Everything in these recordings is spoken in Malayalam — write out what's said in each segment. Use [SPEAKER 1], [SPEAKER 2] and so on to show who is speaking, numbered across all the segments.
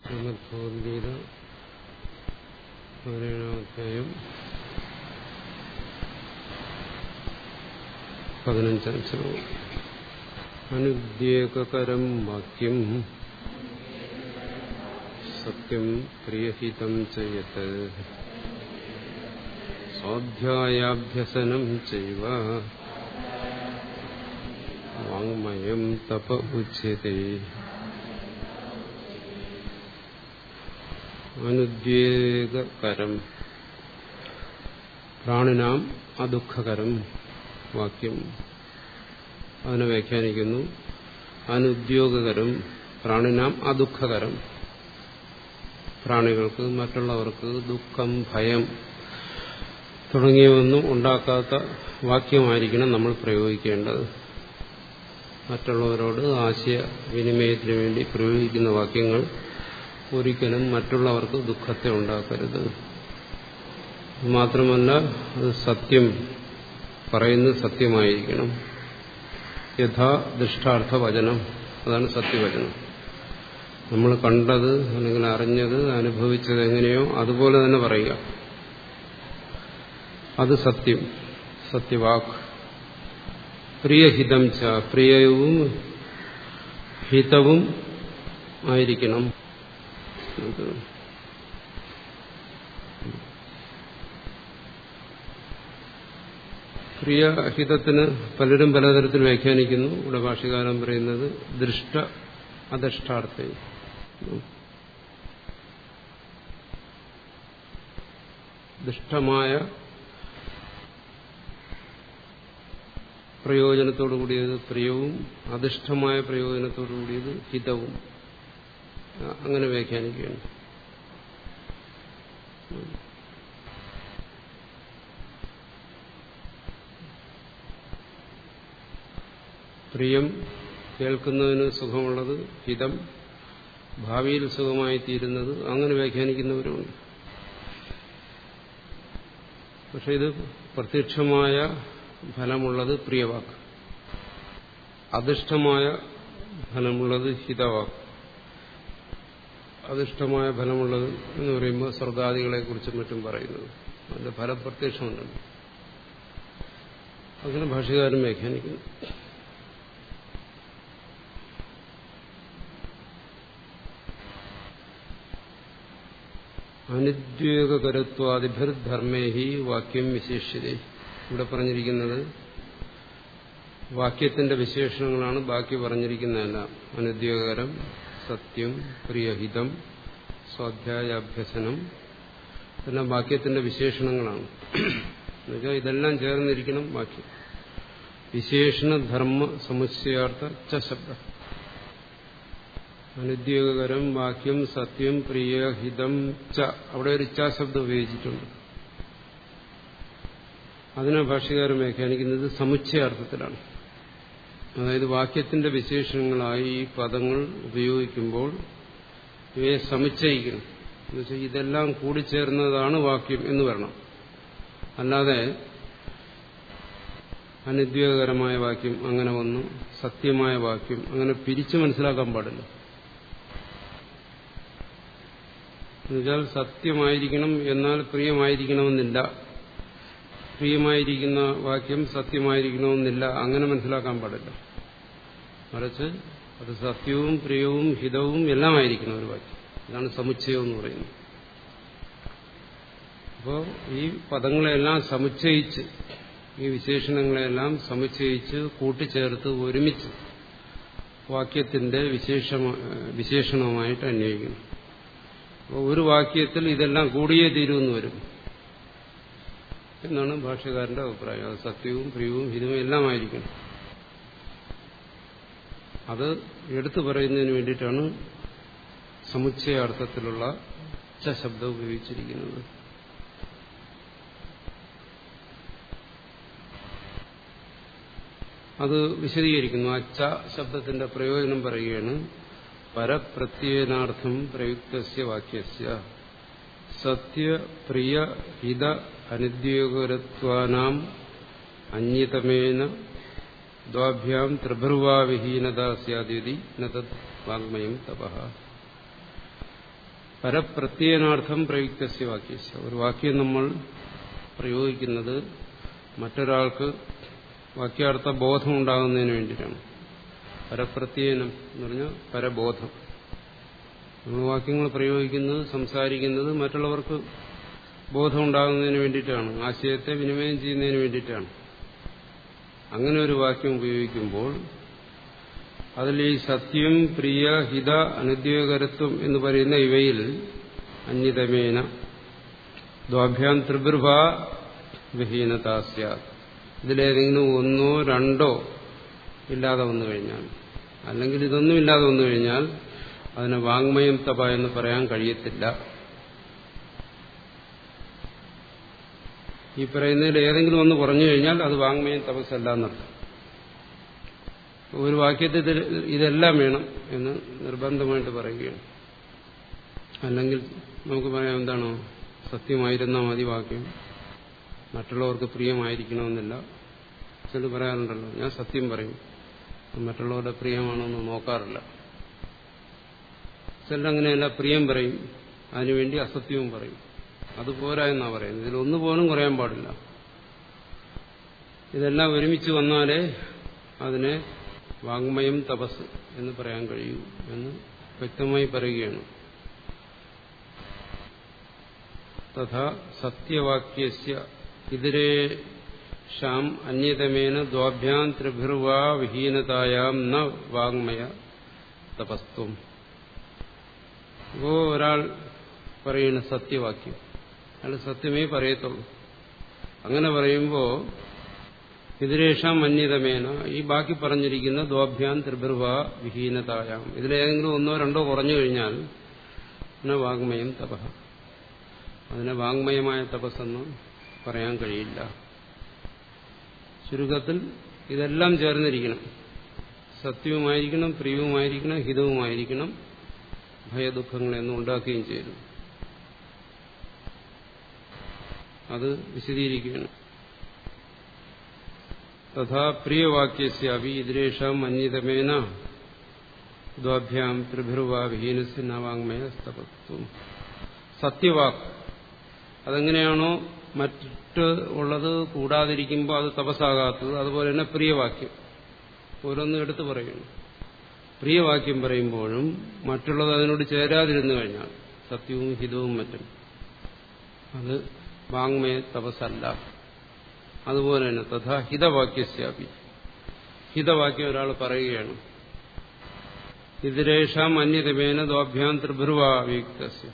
[SPEAKER 1] ശ്രീമദ്ഭഗവത്ഗീത പതിനേഴാമധ്യായം പതിനഞ്ചാം ശ്ലോകം അനുദ്യേകകരം വാക്യം സത്യം പ്രിയഹിതം ചയത് സ്വാധ്യായാഭ്യസനം ചൈവ വാങ്മയം തപ ഉച്യത്തെ അനുദ്വേഗകരം പ്രാണിനാം അദുഃഖകരം വാക്യം അതിനെ വ്യാഖ്യാനിക്കുന്നു അനുദ്യോഗകരം പ്രാണിനാം അദുഃഖകരം പ്രാണികൾക്ക് മറ്റുള്ളവർക്ക് ദുഃഖം ഭയം തുടങ്ങിയവൊന്നും ഉണ്ടാക്കാത്ത വാക്യമായിരിക്കണം നമ്മൾ പ്രയോഗിക്കേണ്ടത് മറ്റുള്ളവരോട് ആശയവിനിമയത്തിന് വേണ്ടി പ്രയോഗിക്കുന്ന വാക്യങ്ങൾ ഒരിക്കലും മറ്റുള്ളവർക്ക് ദുഃഖത്തെ ഉണ്ടാക്കരുത് മാത്രമല്ല അത് സത്യം പറയുന്നത് സത്യമായിരിക്കണം യഥാ ദൃഷ്ടാർത്ഥ വചനം അതാണ് സത്യവചനം നമ്മൾ കണ്ടത് അല്ലെങ്കിൽ അറിഞ്ഞത് അനുഭവിച്ചത് എങ്ങനെയോ അതുപോലെ തന്നെ പറയുക അത് സത്യം സത്യവാക്ക് പ്രിയഹിതം ച പ്രിയവും ഹിതവും ആയിരിക്കണം പ്രിയഹിതത്തിന് പലരും പലതരത്തിൽ വ്യാഖ്യാനിക്കുന്നു ഇവിടെ ഭാഷകാലം പറയുന്നത് ദൃഷ്ട അദഷ്ടാർത്ഥ ദുഷ്ടമായ പ്രയോജനത്തോടു കൂടിയത് പ്രിയവും അധിഷ്ഠമായ പ്രയോജനത്തോടു കൂടിയത് ഹിതവും അങ്ങനെ വ്യാഖ്യാനിക്കുകയാണ് പ്രിയം കേൾക്കുന്നതിന് സുഖമുള്ളത് ഹിതം ഭാവിയിൽ സുഖമായി തീരുന്നത് അങ്ങനെ വ്യാഖ്യാനിക്കുന്നവരുമുണ്ട് പക്ഷെ ഇത് പ്രത്യക്ഷമായ ഫലമുള്ളത് പ്രിയവാക്ക് അധിഷ്ഠമായ ഫലമുള്ളത് ഹിതവാക്ക് അധിഷ്ഠമായ ഫലമുള്ളത് എന്ന് പറയുമ്പോൾ സ്വർഗാദികളെ കുറിച്ചും മറ്റും പറയുന്നത് അതിന്റെ ഫലപ്രത്യക്ഷമുണ്ടല്ലോ അങ്ങനെ ഭാഷകാരൻ വ്യാഖ്യാനിക്കുന്നു അനുദ്വേഗകരത്വാദിഭിർധർമ്മേഹി വാക്യം വിശേഷ്യത ഇവിടെ പറഞ്ഞിരിക്കുന്നത് വാക്യത്തിന്റെ വിശേഷണങ്ങളാണ് ബാക്കി പറഞ്ഞിരിക്കുന്നതല്ല അനുദ്യോഗകരം സത്യം പ്രിയഹിതം സ്വാധ്യായാഭ്യസനം ഇതെല്ലാം വാക്യത്തിന്റെ വിശേഷണങ്ങളാണ് എന്നുവെച്ചാൽ ഇതെല്ലാം ചേർന്നിരിക്കണം വാക്യം വിശേഷണ ധർമ്മ സമുച്ചയാർത്ഥ ച ശബ്ദം അനുദ്യോഗകരം വാക്യം സത്യം പ്രിയഹിതം ച അവിടെ ഒരു ച ശബ്ദം ഉപയോഗിച്ചിട്ടുണ്ട് അതിനെ ഭാഷകാരൻ വ്യാഖ്യാനിക്കുന്നത് സമുച്ചയാർത്ഥത്തിലാണ് അതായത് വാക്യത്തിന്റെ വിശേഷണങ്ങളായി ഈ പദങ്ങൾ ഉപയോഗിക്കുമ്പോൾ ഇവയെ സമുച്ചയിക്കണം എന്നുവെച്ചാൽ ഇതെല്ലാം കൂടിച്ചേർന്നതാണ് വാക്യം എന്ന് വരണം അല്ലാതെ അനുദ്യോഗകരമായ വാക്യം അങ്ങനെ വന്നു സത്യമായ വാക്യം അങ്ങനെ പിരിച്ചു മനസ്സിലാക്കാൻ പാടില്ല എന്നുവെച്ചാൽ സത്യമായിരിക്കണം എന്നാൽ പ്രിയമായിരിക്കണമെന്നില്ല പ്രിയമായിരിക്കുന്ന വാക്യം സത്യമായിരിക്കണമെന്നില്ല അങ്ങനെ മനസ്സിലാക്കാൻ പാടില്ല മറിച്ച് അത് സത്യവും പ്രിയവും ഹിതവും എല്ലാമായിരിക്കണം ഒരു വാക്യം ഇതാണ് സമുച്ചയം എന്ന് പറയുന്നത് അപ്പോൾ ഈ പദങ്ങളെല്ലാം സമുച്ചയിച്ച് ഈ വിശേഷണങ്ങളെല്ലാം സമുച്ചയിച്ച് കൂട്ടിച്ചേർത്ത് ഒരുമിച്ച് വാക്യത്തിന്റെ വിശേഷ വിശേഷണമായിട്ട് അന്വയിക്കണം അപ്പോൾ ഒരു വാക്യത്തിൽ ഇതെല്ലാം കൂടിയേ തീരുമെന്ന് വരും എന്നാണ് ഭാഷകാരന്റെ അഭിപ്രായം അത് സത്യവും പ്രിയവും ഹിതവും എല്ലാമായിരിക്കണം അത് എടുത്തു പറയുന്നതിന് വേണ്ടിയിട്ടാണ് സമുച്ചയാർത്ഥത്തിലുള്ള ച ശബ്ദം ഉപയോഗിച്ചിരിക്കുന്നത് അത് വിശദീകരിക്കുന്നു ആ ച ശബ്ദത്തിന്റെ പ്രയോജനം പറയുകയാണ് പരപ്രത്യേനാർത്ഥം പ്രയുക്തസ്യ വാക്യസ്യ സത്യപ്രിയ ഹിത അനുദ്യോഗരത്വാനാം അന്യതമേന ദ്വാഭ്യാം ത്രിഭർവാവിഹീനത സ്യാദ്യതി നത് വാങ്മയം തപ പരപ്രത്യേനാർത്ഥം പ്രയുക്തസ്യ വാക്യസ്യ ഒരു വാക്യം നമ്മൾ പ്രയോഗിക്കുന്നത് മറ്റൊരാൾക്ക് വാക്യാർത്ഥ ബോധം ഉണ്ടാകുന്നതിന് വേണ്ടിയിട്ടാണ് പരപ്രത്യേനം എന്ന് പറഞ്ഞാൽ പരബോധം നമ്മൾ വാക്യങ്ങൾ പ്രയോഗിക്കുന്നത് സംസാരിക്കുന്നത് മറ്റുള്ളവർക്ക് ബോധം ഉണ്ടാകുന്നതിന് വേണ്ടിയിട്ടാണ് ആശയത്തെ വിനിമയം ചെയ്യുന്നതിന് വേണ്ടിയിട്ടാണ് അങ്ങനെ ഒരു വാക്യം ഉപയോഗിക്കുമ്പോൾ അതിൽ ഈ സത്യം പ്രിയ ഹിത അനുദ്യോഗകരത്വം എന്ന് പറയുന്ന ഇവയിൽ അന്യതമേന ദ്വാഭ്യാം ത്രിബൃഭ വിഹീനതാസ്യ ഇതിലേതെങ്കിലും ഒന്നോ രണ്ടോ ഇല്ലാതെ വന്നു കഴിഞ്ഞാൽ അല്ലെങ്കിൽ ഇതൊന്നും ഇല്ലാതെ വന്നു കഴിഞ്ഞാൽ അതിന് വാങ്മയം തപ എന്ന് പറയാൻ കഴിയത്തില്ല ഈ പറയുന്നതിൽ ഏതെങ്കിലും ഒന്ന് കുറഞ്ഞു കഴിഞ്ഞാൽ അത് വാങ്മയം തപസ്സല്ല എന്നർത്ഥം ഒരു വാക്യത്തിൽ ഇതെല്ലാം വേണം എന്ന് നിർബന്ധമായിട്ട് പറയുകയാണ് അല്ലെങ്കിൽ നമുക്ക് പറയാം എന്താണോ സത്യമായിരുന്നാൽ മതി വാക്യം മറ്റുള്ളവർക്ക് പ്രിയമായിരിക്കണമെന്നില്ല ചില പറയാറുണ്ടല്ലോ ഞാൻ സത്യം പറയും മറ്റുള്ളവരുടെ പ്രിയമാണോന്ന് നോക്കാറില്ല ചിലരങ്ങനെയല്ല പ്രിയം പറയും അതിനുവേണ്ടി അസത്യവും പറയും അത് പോരാ എന്നാ പറയുന്നത് ഇതിലൊന്നു പോലും കുറയാൻ പാടില്ല ഇതെല്ലാം ഒരുമിച്ച് വന്നാലേ അതിനെ വാങ്മയം തപസ് എന്ന് പറയാൻ കഴിയൂ എന്ന് വ്യക്തമായി പറയുകയാണ് തഥാ സത്യവാക്യസ്യ ഇതിരേഷാം അന്യതമേന ദ്വാഭ്യാം ത്രിഭിർവാ വിഹീനതായാം ന വാങ്മയ തപസ്ത്വം ഇപ്പോ ഒരാൾ പറയുന്ന സത്യവാക്യം അയാൾ സത്യമേ പറയത്തുള്ളൂ അങ്ങനെ പറയുമ്പോൾ ഇതിരേഷാം അന്യതമേന ഈ ബാക്കി പറഞ്ഞിരിക്കുന്ന ദ്വാഭ്യാം ത്രിഭിർവ വിഹീനതായാം ഇതിലേതെങ്കിലും ഒന്നോ രണ്ടോ കുറഞ്ഞു കഴിഞ്ഞാൽ പിന്നെ വാങ്മയം തപ അതിനെ വാങ്മയമായ തപസ്സെന്ന് പറയാൻ കഴിയില്ല ചുരുക്കത്തിൽ ഇതെല്ലാം ചേർന്നിരിക്കണം സത്യവുമായിരിക്കണം പ്രിയവുമായിരിക്കണം ഹിതവുമായിരിക്കണം ഭയദുഃഖങ്ങളെന്നും ഉണ്ടാക്കുകയും ചെയ്തു അത് വിശദീകരിക്കുകയാണ് തഥാ പ്രിയവാക്യസ്യാപി ഇതിരേഷാം അന്യതമേന ദ്വാഭ്യാം ത്രിഭിർവാ വിഹീനസ് നവാങ്മയ സ്തപത്വം സത്യവാക്ക് അതെങ്ങനെയാണോ മറ്റ് ഉള്ളത് കൂടാതിരിക്കുമ്പോൾ അത് തപസ്സാകാത്തത് അതുപോലെ തന്നെ പ്രിയവാക്യം ഓരോന്നും എടുത്തു പറയുന്നു പ്രിയവാക്യം പറയുമ്പോഴും മറ്റുള്ളത് അതിനോട് ചേരാതിരുന്നു കഴിഞ്ഞാൽ സത്യവും ഹിതവും മറ്റും അത് വാങ്മയ തപസ്സല്ല അതുപോലെ തന്നെ തഥാ ഹിതവാക്യസ്യാപി ഹിതവാക്യം ഒരാൾ പറയുകയാണ് ഇതിരേഷാം അന്യതമേന ദ്വാഭ്യാം ത്രിഭുർവായുക്തസ്യ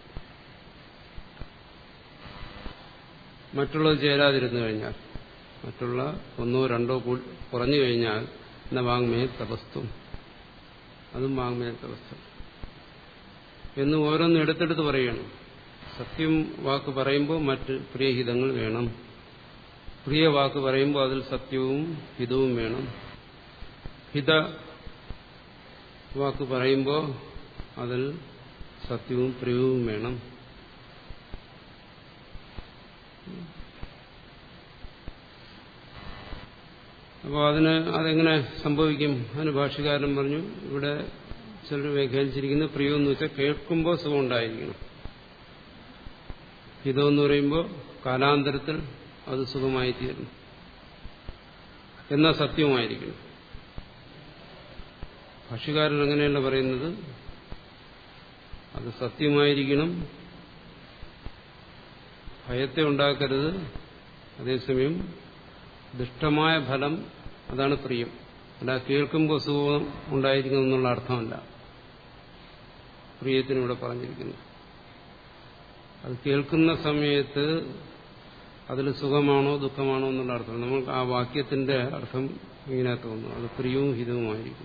[SPEAKER 1] മറ്റുള്ളത് ചേരാതിരുന്നു കഴിഞ്ഞാൽ മറ്റുള്ള ഒന്നോ രണ്ടോ കുറഞ്ഞു കഴിഞ്ഞാൽ എന്ന വാങ്മയ തപസ്തും അതും വാങ്മയ തപസ്തു എന്ന് ഓരോന്നും എടുത്തെടുത്ത് പറയണം സത്യം വാക്ക് പറയുമ്പോൾ മറ്റ് പ്രിയഹിതങ്ങൾ വേണം പ്രിയ വാക്ക് പറയുമ്പോൾ അതിൽ സത്യവും ഹിതവും വേണം ഹിത വാക്ക് പറയുമ്പോൾ അതിൽ സത്യവും പ്രിയവും വേണം അപ്പോൾ അതിന് അതെങ്ങനെ സംഭവിക്കും അതിന് ഭാഷകാരൻ പറഞ്ഞു ഇവിടെ ചിലർ വ്യാഖ്യാനിച്ചിരിക്കുന്നത് പ്രിയമെന്ന് വെച്ചാൽ കേൾക്കുമ്പോൾ സുഖം ഉണ്ടായിരിക്കണം ഹിതമെന്ന് പറയുമ്പോൾ കാലാന്തരത്തിൽ അത് സുഖമായി തീരണം എന്നാൽ സത്യവുമായിരിക്കണം ഭാഷകാരൻ അങ്ങനെയല്ല പറയുന്നത് അത് സത്യമായിരിക്കണം ഭയത്തെ ഉണ്ടാക്കരുത് അതേസമയം ദുഷ്ടമായ ഫലം അതാണ് പ്രിയം അല്ല കേൾക്കുമ്പോൾ സുഖം ഉണ്ടായിരിക്കണം എന്നുള്ള അർത്ഥമല്ല പ്രിയത്തിനിവിടെ പറഞ്ഞിരിക്കുന്നു അത് കേൾക്കുന്ന സമയത്ത് അതിൽ സുഖമാണോ ദുഃഖമാണോ എന്നുള്ള അർത്ഥം നമുക്ക് ആ വാക്യത്തിന്റെ അർത്ഥം ഇങ്ങനെ തോന്നുന്നു അത് പ്രിയവും ഹിതവുമായിരിക്കും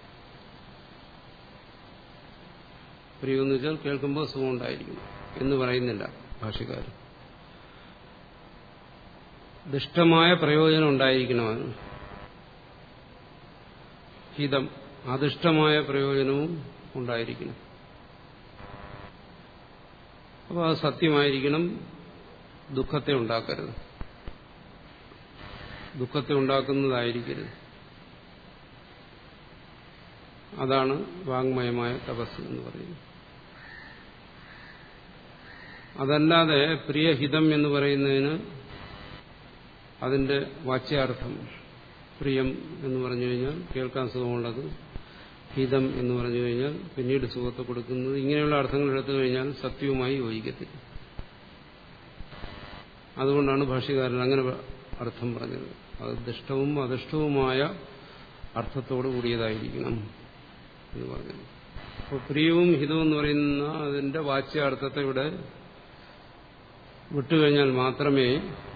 [SPEAKER 1] പ്രിയമെന്ന് വെച്ചാൽ കേൾക്കുമ്പോൾ സുഖം ഉണ്ടായിരിക്കും എന്ന് പറയുന്നില്ല ഭാഷകാരൻ ദുഷ്ടമായ പ്രയോജനം ഉണ്ടായിരിക്കണമെന്ന് ഹിതം അദുഷ്ടമായ പ്രയോജനവും ഉണ്ടായിരിക്കണം അപ്പോൾ അത് സത്യമായിരിക്കണം ദുഃഖത്തെ ഉണ്ടാക്കരുത് ദുഃഖത്തെ ഉണ്ടാക്കുന്നതായിരിക്കരുത് അതാണ് വാങ്മയമായ തപസ് എന്ന് പറയുന്നത് അതല്ലാതെ പ്രിയഹിതം എന്ന് പറയുന്നതിന് അതിന്റെ വാച്യാർത്ഥം പ്രിയം എന്ന് പറഞ്ഞു കഴിഞ്ഞാൽ കേൾക്കാൻ സുഖമുള്ളത് ഹിതം എന്ന് പറഞ്ഞു കഴിഞ്ഞാൽ പിന്നീട് സുഖത്തെ കൊടുക്കുന്നത് ഇങ്ങനെയുള്ള അർത്ഥങ്ങൾ എടുത്തു കഴിഞ്ഞാൽ സത്യവുമായി യോജിക്കത്തില്ല അതുകൊണ്ടാണ് ഭാഷ്യകാരൻ അങ്ങനെ അർത്ഥം പറഞ്ഞത് അത് ദുഷ്ടവും അദുഷ്ടവുമായ അർത്ഥത്തോടു കൂടിയതായിരിക്കണം എന്ന് പറഞ്ഞത് അപ്പോൾ പ്രിയവും ഹിതവും എന്ന് പറയുന്ന അതിന്റെ വാച്യാർത്ഥത്തെ ഇവിടെ വിട്ടുകഴിഞ്ഞാൽ മാത്രമേ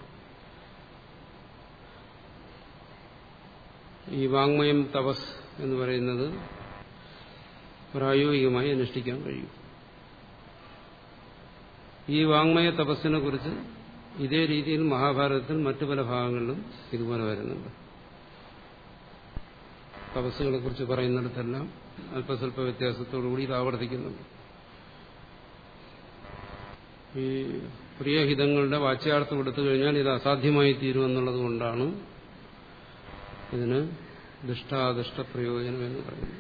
[SPEAKER 1] ഈ വാങ്മയം തപസ് എന്ന് പറയുന്നത് പ്രായോഗികമായി അനുഷ്ഠിക്കാൻ കഴിയും ഈ വാങ്മയ തപസ്സിനെ കുറിച്ച് ഇതേ രീതിയിൽ മഹാഭാരതത്തിൽ മറ്റു പല ഭാഗങ്ങളിലും ഇതുപോലെ വരുന്നുണ്ട് തപസ്സുകളെ കുറിച്ച് പറയുന്നിടത്തെല്ലാം അല്പസ്വല്പ വ്യത്യാസത്തോടുകൂടി ഇത് ആവർത്തിക്കുന്നുണ്ട് ഈ പ്രിയഹിതങ്ങളുടെ വാച്യാർത്ഥം എടുത്തു കഴിഞ്ഞാൽ ഇത് അസാധ്യമായി തീരുമെന്നുള്ളത് കൊണ്ടാണ് ഇതിന് ദുഷ്ടാദുഷ്ട പ്രയോജനം എന്ന് പറയുന്നത്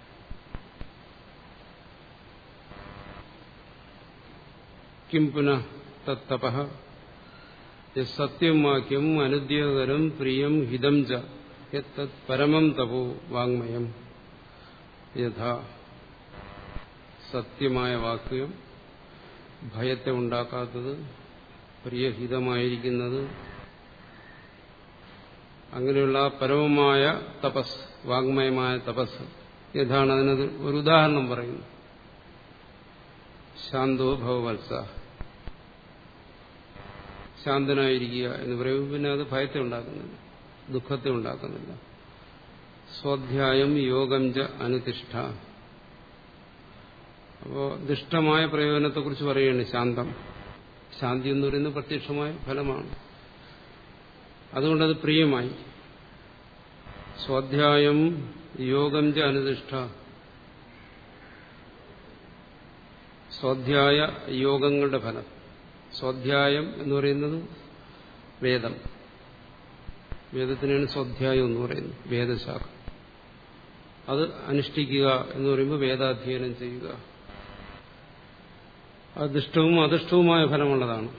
[SPEAKER 1] കിം പുനഃ തത്തപ സത്യം വാക്യം അനുദ്യോഗകരം പ്രിയം ഹിതം ച യത്തത് പരമം തപോ വാങ്മയം യഥാ സത്യമായ വാക്യം ഭയത്തെ ഉണ്ടാക്കാത്തത് പ്രിയഹിതമായിരിക്കുന്നത് അങ്ങനെയുള്ള പരമമായ തപസ് വാങ്മയമായ തപസ് യഥാണ് അതിനത് ഒരു ഉദാഹരണം പറയുന്നു ശാന്തോ ഭവവത്സ ശാന്തനായിരിക്കുക എന്ന് പറയുമ്പോൾ പിന്നെ അത് ഭയത്തെ ഉണ്ടാക്കുന്നില്ല ദുഃഖത്തെ ഉണ്ടാക്കുന്നില്ല സ്വാധ്യായം യോഗം ച അനുതിഷ്ഠ അപ്പോ ദുഷ്ടമായ പ്രയോജനത്തെക്കുറിച്ച് പറയുകയാണ് ശാന്തം ശാന്തി എന്ന് പറയുന്നത് പ്രത്യക്ഷമായ ഫലമാണ് അതുകൊണ്ടത് പ്രിയമായി സ്വാധ്യായം യോഗം ച അനുതിഷ്ഠ സ്വാധ്യായ യോഗങ്ങളുടെ ഫലം സ്വാധ്യായം എന്ന് പറയുന്നത് വേദം വേദത്തിനാണ് സ്വാധ്യായം എന്ന് പറയുന്നത് വേദശാഖ അത് അനുഷ്ഠിക്കുക എന്ന് പറയുമ്പോൾ വേദാധ്യയനം ചെയ്യുക അത് ദുഷ്ടവും അദുഷ്ടവുമായ ഫലമുള്ളതാണ്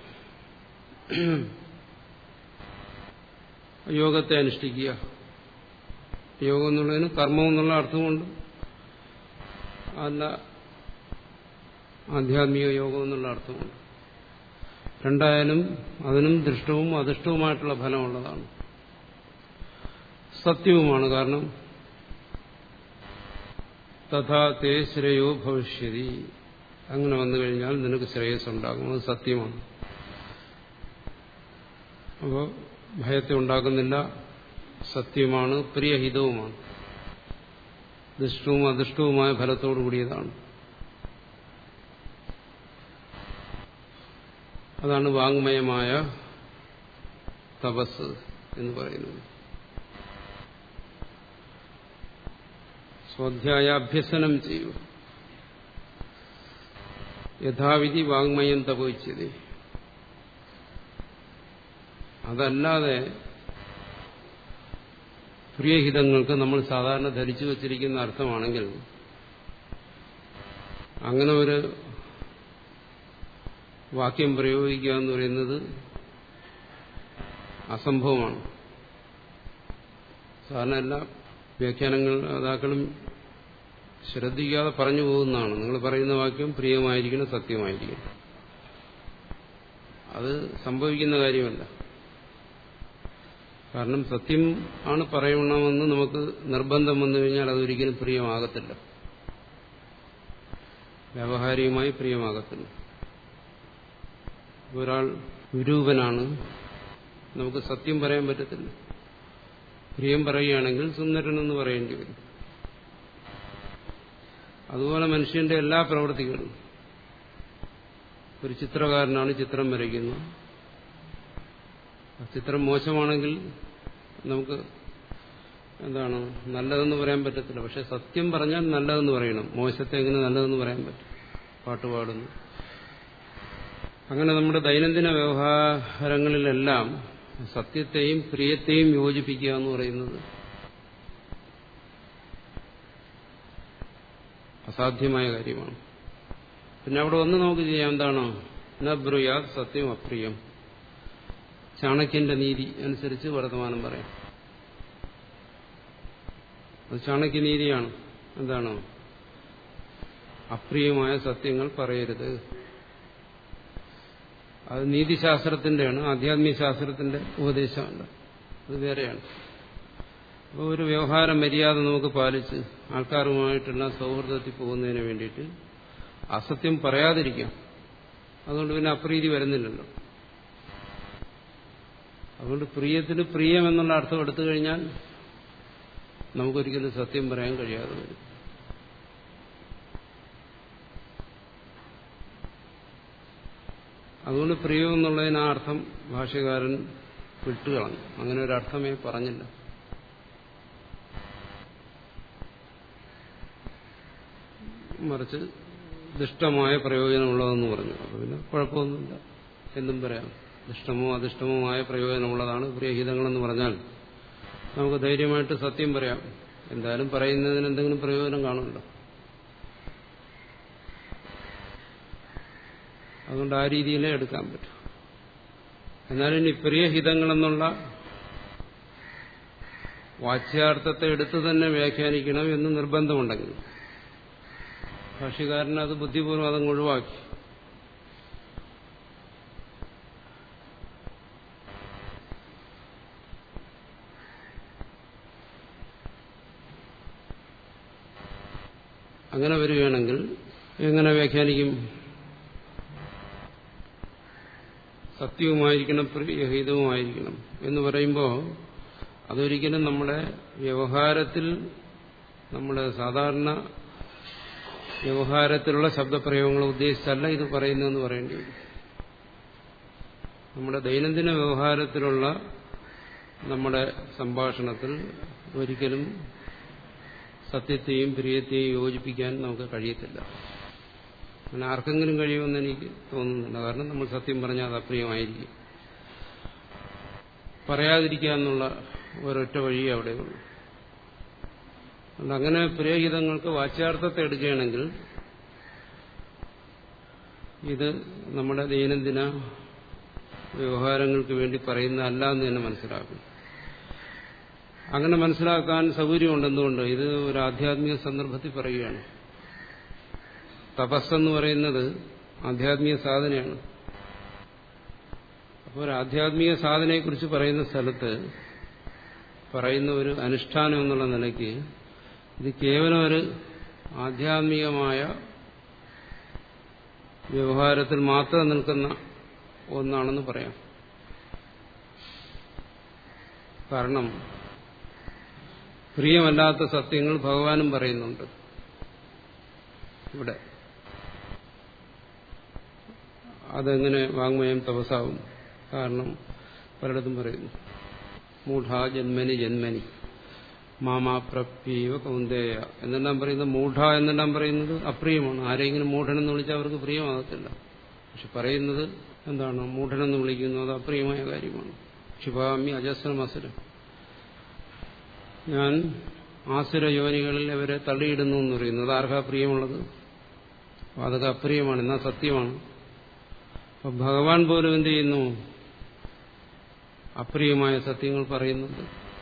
[SPEAKER 1] യോഗത്തെ അനുഷ്ഠിക്കുക യോഗം എന്നുള്ളതിന് കർമ്മം എന്നുള്ള അർത്ഥമുണ്ട് അല്ല ആധ്യാത്മിക യോഗം എന്നുള്ള അർത്ഥമുണ്ട് രണ്ടായാലും അതിനും ദൃഷ്ടവും അദൃഷ്ടവുമായിട്ടുള്ള ഫലമുള്ളതാണ് സത്യവുമാണ് കാരണം തഥാ തേ ശ്രേയോ ഭവിഷ്യതി അങ്ങനെ വന്നു കഴിഞ്ഞാൽ നിനക്ക് ശ്രേയസ് ഉണ്ടാകും അത് സത്യമാണ് അപ്പോൾ ഭയത്തെ ഉണ്ടാക്കുന്നില്ല സത്യമാണ് പ്രിയഹിതവുമാണ് ദുഷ്ടവും അദുഷ്ടവുമായ ഫലത്തോടു കൂടിയതാണ് അതാണ് വാങ്മയമായ തപസ് എന്ന് പറയുന്നത് സ്വാധ്യായാഭ്യസനം ചെയ്യൂ യഥാവിധി വാങ്മയം തപോയിച്ചത് അതല്ലാതെ പ്രിയഹിതങ്ങൾക്ക് നമ്മൾ സാധാരണ ധരിച്ചു വച്ചിരിക്കുന്ന അർത്ഥമാണെങ്കിൽ അങ്ങനെ ഒരു വാക്യം പ്രയോഗിക്കുക എന്ന് പറയുന്നത് അസംഭവമാണ് സാധാരണ എല്ലാ വ്യാഖ്യാനങ്ങൾ അതാക്കളും ശ്രദ്ധിക്കാതെ പറഞ്ഞു പോകുന്നതാണ് നിങ്ങൾ പറയുന്ന വാക്യം പ്രിയമായിരിക്കണം സത്യമായിരിക്കണം അത് സംഭവിക്കുന്ന കാര്യമല്ല കാരണം സത്യം ആണ് പറയണമെന്ന് നമുക്ക് നിർബന്ധം വന്നു കഴിഞ്ഞാൽ അതൊരിക്കലും പ്രിയമാകത്തില്ല വ്യാവഹാരികമായി പ്രിയമാകത്തില്ല ഒരാൾ വിരൂപനാണ് നമുക്ക് സത്യം പറയാൻ പറ്റത്തില്ല പ്രിയം പറയുകയാണെങ്കിൽ സുന്ദരനെന്ന് പറയേണ്ടി വരും അതുപോലെ മനുഷ്യന്റെ എല്ലാ പ്രവൃത്തികളും ഒരു ചിത്രകാരനാണ് ചിത്രം വരയ്ക്കുന്നത് ചിത്രം മോശമാണെങ്കിൽ നമുക്ക് എന്താണ് നല്ലതെന്ന് പറയാൻ പറ്റത്തില്ല പക്ഷെ സത്യം പറഞ്ഞാൽ നല്ലതെന്ന് പറയണം മോശത്തെ എങ്ങനെ നല്ലതെന്ന് പറയാൻ പറ്റും പാട്ട് പാടുന്നു അങ്ങനെ നമ്മുടെ ദൈനംദിന വ്യവഹാരങ്ങളിലെല്ലാം സത്യത്തെയും പ്രിയത്തെയും യോജിപ്പിക്കുക എന്ന് പറയുന്നത് അസാധ്യമായ കാര്യമാണ് പിന്നെ അവിടെ ഒന്ന് നമുക്ക് ചെയ്യാം എന്താണ് ന ബ്രൂയാത് സത്യം അപ്രിയം ചാണക്യന്റെ നീതി അനുസരിച്ച് വർത്തമാനം പറയാം അത് ചാണക്യനീതിയാണ് എന്താണ് അപ്രിയമായ സത്യങ്ങൾ പറയരുത് അത് നീതിശാസ്ത്രത്തിന്റെയാണ് ആധ്യാത്മിക ശാസ്ത്രത്തിന്റെ ഉപദേശമല്ല അത് വേറെയാണ് അപ്പോൾ ഒരു വ്യവഹാര മര്യാദ നമുക്ക് പാലിച്ച് ആൾക്കാരുമായിട്ടുള്ള സൗഹൃദത്തിൽ പോകുന്നതിന് വേണ്ടിയിട്ട് അസത്യം പറയാതിരിക്കാം അതുകൊണ്ട് പിന്നെ അപ്രീതി വരുന്നില്ലല്ലോ അതുകൊണ്ട് പ്രിയത്തിന് പ്രിയം എന്നുള്ള അർത്ഥം എടുത്തു കഴിഞ്ഞാൽ നമുക്കൊരിക്കലും സത്യം പറയാൻ കഴിയാതെ വരും അതുകൊണ്ട് പ്രിയം എന്നുള്ളതിന് ആ അർത്ഥം ഭാഷ്യകാരൻ വിട്ടുകളഞ്ഞു അങ്ങനെ ഒരു അർത്ഥമേ പറഞ്ഞില്ല മറിച്ച് ദുഷ്ടമായ പ്രയോജനമുള്ളതെന്ന് പറഞ്ഞു അപ്പൊ പിന്നെ കുഴപ്പമൊന്നുമില്ല എന്നും പറയാം ദുഷ്ടമോ അധിഷ്ടമോ ആയ പ്രയോജനമുള്ളതാണ് പ്രിയഹിതങ്ങളെന്ന് പറഞ്ഞാൽ നമുക്ക് ധൈര്യമായിട്ട് സത്യം പറയാം എന്തായാലും പറയുന്നതിന് എന്തെങ്കിലും പ്രയോജനം കാണുമല്ലോ അതുകൊണ്ട് ആ രീതിയിലേ എടുക്കാൻ പറ്റും എന്നാലും ഇനി പ്രിയഹിതങ്ങളെന്നുള്ള വാച്യാർത്ഥത്തെ എടുത്തു തന്നെ വ്യാഖ്യാനിക്കണം എന്ന് നിർബന്ധമുണ്ടെങ്കിൽ ഭാഷ്യകാരൻ അത് ബുദ്ധിപൂർവ്വം അതങ്ങ് ഒഴിവാക്കി അങ്ങനെ വരികയാണെങ്കിൽ എങ്ങനെ വ്യാഖ്യാനിക്കും സത്യവുമായിരിക്കണം പ്രിയഹിതവുമായിരിക്കണം എന്ന് പറയുമ്പോൾ അതൊരിക്കലും നമ്മുടെ വ്യവഹാരത്തിൽ നമ്മുടെ സാധാരണ വ്യവഹാരത്തിലുള്ള ശബ്ദപ്രയോഗങ്ങൾ ഉദ്ദേശിച്ചല്ല ഇത് പറയുന്നതെന്ന് പറയേണ്ടി വരും നമ്മുടെ ദൈനംദിന വ്യവഹാരത്തിലുള്ള നമ്മുടെ സംഭാഷണത്തിൽ ഒരിക്കലും സത്യത്തെയും പ്രിയത്തെയും യോജിപ്പിക്കാൻ നമുക്ക് കഴിയത്തില്ല അങ്ങനെ ആർക്കെങ്കിലും കഴിയുമെന്ന് എനിക്ക് തോന്നുന്നില്ല കാരണം നമ്മൾ സത്യം പറഞ്ഞാൽ അത് അപ്രിയമായിരിക്കും പറയാതിരിക്കുക എന്നുള്ള ഒരൊറ്റ വഴിയേ അവിടെയുള്ളൂ അതുകൊണ്ട് അങ്ങനെ പ്രിയഹിതങ്ങൾക്ക് വാച്യാർത്ഥത്തെ എടുക്കുകയാണെങ്കിൽ ഇത് നമ്മുടെ ദൈനംദിന വ്യവഹാരങ്ങൾക്ക് വേണ്ടി പറയുന്നതല്ല എന്ന് തന്നെ മനസ്സിലാക്കും അങ്ങനെ മനസ്സിലാക്കാൻ സൗകര്യമുണ്ടെന്നുകൊണ്ട് ഇത് ഒരു ആധ്യാത്മിക സന്ദർഭത്തിൽ പറയുകയാണ് തപസ്സെന്ന് പറയുന്നത് ആധ്യാത്മിക സാധനയാണ് അപ്പോൾ ഒരു ആധ്യാത്മിക സാധനയെക്കുറിച്ച് പറയുന്ന സ്ഥലത്ത് പറയുന്ന ഒരു അനുഷ്ഠാനം എന്നുള്ള നിലയ്ക്ക് ഇത് കേവലം ഒരു ആധ്യാത്മികമായ വ്യവഹാരത്തിൽ മാത്രം നിൽക്കുന്ന ഒന്നാണെന്ന് പറയാം കാരണം പ്രിയമല്ലാത്ത സത്യങ്ങൾ ഭഗവാനും പറയുന്നുണ്ട് ഇവിടെ അതെങ്ങനെ വാങ്മയം തപസാവും കാരണം പലയിടത്തും പറയുന്നു മൂഢ ജന്മനി ജന്മനി മാമാപ്രപ്യവ കൗന്ദേയ എന്നെല്ലാം പറയുന്നത് മൂഢ എന്നെല്ലാം പറയുന്നത് അപ്രിയമാണ് ആരെങ്കിലും മൂഢനെന്ന് വിളിച്ചാൽ അവർക്ക് പ്രിയമാകത്തില്ല പക്ഷെ പറയുന്നത് എന്താണ് മൂഢനെന്ന് വിളിക്കുന്നു അത് അപ്രിയമായ കാര്യമാണ് ക്ഷിപാമി അജസ്രം അസുരം ഞാൻ ആസുര യോനികളിൽ അവരെ തള്ളിയിടുന്നു എന്ന് പറയുന്നു അത് ആർക്കാ പ്രിയമുള്ളത് അതൊക്കെ അപ്രിയമാണ് എന്നാൽ സത്യമാണ് അപ്പൊ ഭഗവാൻ പോലും എന്ത് ചെയ്യുന്നു അപ്രിയമായ സത്യങ്ങൾ പറയുന്നുണ്ട്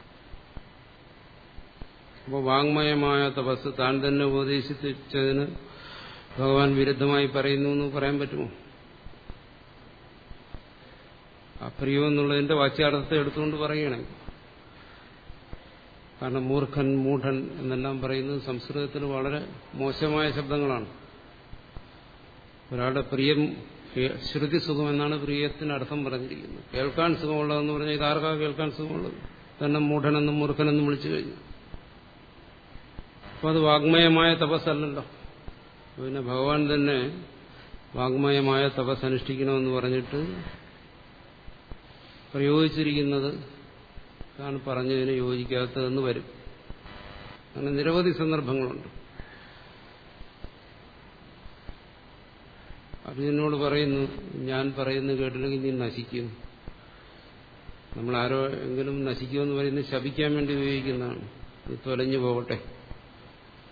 [SPEAKER 1] അപ്പോൾ വാങ്മയമായ തപസ് താൻ തന്നെ ഉപദേശിച്ചതിന് ഭഗവാൻ വിരുദ്ധമായി പറയുന്നു എന്ന് പറയാൻ പറ്റുമോ അപ്രിയം എന്നുള്ളതിന്റെ വാച്യാർത്ഥത്തെ എടുത്തുകൊണ്ട് പറയുകയാണെങ്കിൽ കാരണം മൂർഖൻ മൂഢൻ എന്നെല്ലാം പറയുന്നത് സംസ്കൃതത്തിൽ വളരെ മോശമായ ശബ്ദങ്ങളാണ് ഒരാളുടെ പ്രിയം ശ്രുതി സുഖം എന്നാണ് പ്രിയത്തിന് അർത്ഥം പറഞ്ഞിരിക്കുന്നത് കേൾക്കാൻ സുഖമുള്ളതെന്ന് പറഞ്ഞാൽ ഇതാർക്കാ കേൾക്കാൻ സുഖമുള്ളത് തന്നെ മൂഢനെന്നും മൂർഖനെന്നും വിളിച്ചു കഴിഞ്ഞു അപ്പോൾ അത് വാഗ്മയമായ തപസ്സല്ലല്ലോ പിന്നെ ഭഗവാൻ തന്നെ വാഗ്മയമായ തപസ് അനുഷ്ഠിക്കണമെന്ന് പറഞ്ഞിട്ട് പ്രയോഗിച്ചിരിക്കുന്നത് ആണ് പറഞ്ഞതിന് യോജിക്കാത്തതെന്ന് വരും അങ്ങനെ നിരവധി സന്ദർഭങ്ങളുണ്ട് അർജുനോട് പറയുന്നു ഞാൻ പറയുന്നത് കേട്ടില്ലെങ്കിൽ നീ നശിക്കും നമ്മൾ ആരോ എങ്കിലും നശിക്കുമെന്ന് പറയുന്നത് ശപിക്കാൻ വേണ്ടി ഉപയോഗിക്കുന്നതാണ് ഇത് തൊലഞ്ഞു പോകട്ടെ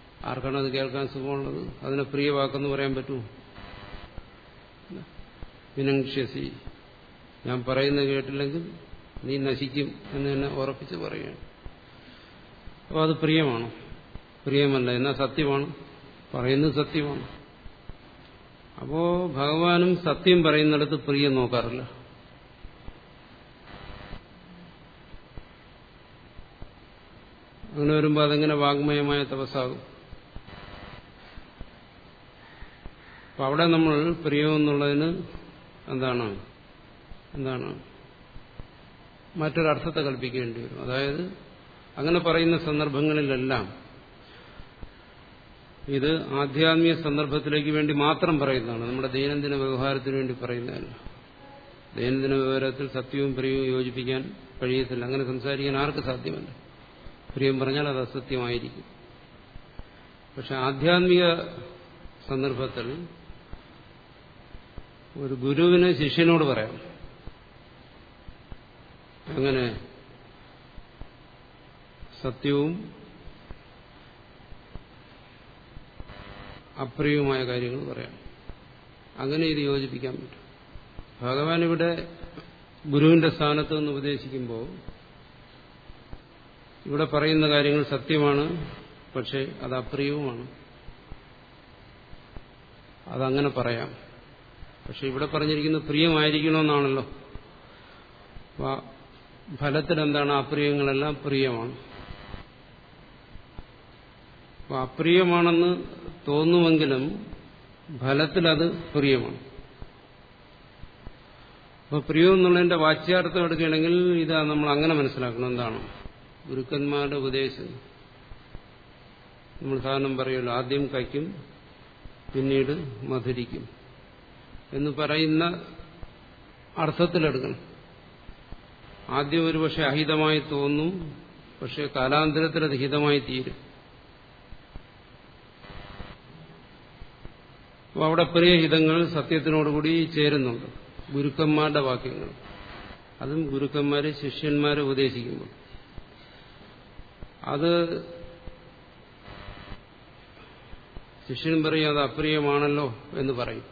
[SPEAKER 1] ആർക്കാണ് അത് കേൾക്കാൻ സുഖമുള്ളത് അതിനെ പ്രിയവാക്കെന്ന് പറയാൻ പറ്റുമോ വിനങ്ഷ്യസി ഞാൻ പറയുന്നത് കേട്ടില്ലെങ്കിൽ നീ നശിക്കും എന്ന് തന്നെ ഉറപ്പിച്ച് പറയുകയാണ് അപ്പോൾ അത് പ്രിയമാണ് പ്രിയമല്ല എന്നാൽ സത്യമാണ് പറയുന്നത് സത്യമാണ് അപ്പോ ഭഗവാനും സത്യം പറയുന്നിടത്ത് പ്രിയം നോക്കാറില്ല അങ്ങനെ വരുമ്പോൾ അതെങ്ങനെ വാങ്മയമായ തപസ്സാകും അപ്പൊ അവിടെ നമ്മൾ പ്രിയം എന്നുള്ളതിന് എന്താണ് എന്താണ് മറ്റൊരർത്ഥത്തെ കൽപ്പിക്കേണ്ടി വരും അതായത് അങ്ങനെ പറയുന്ന സന്ദർഭങ്ങളിലെല്ലാം ഇത് ആധ്യാത്മിക സന്ദർഭത്തിലേക്ക് വേണ്ടി മാത്രം പറയുന്നതാണ് നമ്മുടെ ദൈനംദിന വ്യവഹാരത്തിന് വേണ്ടി പറയുന്നതല്ല ദൈനംദിന വ്യവഹാരത്തിൽ സത്യവും പ്രിയവും യോജിപ്പിക്കാൻ കഴിയത്തില്ല അങ്ങനെ സംസാരിക്കാൻ ആർക്ക് സാധ്യമല്ല പ്രിയം പറഞ്ഞാൽ അത് അസത്യമായിരിക്കും പക്ഷെ ആധ്യാത്മിക സന്ദർഭത്തിൽ ഒരു ഗുരുവിന് ശിഷ്യനോട് പറയാം അങ്ങനെ സത്യവും അപ്രിയവുമായ കാര്യങ്ങൾ പറയാം അങ്ങനെ ഇത് യോജിപ്പിക്കാൻ പറ്റും ഭഗവാൻ ഇവിടെ ഗുരുവിന്റെ സ്ഥാനത്ത് നിന്ന് ഉപദേശിക്കുമ്പോൾ ഇവിടെ പറയുന്ന കാര്യങ്ങൾ സത്യമാണ് പക്ഷെ അത് അപ്രിയവുമാണ് അതങ്ങനെ പറയാം പക്ഷെ ഇവിടെ പറഞ്ഞിരിക്കുന്നത് പ്രിയമായിരിക്കണമെന്നാണല്ലോ ഫലത്തിൽ എന്താണ് അപ്രിയങ്ങളെല്ലാം പ്രിയമാണ് അപ്പൊ അപ്രിയമാണെന്ന് തോന്നുമെങ്കിലും ഫലത്തിൽ അത് പ്രിയമാണ് അപ്പൊ പ്രിയം എന്നുള്ളതിന്റെ വാച്യാർത്ഥം എടുക്കുകയാണെങ്കിൽ ഇതാ നമ്മൾ അങ്ങനെ മനസ്സിലാക്കണം എന്താണ് ഗുരുക്കന്മാരുടെ ഉപദേശം നമ്മൾ സാധനം പറയുമല്ലോ ആദ്യം കയ്ക്കും പിന്നീട് മധുരിക്കും എന്ന് പറയുന്ന അർത്ഥത്തിലെടുക്കണം ആദ്യം ഒരു പക്ഷെ അഹിതമായി തോന്നും പക്ഷെ കാലാന്തരത്തിൽ അത് ഹിതമായി തീരും അപ്പോൾ അവിടെ പ്രിയഹിതങ്ങൾ സത്യത്തിനോടുകൂടി ചേരുന്നുണ്ട് ഗുരുക്കന്മാരുടെ വാക്യങ്ങൾ അതും ഗുരുക്കന്മാരെ ശിഷ്യന്മാരെ ഉപദേശിക്കുമ്പോൾ അത് ശിഷ്യൻ പറയും അത് അപ്രിയമാണല്ലോ എന്ന് പറയും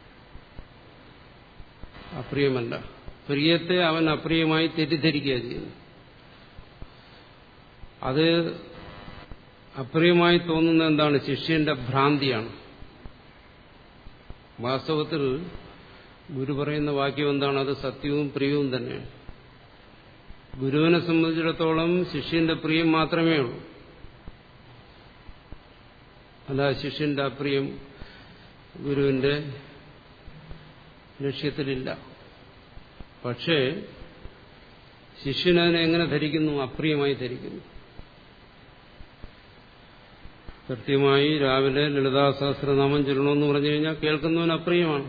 [SPEAKER 1] അപ്രിയമല്ല പ്രിയത്തെ അവൻ അപ്രിയമായി തെറ്റിദ്ധരിക്കുക ചെയ്യുന്നു അത് അപ്രിയമായി തോന്നുന്ന എന്താണ് ശിഷ്യന്റെ ഭ്രാന്തിയാണ് വാസ്തവത്തിൽ ഗുരു പറയുന്ന വാക്യം എന്താണ് അത് സത്യവും പ്രിയവും തന്നെയാണ് ഗുരുവിനെ സംബന്ധിച്ചിടത്തോളം ശിഷ്യന്റെ പ്രിയം മാത്രമേ ഉള്ളൂ അല്ല ശിഷ്യന്റെ അപ്രിയം ഗുരുവിന്റെ ലക്ഷ്യത്തിലില്ല പക്ഷേ ശിഷ്യനതിനെ എങ്ങനെ ധരിക്കുന്നു അപ്രിയമായി ധരിക്കുന്നു കൃത്യമായി രാവിലെ ലളിതാ സഹസ്രനാമം ചൊല്ലണമെന്ന് പറഞ്ഞു കഴിഞ്ഞാൽ കേൾക്കുന്നവന് അപ്രിയമാണ്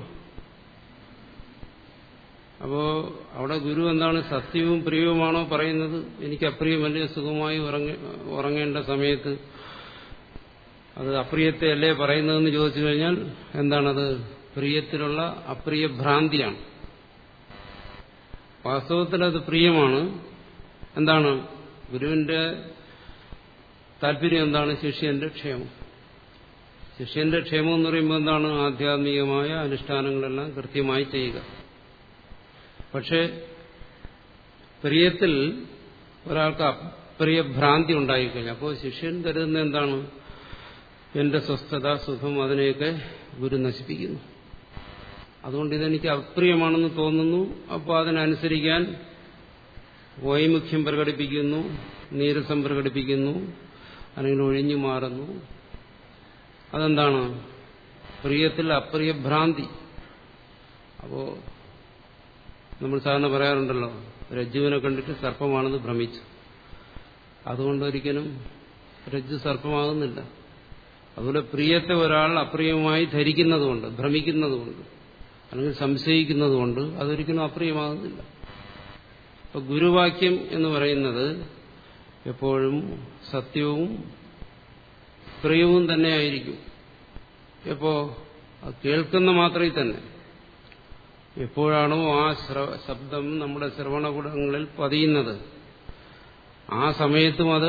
[SPEAKER 1] അപ്പോ അവിടെ ഗുരു എന്താണ് സത്യവും പ്രിയവുമാണോ പറയുന്നത് എനിക്ക് അപ്രിയമല്ലേ സുഖമായി ഉറങ്ങേണ്ട സമയത്ത് അത് അപ്രിയത്തെ അല്ലേ പറയുന്നതെന്ന് ചോദിച്ചു കഴിഞ്ഞാൽ എന്താണത് പ്രിയത്തിലുള്ള അപ്രിയ ഭ്രാന്തിയാണ് വാസ്തവത്തിൽ അത് പ്രിയമാണ് എന്താണ് ഗുരുവിന്റെ താല്പര്യം എന്താണ് ശിഷ്യന്റെ ക്ഷേമം ശിഷ്യന്റെ ക്ഷേമം എന്ന് പറയുമ്പോൾ എന്താണ് ആധ്യാത്മികമായ അനുഷ്ഠാനങ്ങളെല്ലാം കൃത്യമായി ചെയ്യുക പക്ഷേ പ്രിയത്തിൽ ഒരാൾക്ക് അപ്രിയ ഭ്രാന്തി ഉണ്ടായിക്കഴിഞ്ഞു അപ്പോൾ ശിഷ്യൻ കരുതുന്ന എന്താണ് എന്റെ സ്വസ്ഥത സുഖം അതിനെയൊക്കെ ഗുരു നശിപ്പിക്കുന്നു അതുകൊണ്ട് ഇതെനിക്ക് അപ്രിയമാണെന്ന് തോന്നുന്നു അപ്പോൾ അതിനനുസരിക്കാൻ വൈമുഖ്യം പ്രകടിപ്പിക്കുന്നു നീരസം പ്രകടിപ്പിക്കുന്നു അല്ലെങ്കിൽ ഒഴിഞ്ഞു മാറുന്നു അതെന്താണ് പ്രിയത്തിൽ അപ്രിയ ഭ്രാന്തി അപ്പോ നമ്മൾ സാധാരണ പറയാറുണ്ടല്ലോ രജ്ജുവിനെ കണ്ടിട്ട് സർപ്പമാണെന്ന് ഭ്രമിച്ചു അതുകൊണ്ട് ഒരിക്കലും രജ്ജു സർപ്പമാകുന്നില്ല അതുപോലെ പ്രിയത്തെ ഒരാൾ അപ്രിയമായി ധരിക്കുന്നതുകൊണ്ട് ഭ്രമിക്കുന്നതുകൊണ്ട് അല്ലെങ്കിൽ സംശയിക്കുന്നതുകൊണ്ട് അതൊരിക്കലും അപ്രിയമാകുന്നില്ല അപ്പൊ ഗുരുവാക്യം എന്ന് പറയുന്നത് എപ്പോഴും സത്യവും പ്രിയവും തന്നെയായിരിക്കും എപ്പോ അത് കേൾക്കുന്ന മാത്രയിൽ തന്നെ എപ്പോഴാണോ ആ ശബ്ദം നമ്മുടെ ശ്രവണകുടങ്ങളിൽ പതിയുന്നത് ആ സമയത്തും അത്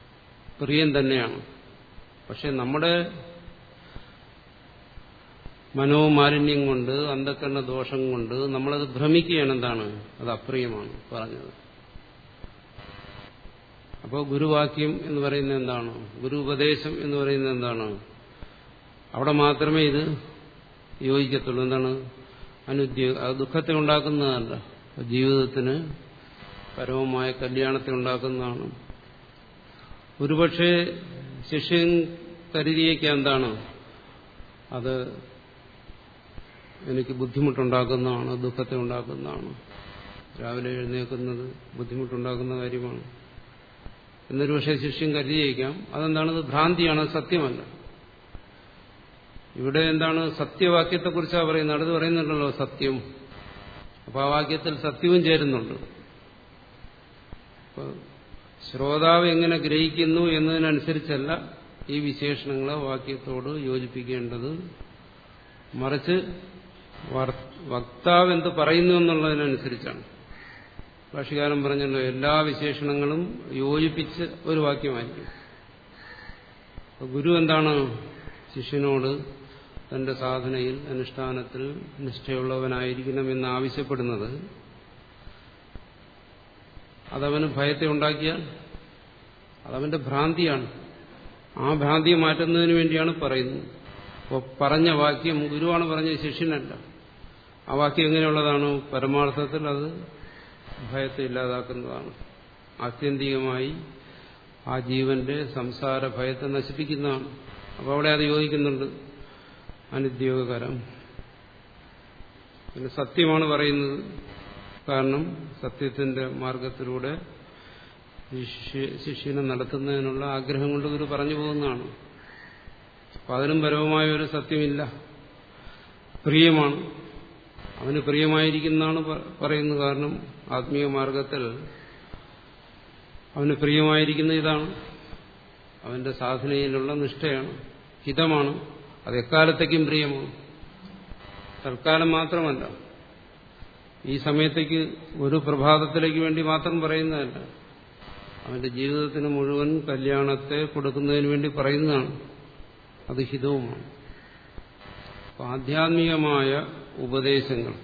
[SPEAKER 1] പ്രിയം തന്നെയാണ് പക്ഷെ നമ്മുടെ മനോമാലിന്യം കൊണ്ട് അന്ധക്കരണ ദോഷം കൊണ്ട് നമ്മളത് ഭ്രമിക്കുകയാണ് എന്താണ് അത് അപ്രിയമാണ് പറഞ്ഞത് അപ്പോൾ ഗുരുവാക്യം എന്ന് പറയുന്നത് എന്താണ് ഗുരു ഉപദേശം എന്ന് പറയുന്നത് എന്താണ് അവിടെ മാത്രമേ ഇത് യോജിക്കത്തുള്ളൂ എന്താണ് അനുദ്യോഗ അത് ദുഃഖത്തെ ഉണ്ടാക്കുന്നതല്ല ജീവിതത്തിന് പരമമായ കല്യാണത്തെ ഉണ്ടാക്കുന്നതാണ് ഒരുപക്ഷെ ശിഷ്യൻ കരുതിയേക്ക് എന്താണ് അത് എനിക്ക് ബുദ്ധിമുട്ടുണ്ടാക്കുന്നതാണ് ദുഃഖത്തെ ഉണ്ടാക്കുന്നതാണ് രാവിലെ എഴുന്നേൽക്കുന്നത് ബുദ്ധിമുട്ടുണ്ടാക്കുന്ന കാര്യമാണ് എന്നൊരു പക്ഷേ ശിഷ്യം കരുതിയേക്കാം അതെന്താണത് ഭ്രാന്തിയാണ് സത്യമല്ല ഇവിടെ എന്താണ് സത്യവാക്യത്തെക്കുറിച്ചാണ് പറയുന്നത് അടുത്ത് പറയുന്നുണ്ടല്ലോ സത്യം അപ്പൊ ആ വാക്യത്തിൽ സത്യവും ചേരുന്നുണ്ട് ശ്രോതാവ് എങ്ങനെ ഗ്രഹിക്കുന്നു എന്നതിനനുസരിച്ചല്ല ഈ വിശേഷണങ്ങളെ വാക്യത്തോട് യോജിപ്പിക്കേണ്ടത് മറിച്ച് വക്താവ് എന്ത് പറയുന്നു എന്നുള്ളതിനനുസരിച്ചാണ് ഭാഷകാരൻ പറഞ്ഞല്ലോ എല്ലാ വിശേഷണങ്ങളും യോജിപ്പിച്ച് ഒരു വാക്യമായിരിക്കും ഗുരു എന്താണ് ശിഷ്യനോട് തന്റെ സാധനയിൽ അനുഷ്ഠാനത്തിൽ നിഷ്ഠയുള്ളവനായിരിക്കണം എന്ന് ആവശ്യപ്പെടുന്നത് അതവന് ഭയത്തെ ഉണ്ടാക്കിയാൽ അതവന്റെ ഭ്രാന്തിയാണ് ആ ഭ്രാന്തിയെ മാറ്റുന്നതിന് വേണ്ടിയാണ് പറയുന്നത് അപ്പോൾ പറഞ്ഞ വാക്യം ഗുരുവാണ് പറഞ്ഞ ശിഷ്യനല്ല ആ വാക്യം എങ്ങനെയുള്ളതാണ് പരമാർത്ഥത്തിൽ അത് ഭയത്തെ ഇല്ലാതാക്കുന്നതാണ് ആത്യന്തികമായി ആ ജീവന്റെ സംസാര ഭയത്തെ നശിപ്പിക്കുന്നതാണ് അപ്പോൾ അവിടെ അത് യോജിക്കുന്നുണ്ട് അനുദ്യോഗകരം പിന്നെ സത്യമാണ് പറയുന്നത് കാരണം സത്യത്തിന്റെ മാർഗത്തിലൂടെ ശിഷ്യനെ നടത്തുന്നതിനുള്ള ആഗ്രഹം കൊണ്ട് ഗുരു പറഞ്ഞു പോകുന്നതാണ് അപ്പം അതിനും പരമമായ ഒരു സത്യമില്ല പ്രിയമാണ് അവന് പ്രിയമായിരിക്കുന്നതാണ് പറയുന്നത് കാരണം ആത്മീയ മാർഗത്തിൽ അവന് പ്രിയമായിരിക്കുന്ന ഇതാണ് അവന്റെ സാധനയിലുള്ള നിഷ്ഠയാണ് ഹിതമാണ് അത് എക്കാലത്തേക്കും പ്രിയമാണ് തൽക്കാലം മാത്രമല്ല ഈ സമയത്തേക്ക് ഒരു പ്രഭാതത്തിലേക്ക് വേണ്ടി മാത്രം പറയുന്നതല്ല അവന്റെ ജീവിതത്തിന് മുഴുവൻ കല്യാണത്തെ കൊടുക്കുന്നതിന് വേണ്ടി പറയുന്നതാണ് അത് ഹിതവുമാണ് അപ്പൊ ആധ്യാത്മികമായ ഉപദേശങ്ങൾ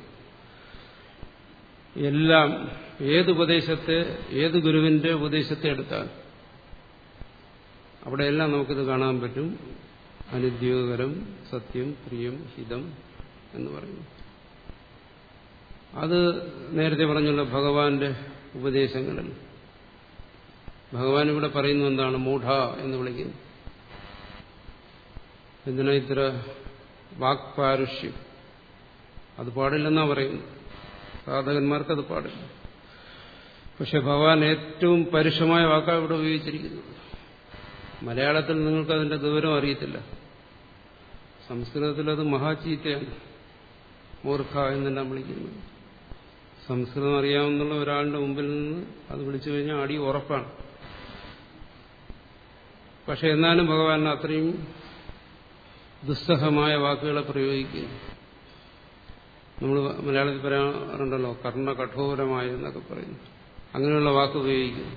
[SPEAKER 1] എല്ലാം ഏതുപദേശത്തെ ഏത് ഗുരുവിന്റെ ഉപദേശത്തെ എടുത്താൽ അവിടെയെല്ലാം നമുക്കിത് കാണാൻ പറ്റും അനുദ്യോഗകരം സത്യം പ്രിയം ഹിതം എന്ന് പറയുന്നു അത് നേരത്തെ പറഞ്ഞല്ലോ ഭഗവാന്റെ ഉപദേശങ്ങളിൽ ഭഗവാൻ ഇവിടെ പറയുന്നു എന്താണ് മൂഢ എന്ന് വിളിക്കുന്നു എന്തിനാ ഇത്ര വാക്പാരുഷ്യം അത് പാടില്ലെന്നാ പറയുന്നു സാധകന്മാർക്ക് അത് പാടില്ല പക്ഷെ ഭഗവാൻ ഏറ്റവും പരുഷമായ വാക്കാണ് ഇവിടെ ഉപയോഗിച്ചിരിക്കുന്നത് മലയാളത്തിൽ നിങ്ങൾക്ക് അതിന്റെ ദൂരം അറിയത്തില്ല സംസ്കൃതത്തിൽ അത് മഹാചീത്തയാണ് മൂർഖ എന്നെല്ലാം വിളിക്കുന്നത് സംസ്കൃതം അറിയാവുന്ന ഒരാളുടെ മുമ്പിൽ നിന്ന് അത് വിളിച്ചു കഴിഞ്ഞാൽ അടി ഉറപ്പാണ് പക്ഷെ എന്നാലും ഭഗവാൻ അത്രയും ദുസ്സഹമായ വാക്കുകളെ പ്രയോഗിക്കുന്നു നമ്മൾ മലയാളത്തിൽ പറയാറുണ്ടല്ലോ കർണ കഠോരമായ എന്നൊക്കെ പറയുന്നു അങ്ങനെയുള്ള വാക്ക് ഉപയോഗിക്കുന്നു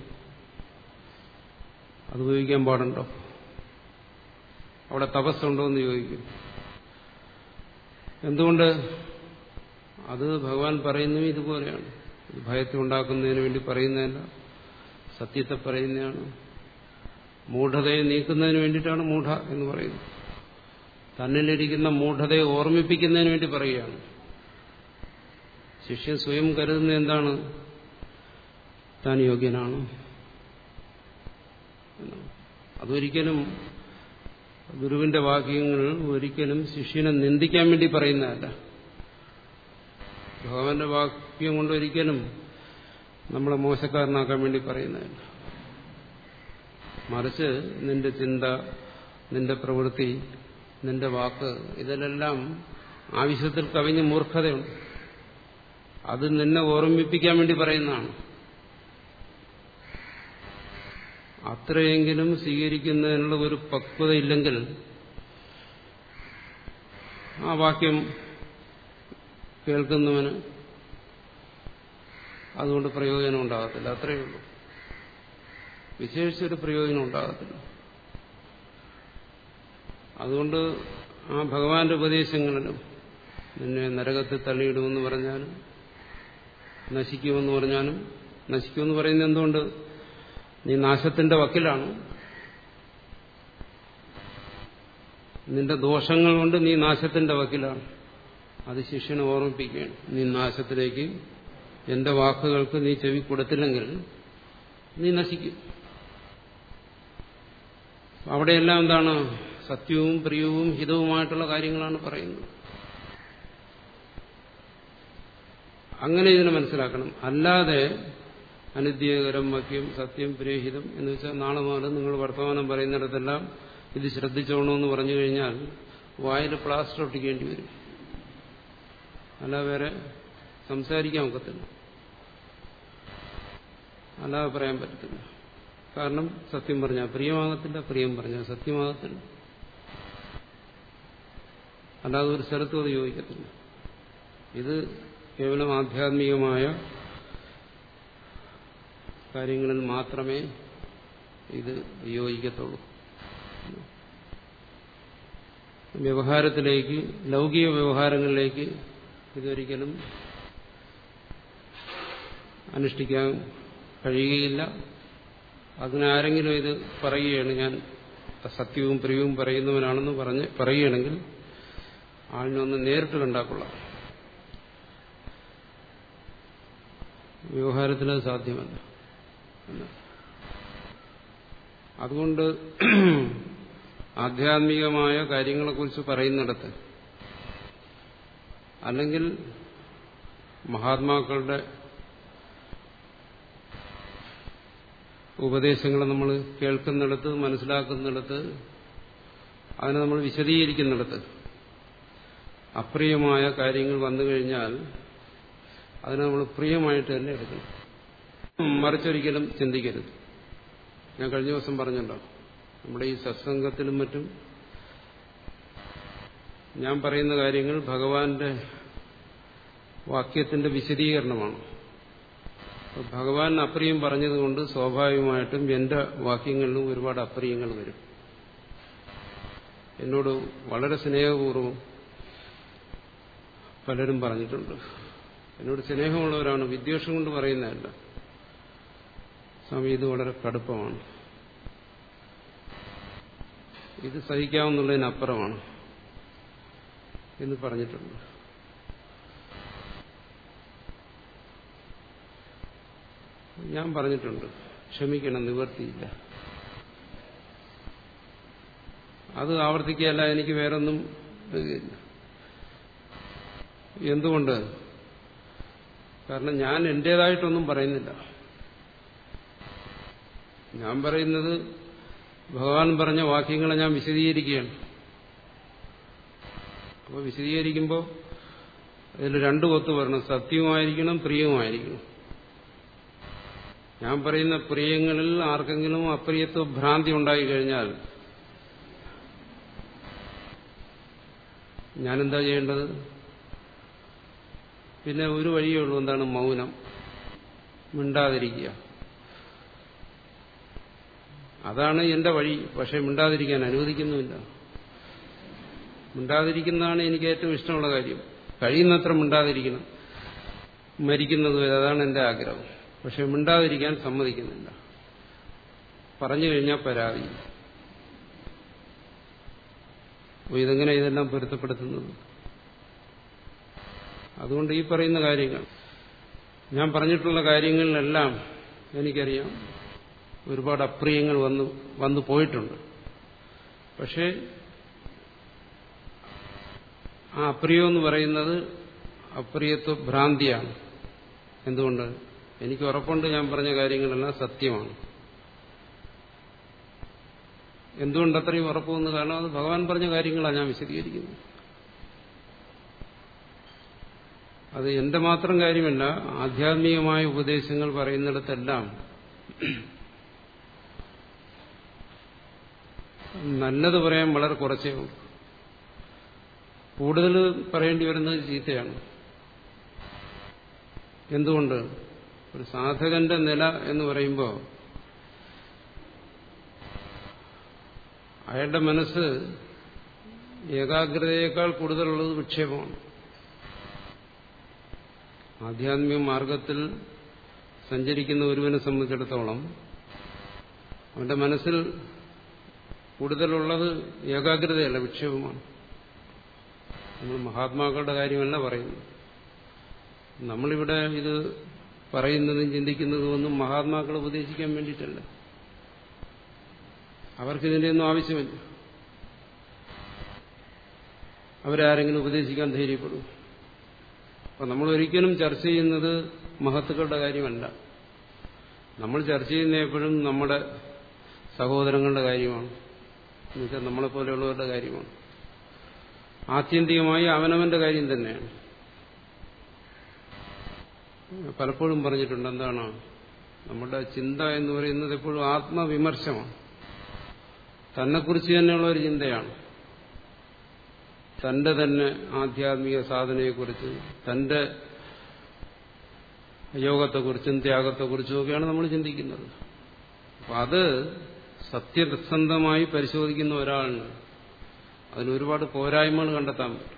[SPEAKER 1] അത് ഉപയോഗിക്കാൻ പാടുണ്ടോ അവിടെ തപസ്സുണ്ടോ എന്ന് ചോദിക്കും എന്തുകൊണ്ട് അത് ഭഗവാൻ പറയുന്നതും ഇതുപോലെയാണ് ഇത് ഭയത്തെ ഉണ്ടാക്കുന്നതിന് വേണ്ടി പറയുന്നതല്ല സത്യത്തെ പറയുന്നതാണ് മൂഢതയെ നീക്കുന്നതിന് വേണ്ടിയിട്ടാണ് മൂഢ എന്ന് പറയുന്നത് തന്നിലിരിക്കുന്ന മൂഢതയെ ഓർമ്മിപ്പിക്കുന്നതിന് വേണ്ടി പറയുകയാണ് ശിഷ്യൻ സ്വയം കരുതുന്ന എന്താണ് താൻ യോഗ്യനാണ് അതൊരിക്കലും ഗുരുവിന്റെ വാക്യങ്ങൾ ഒരിക്കലും ശിഷ്യനെ നിന്ദിക്കാൻ വേണ്ടി പറയുന്നതല്ല ഭഗവാന്റെ വാക്യം കൊണ്ട് ഒരിക്കലും നമ്മളെ മോശക്കാരനാക്കാൻ വേണ്ടി പറയുന്നതല്ല മറിച്ച് നിന്റെ ചിന്ത നിന്റെ പ്രവൃത്തി നിന്റെ വാക്ക് ഇതിലെല്ലാം ആവശ്യത്തിൽ കവിഞ്ഞ മൂർഖതയുണ്ട് അത് നിന്നെ ഓർമ്മിപ്പിക്കാൻ വേണ്ടി പറയുന്നതാണ് അത്രയെങ്കിലും സ്വീകരിക്കുന്നതിനുള്ള ഒരു പക്വതയില്ലെങ്കിൽ ആ വാക്യം കേൾക്കുന്നവന് അതുകൊണ്ട് പ്രയോജനം ഉണ്ടാകത്തില്ല അത്രയേ ഉള്ളൂ വിശേഷിച്ചൊരു പ്രയോജനം ഉണ്ടാകത്തില്ല അതുകൊണ്ട് ആ ഭഗവാന്റെ ഉപദേശങ്ങളിലും നിന്നെ നരകത്തിൽ തള്ളിയിടുമെന്ന് പറഞ്ഞാലും നശിക്കുമെന്ന് പറഞ്ഞാലും നശിക്കുമെന്ന് പറയുന്നത് എന്തുകൊണ്ട് നീ നാശത്തിന്റെ വക്കിലാണ് നിന്റെ ദോഷങ്ങൾ കൊണ്ട് നീ നാശത്തിന്റെ വക്കിലാണ് അത് ശിഷ്യനെ ഓർമ്മിപ്പിക്കുകയാണ് നീ നാശത്തിലേക്ക് എന്റെ വാക്കുകൾക്ക് നീ ചെവി കൊടുത്തില്ലെങ്കിൽ നീ നശിക്കും അവിടെയെല്ലാം എന്താണ് സത്യവും പ്രിയവും ഹിതവുമായിട്ടുള്ള കാര്യങ്ങളാണ് പറയുന്നത് അങ്ങനെ ഇതിനെ മനസ്സിലാക്കണം അല്ലാതെ അനുദ്യോഗരം വക്യം സത്യം പ്രിയഹിതം എന്ന് വെച്ചാൽ നാളെ മുതൽ നിങ്ങൾ വർത്തമാനം പറയുന്നിടത്തെല്ലാം ഇത് ശ്രദ്ധിച്ചോണമെന്ന് പറഞ്ഞു കഴിഞ്ഞാൽ വായിൽ പ്ലാസ്റ്റർ ഒട്ടിക്കേണ്ടി വരും അല്ല വേറെ സംസാരിക്കാൻ ഒക്കത്തില്ല അല്ലാതെ പറയാൻ പറ്റത്തില്ല കാരണം സത്യം പറഞ്ഞാൽ പ്രിയമാകത്തില്ല പ്രിയം പറഞ്ഞാൽ സത്യമാകത്തില്ല അല്ലാതെ ഒരു സ്ഥലത്തും അത് യോജിക്കത്തില്ല ഇത് കേവലം ആധ്യാത്മികമായ കാര്യങ്ങളിൽ മാത്രമേ ഇത് യോജിക്കത്തുള്ളൂ വ്യവഹാരത്തിലേക്ക് ലൗകിക വ്യവഹാരങ്ങളിലേക്ക് ഇതൊരിക്കലും അനുഷ്ഠിക്കാൻ കഴിയുകയില്ല അതിനാരെങ്കിലും ഇത് പറയുകയാണ് ഞാൻ സത്യവും പ്രിയവും പറയുന്നവനാണെന്ന് പറഞ്ഞ് പറയുകയാണെങ്കിൽ ആളിനൊന്ന് നേരിട്ട് കണ്ടാക്കൊള്ളാം വ്യവഹാരത്തിൽ അത് സാധ്യമല്ല അതുകൊണ്ട് ആധ്യാത്മികമായ കാര്യങ്ങളെക്കുറിച്ച് പറയുന്നിടത്ത് അല്ലെങ്കിൽ മഹാത്മാക്കളുടെ ഉപദേശങ്ങൾ നമ്മൾ കേൾക്കുന്നിടത്ത് മനസ്സിലാക്കുന്നിടത്ത് അതിനെ നമ്മൾ വിശദീകരിക്കുന്നിടത്ത് അപ്രിയമായ കാര്യങ്ങൾ വന്നു കഴിഞ്ഞാൽ അതിനെ നമ്മൾ പ്രിയമായിട്ട് തന്നെ എടുക്കണം മറിച്ചൊരിക്കലും ചിന്തിക്കരുത് ഞാൻ കഴിഞ്ഞ ദിവസം പറഞ്ഞല്ലോ നമ്മുടെ ഈ സത്സംഗത്തിലും മറ്റും ഞാൻ പറയുന്ന കാര്യങ്ങൾ ഭഗവാന്റെ വാക്യത്തിന്റെ വിശദീകരണമാണ് ഭഗവാൻ അപ്രിയം പറഞ്ഞതുകൊണ്ട് സ്വാഭാവികമായിട്ടും എന്റെ വാക്യങ്ങളിലും ഒരുപാട് അപ്രിയങ്ങൾ വരും എന്നോട് വളരെ സ്നേഹപൂർവ്വം പലരും പറഞ്ഞിട്ടുണ്ട് എന്നോട് സ്നേഹമുള്ളവരാണ് വിദ്വേഷം കൊണ്ട് പറയുന്നതല്ല സ്വാമി ഇത് വളരെ കടുപ്പമാണ് ഇത് സഹിക്കാവുന്നതിനപ്പുറമാണ് എന്ന് പറഞ്ഞിട്ടുണ്ട് ഞാൻ പറഞ്ഞിട്ടുണ്ട് ക്ഷമിക്കണം നിവർത്തിയില്ല അത് ആവർത്തിക്കുകയല്ല എനിക്ക് വേറൊന്നും എന്തുകൊണ്ട് കാരണം ഞാൻ എന്റേതായിട്ടൊന്നും പറയുന്നില്ല ഞാൻ പറയുന്നത് ഭഗവാൻ പറഞ്ഞ വാക്യങ്ങളെ ഞാൻ വിശദീകരിക്കുകയാണ് അപ്പോൾ വിശദീകരിക്കുമ്പോൾ അതിൽ രണ്ടു കൊത്ത് വരണം സത്യവുമായിരിക്കണം പ്രിയവുമായിരിക്കണം ഞാൻ പറയുന്ന പ്രിയങ്ങളിൽ ആർക്കെങ്കിലും അപ്രിയത്വ ഭ്രാന്തി ഉണ്ടായി കഴിഞ്ഞാൽ ഞാനെന്താ ചെയ്യേണ്ടത് പിന്നെ ഒരു വഴിയേ ഉള്ളൂ എന്താണ് മൗനം മിണ്ടാതിരിക്കുക അതാണ് എന്റെ വഴി പക്ഷെ മിണ്ടാതിരിക്കാൻ അനുവദിക്കുന്നുമില്ല മിണ്ടാതിരിക്കുന്നതാണ് എനിക്ക് ഏറ്റവും ഇഷ്ടമുള്ള കാര്യം കഴിയുന്നത്ര മിണ്ടാതിരിക്കണം മരിക്കുന്നത് വരെ അതാണ് എന്റെ ആഗ്രഹം പക്ഷെ മിണ്ടാതിരിക്കാൻ സമ്മതിക്കുന്നില്ല പറഞ്ഞു കഴിഞ്ഞാൽ പരാതി ഇതെങ്ങനെ ഇതെല്ലാം പൊരുത്തപ്പെടുത്തുന്നത് അതുകൊണ്ട് ഈ പറയുന്ന കാര്യങ്ങൾ ഞാൻ പറഞ്ഞിട്ടുള്ള കാര്യങ്ങളിലെല്ലാം എനിക്കറിയാം ഒരുപാട് അപ്രിയങ്ങൾ വന്നു വന്നു പോയിട്ടുണ്ട് പക്ഷേ ആ അപ്രിയം എന്ന് പറയുന്നത് അപ്രിയത്വ ഭ്രാന്തിയാണ് എന്തുകൊണ്ട് എനിക്ക് ഉറപ്പുണ്ട് ഞാൻ പറഞ്ഞ കാര്യങ്ങളെല്ലാം സത്യമാണ് എന്തുകൊണ്ട് അത്രയും ഉറപ്പുവെന്ന് കാരണം അത് ഭഗവാൻ പറഞ്ഞ കാര്യങ്ങളാണ് ഞാൻ വിശദീകരിക്കുന്നത് അത് എന്റെ മാത്രം കാര്യമല്ല ആധ്യാത്മികമായ ഉപദേശങ്ങൾ പറയുന്നിടത്തെല്ലാം നല്ലത് പറയാൻ വളരെ കുറച്ചേ ഉള്ളൂ കൂടുതൽ പറയേണ്ടി വരുന്നത് ചീത്തയാണ് എന്തുകൊണ്ട് ഒരു സാധകന്റെ നില എന്ന് പറയുമ്പോൾ അയാളുടെ മനസ്സ് ഏകാഗ്രതയേക്കാൾ കൂടുതലുള്ളത് വിക്ഷേപമാണ് ആധ്യാത്മിക മാർഗത്തിൽ സഞ്ചരിക്കുന്ന ഒരുവനെ സംബന്ധിച്ചിടത്തോളം അവന്റെ മനസ്സിൽ കൂടുതലുള്ളത് ഏകാഗ്രതയല്ല വിക്ഷേപമാണ് നമ്മൾ മഹാത്മാക്കളുടെ കാര്യമല്ല പറയുന്നത് നമ്മളിവിടെ ഇത് പറയുന്നതും ചിന്തിക്കുന്നതും ഒന്നും മഹാത്മാക്കളെ ഉപദേശിക്കാൻ വേണ്ടിയിട്ടല്ല അവർക്കിതിൻ്റെ ഒന്നും ആവശ്യമില്ല അവരാരെങ്കിലും ഉപദേശിക്കാൻ ധൈര്യപ്പെടും അപ്പം നമ്മൾ ഒരിക്കലും ചർച്ച ചെയ്യുന്നത് മഹത്തുക്കളുടെ കാര്യമല്ല നമ്മൾ ചർച്ച ചെയ്യുന്ന എപ്പോഴും നമ്മുടെ സഹോദരങ്ങളുടെ കാര്യമാണ് എന്നുവെച്ചാൽ നമ്മളെപ്പോലെയുള്ളവരുടെ കാര്യമാണ് ആത്യന്തികമായി അവനവന്റെ കാര്യം തന്നെയാണ് പലപ്പോഴും പറഞ്ഞിട്ടുണ്ട് എന്താണ് നമ്മുടെ ചിന്ത എന്ന് പറയുന്നത് എപ്പോഴും ആത്മവിമർശമാണ് തന്നെക്കുറിച്ച് തന്നെയുള്ള ഒരു ചിന്തയാണ് തന്റെ തന്നെ ആധ്യാത്മിക സാധനയെക്കുറിച്ച് തന്റെ യോഗത്തെക്കുറിച്ചും ത്യാഗത്തെക്കുറിച്ചും ഒക്കെയാണ് നമ്മൾ ചിന്തിക്കുന്നത് അപ്പം അത് സത്യസന്ധമായി പരിശോധിക്കുന്ന ഒരാളിന് അതിന് ഒരുപാട് പോരായ്മകൾ കണ്ടെത്താൻ പറ്റും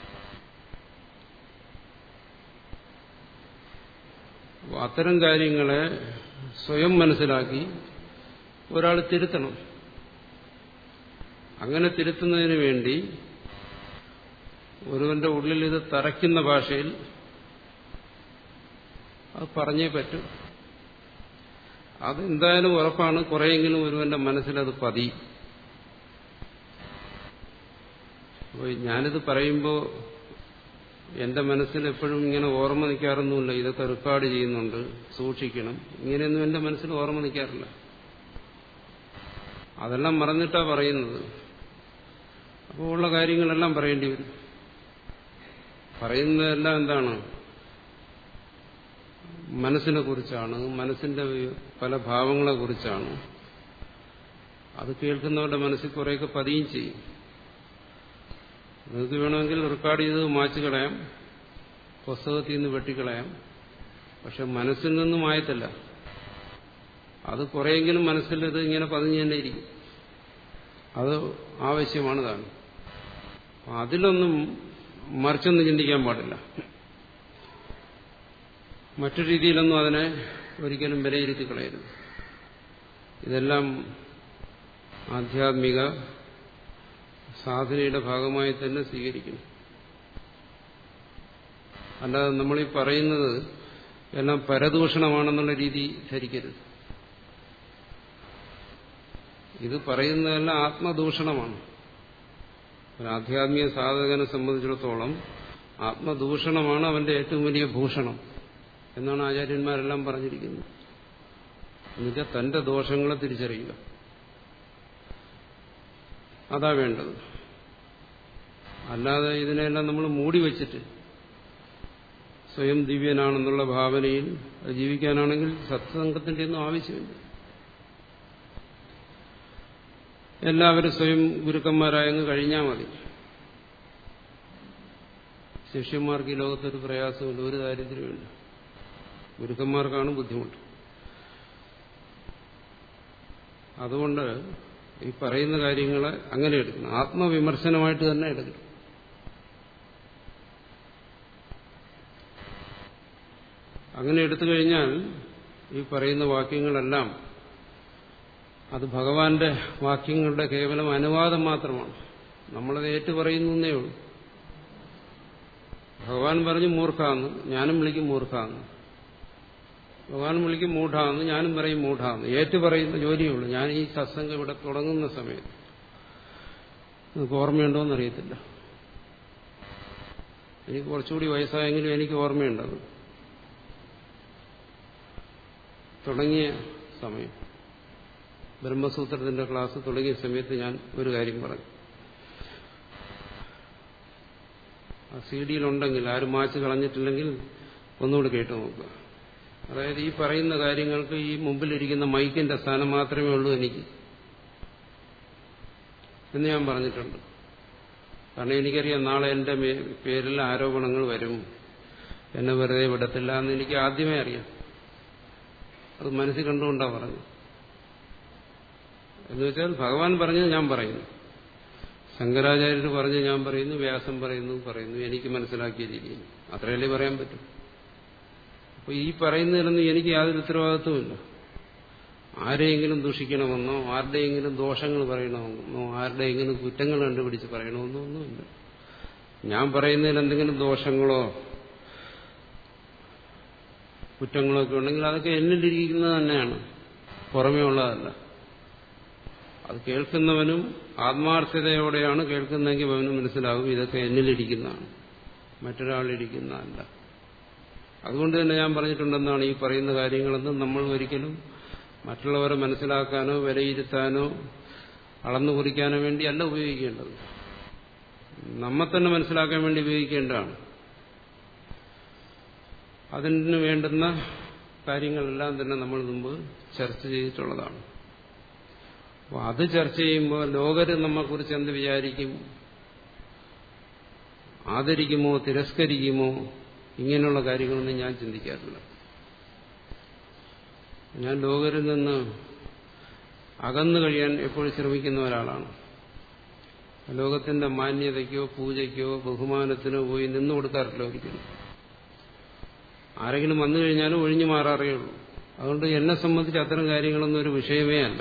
[SPEAKER 1] അത്തരം കാര്യങ്ങളെ സ്വയം മനസ്സിലാക്കി ഒരാൾ തിരുത്തണം അങ്ങനെ തിരുത്തുന്നതിന് വേണ്ടി ഒരുവന്റെ ഉള്ളിൽ ഇത് തറയ്ക്കുന്ന ഭാഷയിൽ അത് പറഞ്ഞേ പറ്റൂ അതെന്തായാലും ഉറപ്പാണ് കുറെയെങ്കിലും ഒരുവന്റെ മനസ്സിലത് പതി അപ്പോൾ ഞാനിത് പറയുമ്പോൾ എന്റെ മനസ്സിൽ എപ്പോഴും ഇങ്ങനെ ഓർമ്മ നിൽക്കാറൊന്നുമില്ല ഇതൊക്കെ റെക്കോർഡ് ചെയ്യുന്നുണ്ട് സൂക്ഷിക്കണം ഇങ്ങനെയൊന്നും എന്റെ മനസ്സിൽ ഓർമ്മ നിൽക്കാറില്ല അതെല്ലാം മറന്നിട്ടാ പറയുന്നത് അപ്പോൾ ഉള്ള കാര്യങ്ങളെല്ലാം പറയേണ്ടി വരും പറയുന്നതെല്ലാം എന്താണ് മനസ്സിനെ കുറിച്ചാണ് മനസ്സിന്റെ പല ഭാവങ്ങളെ കുറിച്ചാണ് അത് കേൾക്കുന്നവരുടെ മനസ്സിൽ കുറേയൊക്കെ പതിയും ചെയ്യും നിങ്ങൾക്ക് വേണമെങ്കിൽ റെക്കോർഡ് ചെയ്ത് മാച്ചു കളയാം പുസ്തകത്തിൽ നിന്ന് വെട്ടിക്കളയാം പക്ഷെ മനസ്സിൽ നിന്നും ആയത്തില്ല അത് കുറെയെങ്കിലും മനസ്സിൽ ഇത് ഇങ്ങനെ പതിഞ്ഞു തന്നെ ഇരിക്കും അത് ആവശ്യമാണ് താനും അതിലൊന്നും മറിച്ചൊന്നും ചിന്തിക്കാൻ പാടില്ല മറ്റു രീതിയിലൊന്നും അതിനെ ഒരിക്കലും വിലയിരുത്തി കളയരുത് ഇതെല്ലാം ആധ്യാത്മിക സാധനയുടെ ഭാഗമായി തന്നെ സ്വീകരിക്കണം അല്ലാതെ നമ്മളീ പറയുന്നത് എല്ലാം പരദൂഷണമാണെന്നുള്ള രീതി ധരിക്കരുത് ഇത് പറയുന്നതെല്ലാം ആത്മദൂഷണമാണ് ഒരു ആധ്യാത്മിക സാധകനെ സംബന്ധിച്ചിടത്തോളം ആത്മദൂഷണമാണ് അവന്റെ ഏറ്റവും വലിയ ഭൂഷണം എന്നാണ് ആചാര്യന്മാരെല്ലാം പറഞ്ഞിരിക്കുന്നത് എന്നുവെച്ചാൽ തന്റെ ദോഷങ്ങളെ തിരിച്ചറിയുക അതാ വേണ്ടത് അല്ലാതെ ഇതിനെല്ലാം നമ്മൾ മൂടി വച്ചിട്ട് സ്വയം ദിവ്യനാണെന്നുള്ള ഭാവനയിൽ ജീവിക്കാനാണെങ്കിൽ സത്സംഗത്തിന്റെ ഒന്നും ആവശ്യമില്ല എല്ലാവരും സ്വയം ഗുരുക്കന്മാരായങ്ങ് കഴിഞ്ഞാൽ മതി ശിഷ്യന്മാർക്ക് ഈ ലോകത്തൊരു പ്രയാസമില്ല ഒരു ദാരിദ്ര്യമില്ല ഗുരുക്കന്മാർക്കാണ് ബുദ്ധിമുട്ട് അതുകൊണ്ട് ഈ പറയുന്ന കാര്യങ്ങളെ അങ്ങനെ എടുക്കണം ആത്മവിമർശനമായിട്ട് തന്നെ എടുക്കണം അങ്ങനെ എടുത്തു കഴിഞ്ഞാൽ ഈ പറയുന്ന വാക്യങ്ങളെല്ലാം അത് ഭഗവാന്റെ വാക്യങ്ങളുടെ കേവലം അനുവാദം മാത്രമാണ് നമ്മളത് ഏറ്റു പറയുന്നേ ഉള്ളൂ ഭഗവാൻ പറഞ്ഞു മൂർഖാന്ന് ഞാനും വിളിക്കും മൂർഖാന്ന് ഭഗവാൻ വിളിക്കും മൂഢാന്ന് ഞാനും പറയും മൂഢാന്ന് ഏറ്റു പറയുന്ന ജോലിയുള്ളൂ ഞാൻ ഈ സത്സംഗം ഇവിടെ തുടങ്ങുന്ന സമയത്ത് നിങ്ങൾക്ക് ഓർമ്മയുണ്ടോ എന്നറിയത്തില്ല എനിക്ക് കുറച്ചുകൂടി വയസ്സായെങ്കിലും എനിക്ക് ഓർമ്മയുണ്ടത് തുടങ്ങിയ സമയം ബ്രഹ്മസൂത്രത്തിന്റെ ക്ലാസ് തുടങ്ങിയ സമയത്ത് ഞാൻ ഒരു കാര്യം പറഞ്ഞു ആ സി ഡിയിലുണ്ടെങ്കിൽ ആരും മാച്ച് കളഞ്ഞിട്ടില്ലെങ്കിൽ ഒന്നുകൂടി കേട്ടു നോക്കുക അതായത് ഈ പറയുന്ന കാര്യങ്ങൾക്ക് ഈ മുമ്പിലിരിക്കുന്ന മൈക്കിന്റെ സ്ഥാനം മാത്രമേ ഉള്ളൂ എനിക്ക് എന്ന് ഞാൻ പറഞ്ഞിട്ടുണ്ട് കാരണം എനിക്കറിയാം നാളെ എന്റെ പേരിൽ ആരോപണങ്ങൾ വരും എന്നെ വെറുതെ വിടത്തില്ല എന്ന് എനിക്ക് ആദ്യമേ അറിയാം അത് മനസ്സിൽ കണ്ടുകൊണ്ടാണ് പറഞ്ഞത് എന്നുവെച്ചാൽ ഭഗവാൻ പറഞ്ഞത് ഞാൻ പറയുന്നു ശങ്കരാചാര്യർ പറഞ്ഞ് ഞാൻ പറയുന്നു വ്യാസം പറയുന്നു പറയുന്നു എനിക്ക് മനസ്സിലാക്കിയ രീതിയിൽ അത്രയല്ലേ പറയാൻ പറ്റും അപ്പൊ ഈ പറയുന്നതിലൊന്നും എനിക്ക് യാതൊരു ഉത്തരവാദിത്വമില്ല ആരെയെങ്കിലും ദൂഷിക്കണമെന്നോ ആരുടെയെങ്കിലും ദോഷങ്ങൾ പറയണമെന്നോ ആരുടെയെങ്കിലും കുറ്റങ്ങൾ കണ്ടുപിടിച്ച് പറയണമെന്നോ ഒന്നുമില്ല ഞാൻ പറയുന്നതിൽ എന്തെങ്കിലും ദോഷങ്ങളോ കുറ്റങ്ങളോ ഒക്കെ ഉണ്ടെങ്കിൽ അതൊക്കെ എന്നിലിരിക്കുന്നത് തന്നെയാണ് പുറമേ ഉള്ളതല്ല അത് കേൾക്കുന്നവനും ആത്മാർത്ഥതയോടെയാണ് കേൾക്കുന്നതെങ്കിൽ അവന് മനസ്സിലാകും ഇതൊക്കെ എന്നിലിരിക്കുന്നതാണ് മറ്റൊരാളിരിക്കുന്നതല്ല അതുകൊണ്ട് തന്നെ ഞാൻ പറഞ്ഞിട്ടുണ്ടെന്നാണ് ഈ പറയുന്ന കാര്യങ്ങളൊന്നും നമ്മൾ ഒരിക്കലും മറ്റുള്ളവരെ മനസ്സിലാക്കാനോ വിലയിരുത്താനോ അളന്നു കുറിക്കാനോ വേണ്ടി അല്ല ഉപയോഗിക്കേണ്ടത് നമ്മെ തന്നെ മനസ്സിലാക്കാൻ വേണ്ടി ഉപയോഗിക്കേണ്ടതാണ് അതിന് വേണ്ടുന്ന കാര്യങ്ങളെല്ലാം തന്നെ നമ്മൾ മുമ്പ് ചർച്ച ചെയ്തിട്ടുള്ളതാണ് അപ്പോൾ അത് ചർച്ച ചെയ്യുമ്പോൾ ലോകര് നമ്മെക്കുറിച്ച് എന്ത് വിചാരിക്കും ആദരിക്കുമോ തിരസ്കരിക്കുമോ ഇങ്ങനെയുള്ള കാര്യങ്ങളൊന്നും ഞാൻ ചിന്തിക്കാറില്ല ഞാൻ ലോകരിൽ നിന്ന് അകന്നു കഴിയാൻ എപ്പോഴും ശ്രമിക്കുന്ന ഒരാളാണ് ലോകത്തിന്റെ മാന്യതയ്ക്കോ പൂജയ്ക്കോ ബഹുമാനത്തിനോ പോയി നിന്നു കൊടുക്കാറില്ല ഒരിക്കലും ആരെങ്കിലും വന്നു കഴിഞ്ഞാലും ഒഴിഞ്ഞു മാറാറേ ഉള്ളൂ അതുകൊണ്ട് എന്നെ സംബന്ധിച്ച് അത്തരം കാര്യങ്ങളൊന്നും ഒരു വിഷയമേ അല്ല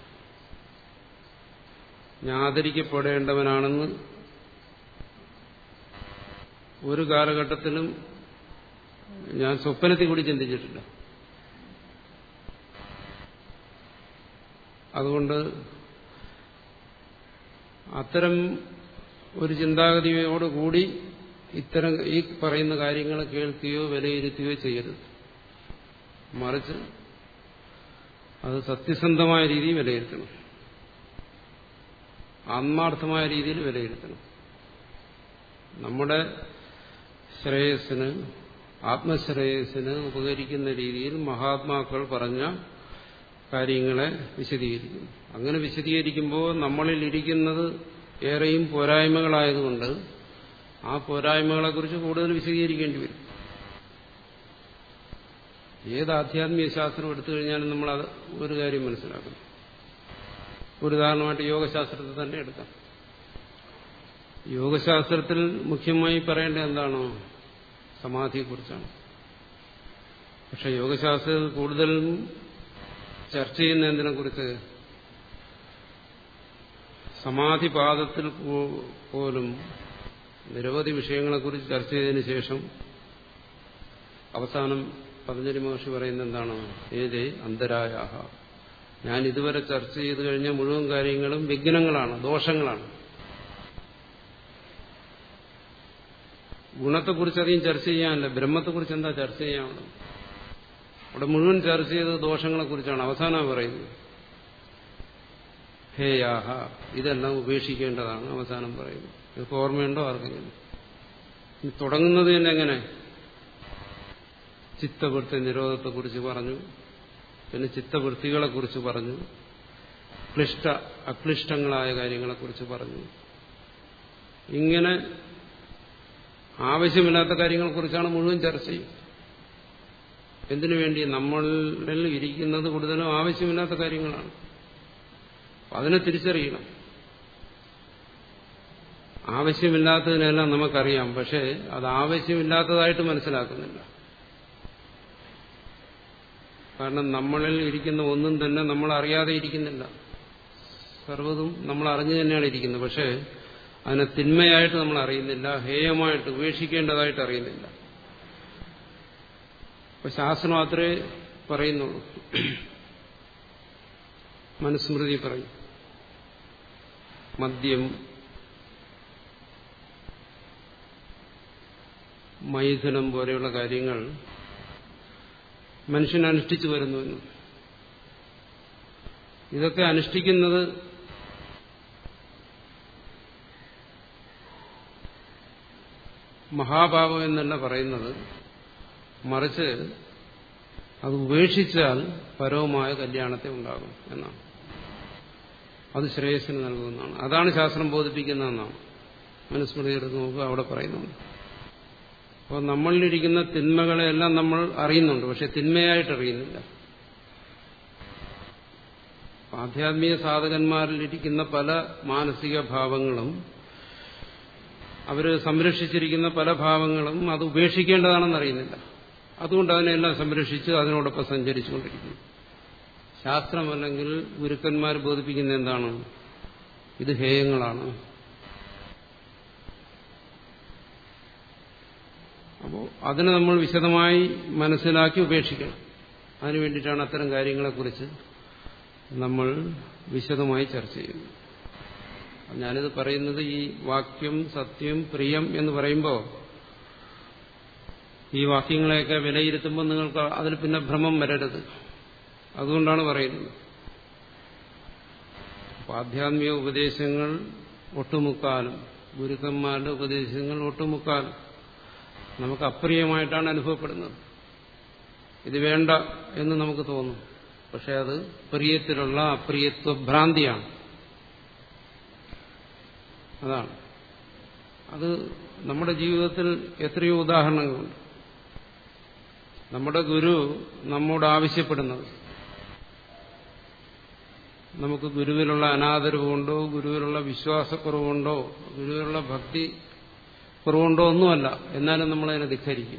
[SPEAKER 1] ഞാൻ ആദരിക്കപ്പെടേണ്ടവനാണെന്ന് ഒരു കാലഘട്ടത്തിലും ഞാൻ സ്വപ്നത്തിൽ കൂടി ചിന്തിച്ചിട്ടില്ല അതുകൊണ്ട് അത്തരം ഒരു ചിന്താഗതിയോടുകൂടി ഇത്തരം ഈ പറയുന്ന കാര്യങ്ങൾ കേൾക്കുകയോ വിലയിരുത്തുകയോ ചെയ്യരുത് മറിച്ച് അത് സത്യസന്ധമായ രീതിയിൽ വിലയിരുത്തണം ആത്മാർത്ഥമായ രീതിയിൽ വിലയിരുത്തണം നമ്മുടെ ശ്രേയസ്സിന് ആത്മശ്രേയസ്സിന് ഉപകരിക്കുന്ന രീതിയിൽ മഹാത്മാക്കൾ പറഞ്ഞ കാര്യങ്ങളെ വിശദീകരിക്കുന്നു അങ്ങനെ വിശദീകരിക്കുമ്പോൾ നമ്മളിൽ ഇരിക്കുന്നത് ഏറെയും പോരായ്മകളായതുകൊണ്ട് ആ പോരായ്മകളെക്കുറിച്ച് കൂടുതൽ വിശദീകരിക്കേണ്ടി വരും ഏത് ആധ്യാത്മിക ശാസ്ത്രം എടുത്തു കഴിഞ്ഞാലും നമ്മൾ അത് ഒരു കാര്യം മനസ്സിലാക്കണം ഒരു ഉദാഹരണമായിട്ട് യോഗശാസ്ത്രത്തെ തന്നെ എടുക്കാം യോഗശാസ്ത്രത്തിൽ മുഖ്യമായി പറയേണ്ടത് എന്താണോ സമാധിയെക്കുറിച്ചാണ് പക്ഷെ യോഗശാസ്ത്രത്തിൽ കൂടുതലും ചർച്ച ചെയ്യുന്ന എന്തിനെ കുറിച്ച് സമാധിപാദത്തിൽ പോലും നിരവധി വിഷയങ്ങളെക്കുറിച്ച് ചർച്ച ചെയ്തതിനു ശേഷം അവസാനം പതഞ്ജലി മഹർഷി പറയുന്ന എന്താണ് ഏതേ അന്തരായാഹ ഞാൻ ഇതുവരെ ചർച്ച ചെയ്തു കഴിഞ്ഞ മുഴുവൻ കാര്യങ്ങളും വിഘ്നങ്ങളാണ് ദോഷങ്ങളാണ് ഗുണത്തെക്കുറിച്ച് അധികം ചർച്ച ചെയ്യാനല്ല ബ്രഹ്മത്തെക്കുറിച്ച് എന്താ ചർച്ച ചെയ്യാനുള്ളത് അവിടെ മുഴുവൻ ചർച്ച ചെയ്തത് ദോഷങ്ങളെക്കുറിച്ചാണ് അവസാനം പറയുന്നത് ഹേയാഹ ഇതെല്ലാം ഉപേക്ഷിക്കേണ്ടതാണ് അവസാനം പറയുന്നത് ഇതിപ്പോൾ ഓർമ്മയുണ്ടോ ആർക്കെങ്കിലും തുടങ്ങുന്നത് തന്നെ എങ്ങനെ ചിത്തവൃത്തി നിരോധത്തെക്കുറിച്ച് പറഞ്ഞു പിന്നെ ചിത്തവൃത്തികളെക്കുറിച്ച് പറഞ്ഞു ക്ലിഷ്ട അക്ലിഷ്ടങ്ങളായ കാര്യങ്ങളെക്കുറിച്ച് പറഞ്ഞു ഇങ്ങനെ ആവശ്യമില്ലാത്ത കാര്യങ്ങളെക്കുറിച്ചാണ് മുഴുവൻ ചർച്ചയും എന്തിനു വേണ്ടി നമ്മളിൽ ഇരിക്കുന്നത് കൂടുതലും ആവശ്യമില്ലാത്ത കാര്യങ്ങളാണ് അതിനെ തിരിച്ചറിയണം ആവശ്യമില്ലാത്തതിനെല്ലാം നമുക്കറിയാം പക്ഷേ അത് ആവശ്യമില്ലാത്തതായിട്ട് മനസ്സിലാക്കുന്നില്ല കാരണം നമ്മളിൽ ഇരിക്കുന്ന ഒന്നും തന്നെ നമ്മൾ അറിയാതെ ഇരിക്കുന്നില്ല സർവ്വതും നമ്മൾ അറിഞ്ഞു തന്നെയാണ് ഇരിക്കുന്നത് പക്ഷേ അതിനെ തിന്മയായിട്ട് നമ്മൾ അറിയുന്നില്ല ഹേയമായിട്ട് ഉപേക്ഷിക്കേണ്ടതായിട്ട് അറിയുന്നില്ല അപ്പൊ ശാസ്ത്രം അത്രേ പറയുന്നുള്ളൂ മനുസ്മൃതി പറയും മദ്യം മൈഥുനം പോലെയുള്ള കാര്യങ്ങൾ മനുഷ്യൻ അനുഷ്ഠിച്ചു വരുന്നുവെന്ന് ഇതൊക്കെ അനുഷ്ഠിക്കുന്നത് മഹാഭാവം എന്നല്ല പറയുന്നത് മറിച്ച് അത് ഉപേക്ഷിച്ചാൽ പരവുമായ കല്യാണത്തെ ഉണ്ടാകും എന്നാണ് അത് ശ്രേയസ്സിന് നൽകുന്നതാണ് അതാണ് ശാസ്ത്രം ബോധിപ്പിക്കുന്നതെന്നാണ് മനുസ്മൃതി എടുത്ത് നോക്കുക അവിടെ പറയുന്നുണ്ട് അപ്പോൾ നമ്മളിലിരിക്കുന്ന തിന്മകളെല്ലാം നമ്മൾ അറിയുന്നുണ്ട് പക്ഷെ തിന്മയായിട്ട് അറിയുന്നില്ല ആധ്യാത്മിക സാധകന്മാരിലിരിക്കുന്ന പല മാനസിക ഭാവങ്ങളും അവർ സംരക്ഷിച്ചിരിക്കുന്ന പല ഭാവങ്ങളും അത് ഉപേക്ഷിക്കേണ്ടതാണെന്ന് അറിയുന്നില്ല അതുകൊണ്ട് അതിനെല്ലാം സംരക്ഷിച്ച് അതിനോടൊപ്പം സഞ്ചരിച്ചുകൊണ്ടിരിക്കുന്നു ശാസ്ത്രമല്ലെങ്കിൽ ഗുരുക്കന്മാർ ബോധിപ്പിക്കുന്ന എന്താണ് ഇത് ഹേയങ്ങളാണ് അപ്പോൾ അതിനെ നമ്മൾ വിശദമായി മനസ്സിലാക്കി ഉപേക്ഷിക്കണം അതിനു വേണ്ടിയിട്ടാണ് അത്തരം കാര്യങ്ങളെക്കുറിച്ച് നമ്മൾ വിശദമായി ചർച്ച ചെയ്യുന്നത് ഞാനിത് പറയുന്നത് ഈ വാക്യം സത്യം പ്രിയം എന്ന് പറയുമ്പോൾ ഈ വാക്യങ്ങളെയൊക്കെ വിലയിരുത്തുമ്പോൾ നിങ്ങൾക്ക് അതിൽ പിന്നെ ഭ്രമം വരരുത് അതുകൊണ്ടാണ് പറയുന്നത് അപ്പോൾ ആധ്യാത്മിക ഉപദേശങ്ങൾ ഒട്ടുമുക്കാലും ഗുരുക്കന്മാരുടെ ഉപദേശങ്ങൾ ഒട്ടുമുക്കാലും നമുക്ക് അപ്രിയമായിട്ടാണ് അനുഭവപ്പെടുന്നത് ഇത് വേണ്ട എന്ന് നമുക്ക് തോന്നും പക്ഷെ അത് പ്രിയത്തിലുള്ള അപ്രിയത്വ ഭ്രാന്തിയാണ് അതാണ് അത് നമ്മുടെ ജീവിതത്തിൽ എത്രയോ ഉദാഹരണങ്ങളുണ്ട് നമ്മുടെ ഗുരു നമ്മോട് ആവശ്യപ്പെടുന്നത് നമുക്ക് ഗുരുവിലുള്ള അനാദരവ് കൊണ്ടോ ഗുരുവിലുള്ള വിശ്വാസക്കുറവുകൊണ്ടോ ഗുരുവിലുള്ള ഭക്തി കുറവുണ്ടോ ഒന്നുമല്ല എന്നാലും നമ്മളതിനെ ധിഖരിക്കും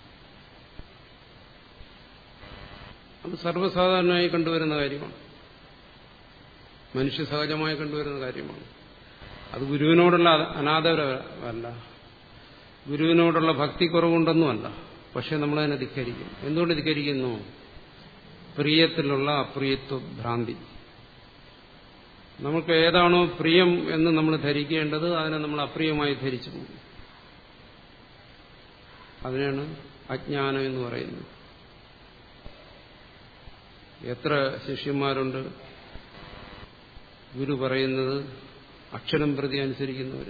[SPEAKER 1] അത് സർവ്വസാധാരണമായി കണ്ടുവരുന്ന കാര്യമാണ് മനുഷ്യ സഹജമായി കണ്ടുവരുന്ന കാര്യമാണ് അത് ഗുരുവിനോടുള്ള അനാദരവല്ല ഗുരുവിനോടുള്ള ഭക്തി കുറവുണ്ടെന്നുമല്ല പക്ഷെ നമ്മളതിനെ ധിക്കരിക്കും എന്തുകൊണ്ട് ധിക്കരിക്കുന്നു പ്രിയത്തിലുള്ള അപ്രിയത്വ ഭ്രാന്തി നമുക്ക് ഏതാണോ പ്രിയം എന്ന് നമ്മൾ ധരിക്കേണ്ടത് അതിനെ നമ്മൾ അപ്രിയമായി ധരിച്ചു പോകും അതിനാണ് അജ്ഞാനം എന്ന് പറയുന്നത് എത്ര ശിഷ്യന്മാരുണ്ട് ഗുരു പറയുന്നത് അക്ഷരം പ്രതി അനുസരിക്കുന്നവർ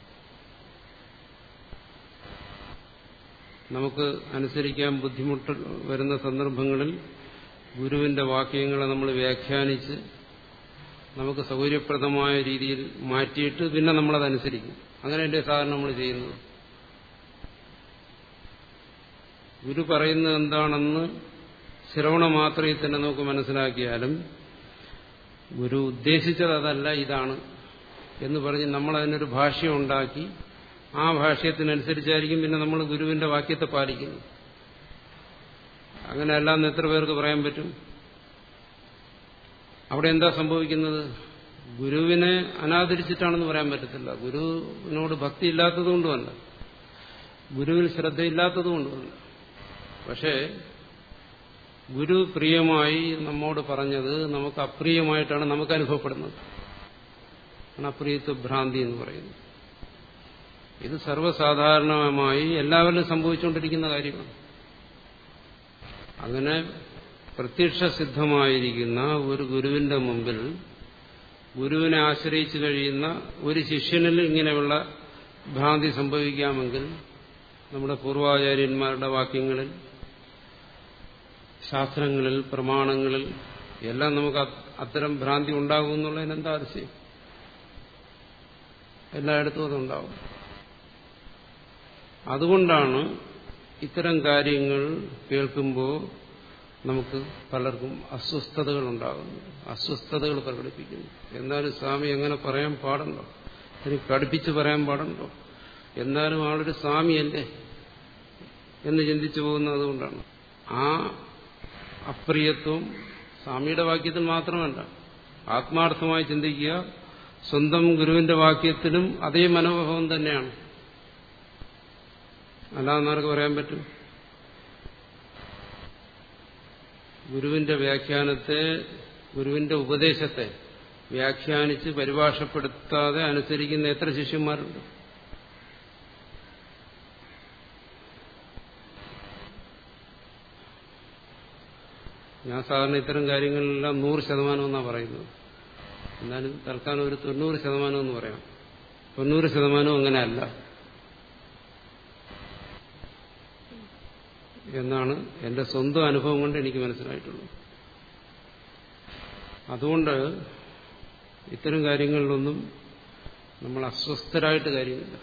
[SPEAKER 1] നമുക്ക് അനുസരിക്കാൻ ബുദ്ധിമുട്ട് വരുന്ന സന്ദർഭങ്ങളിൽ ഗുരുവിന്റെ വാക്യങ്ങളെ നമ്മൾ വ്യാഖ്യാനിച്ച് നമുക്ക് സൗകര്യപ്രദമായ രീതിയിൽ മാറ്റിയിട്ട് പിന്നെ നമ്മളതനുസരിക്കും അങ്ങനെയല്ലേ സാധാരണ നമ്മൾ ചെയ്യുന്നത് ഗുരു പറയുന്നത് എന്താണെന്ന് ശ്രവണ മാത്രയിൽ തന്നെ നമുക്ക് മനസ്സിലാക്കിയാലും ഗുരു ഉദ്ദേശിച്ചത് അതല്ല ഇതാണ് എന്ന് പറഞ്ഞ് നമ്മൾ അതിനൊരു ഭാഷ്യം ഉണ്ടാക്കി ആ ഭാഷ്യത്തിനനുസരിച്ചായിരിക്കും പിന്നെ നമ്മൾ ഗുരുവിന്റെ വാക്യത്തെ പാലിക്കുന്നു അങ്ങനെയല്ല എന്ന് എത്ര പേർക്ക് പറയാൻ പറ്റും അവിടെ എന്താ സംഭവിക്കുന്നത് ഗുരുവിനെ അനാദരിച്ചിട്ടാണെന്ന് പറയാൻ പറ്റത്തില്ല ഗുരുവിനോട് ഭക്തി ഇല്ലാത്തതുകൊണ്ടുമല്ല ഗുരുവിൽ ശ്രദ്ധയില്ലാത്തതുകൊണ്ടുമല്ല പക്ഷേ ഗുരു പ്രിയമായി നമ്മോട് പറഞ്ഞത് നമുക്ക് അപ്രിയമായിട്ടാണ് നമുക്ക് അനുഭവപ്പെടുന്നത് അപ്രിയത്വ ഭ്രാന്തി എന്ന് പറയുന്നത് ഇത് സർവ്വസാധാരണമായി എല്ലാവരിലും സംഭവിച്ചുകൊണ്ടിരിക്കുന്ന കാര്യമാണ് അങ്ങനെ പ്രത്യക്ഷസിദ്ധമായിരിക്കുന്ന ഒരു ഗുരുവിന്റെ മുമ്പിൽ ഗുരുവിനെ ആശ്രയിച്ചു കഴിയുന്ന ഒരു ശിഷ്യനിൽ ഇങ്ങനെയുള്ള ഭ്രാന്തി സംഭവിക്കാമെങ്കിൽ നമ്മുടെ പൂർവാചാര്യന്മാരുടെ വാക്യങ്ങളിൽ ശാസ്ത്രങ്ങളിൽ പ്രമാണങ്ങളിൽ എല്ലാം നമുക്ക് അത്തരം ഭ്രാന്തി ഉണ്ടാകും എന്നുള്ളതിന് എന്താ അതിശയം എല്ലായിടത്തും അതുണ്ടാവും അതുകൊണ്ടാണ് ഇത്തരം കാര്യങ്ങൾ കേൾക്കുമ്പോൾ നമുക്ക് പലർക്കും അസ്വസ്ഥതകൾ ഉണ്ടാകുന്നു അസ്വസ്ഥതകൾ പ്രകടിപ്പിക്കുന്നു എന്നാലും സ്വാമി എങ്ങനെ പറയാൻ പാടുണ്ടോ എനിക്ക് കടുപ്പിച്ച് പറയാൻ പാടുണ്ടോ എന്നാലും ആളൊരു സ്വാമിയല്ലേ എന്ന് ചിന്തിച്ചു പോകുന്നത് അതുകൊണ്ടാണ് ആ അപ്രിയത്വം സ്വാമിയുടെ വാക്യത്തിൽ മാത്രമല്ല ആത്മാർത്ഥമായി ചിന്തിക്കുക സ്വന്തം ഗുരുവിന്റെ വാക്യത്തിലും അതേ മനോഭാവം തന്നെയാണ് അല്ലാതെ ആർക്ക് പറയാൻ പറ്റും ഗുരുവിന്റെ വ്യാഖ്യാനത്തെ ഗുരുവിന്റെ ഉപദേശത്തെ വ്യാഖ്യാനിച്ച് പരിഭാഷപ്പെടുത്താതെ അനുസരിക്കുന്ന എത്ര ശിഷ്യന്മാരുണ്ട് ഞാൻ സാധാരണ ഇത്തരം കാര്യങ്ങളിലെല്ലാം നൂറ് ശതമാനം എന്നാണ് പറയുന്നത് എന്നാലും തൽക്കാലം ഒരു തൊണ്ണൂറ് ശതമാനം എന്ന് പറയാം തൊണ്ണൂറ് ശതമാനവും അങ്ങനെയല്ല എന്നാണ് എന്റെ സ്വന്തം അനുഭവം കൊണ്ട് എനിക്ക് മനസ്സിലായിട്ടുള്ളത് അതുകൊണ്ട് ഇത്തരം കാര്യങ്ങളിലൊന്നും നമ്മൾ അസ്വസ്ഥരായിട്ട് കാര്യമില്ല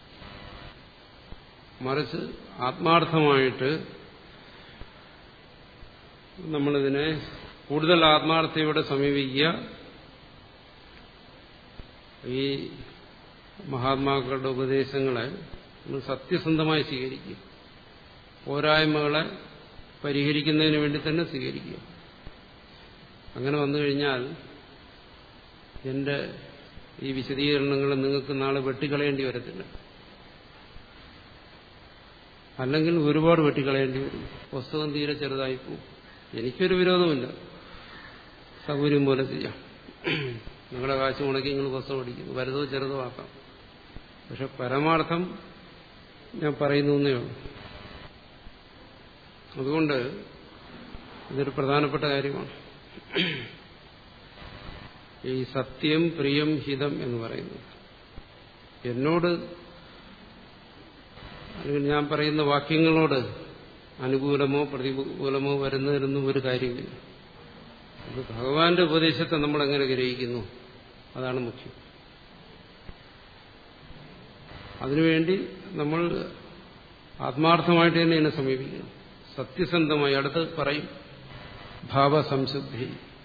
[SPEAKER 1] മറിച്ച് ആത്മാർത്ഥമായിട്ട് നമ്മളിതിനെ കൂടുതൽ ആത്മാർത്ഥയോടെ സമീപിക്കുക ഈ മഹാത്മാക്കളുടെ ഉപദേശങ്ങളെ നമ്മൾ സത്യസന്ധമായി സ്വീകരിക്കുക പോരായ്മകളെ പരിഹരിക്കുന്നതിന് വേണ്ടി തന്നെ സ്വീകരിക്കുക അങ്ങനെ വന്നു കഴിഞ്ഞാൽ എന്റെ ഈ വിശദീകരണങ്ങൾ നിങ്ങൾക്ക് നാളെ വെട്ടിക്കളയേണ്ടി വരത്തില്ല അല്ലെങ്കിൽ ഒരുപാട് വെട്ടിക്കളയേണ്ടി വരും പുസ്തകം തീരെ ചെറുതായി പോകും എനിക്കൊരു വിരോധമില്ല സൗകര്യം പോലെ ചെയ്യാം നിങ്ങളുടെ കാശ് മുടക്കി നിങ്ങൾ പുസ്തകം പഠിക്കുന്നു വലുതോ ചെറുതോ ആക്കാം പക്ഷെ പരമാർത്ഥം ഞാൻ പറയുന്നു എന്നേ ഉള്ളൂ അതുകൊണ്ട് ഇതൊരു പ്രധാനപ്പെട്ട കാര്യമാണ് ഈ സത്യം പ്രിയം ഹിതം എന്ന് പറയുന്നത് എന്നോട് അല്ലെങ്കിൽ ഞാൻ പറയുന്ന വാക്യങ്ങളോട് അനുകൂലമോ പ്രതികൂലമോ വരുന്നതിനൊന്നും ഒരു കാര്യമില്ല അത് ഭഗവാന്റെ ഉപദേശത്തെ നമ്മൾ എങ്ങനെ ഗ്രഹിക്കുന്നു അതാണ് മുഖ്യം അതിനുവേണ്ടി നമ്മൾ ആത്മാർത്ഥമായിട്ട് തന്നെ എന്നെ സമീപിക്കണം സത്യസന്ധമായി അടുത്ത് പറയും ഭാവസംശുദ്ധി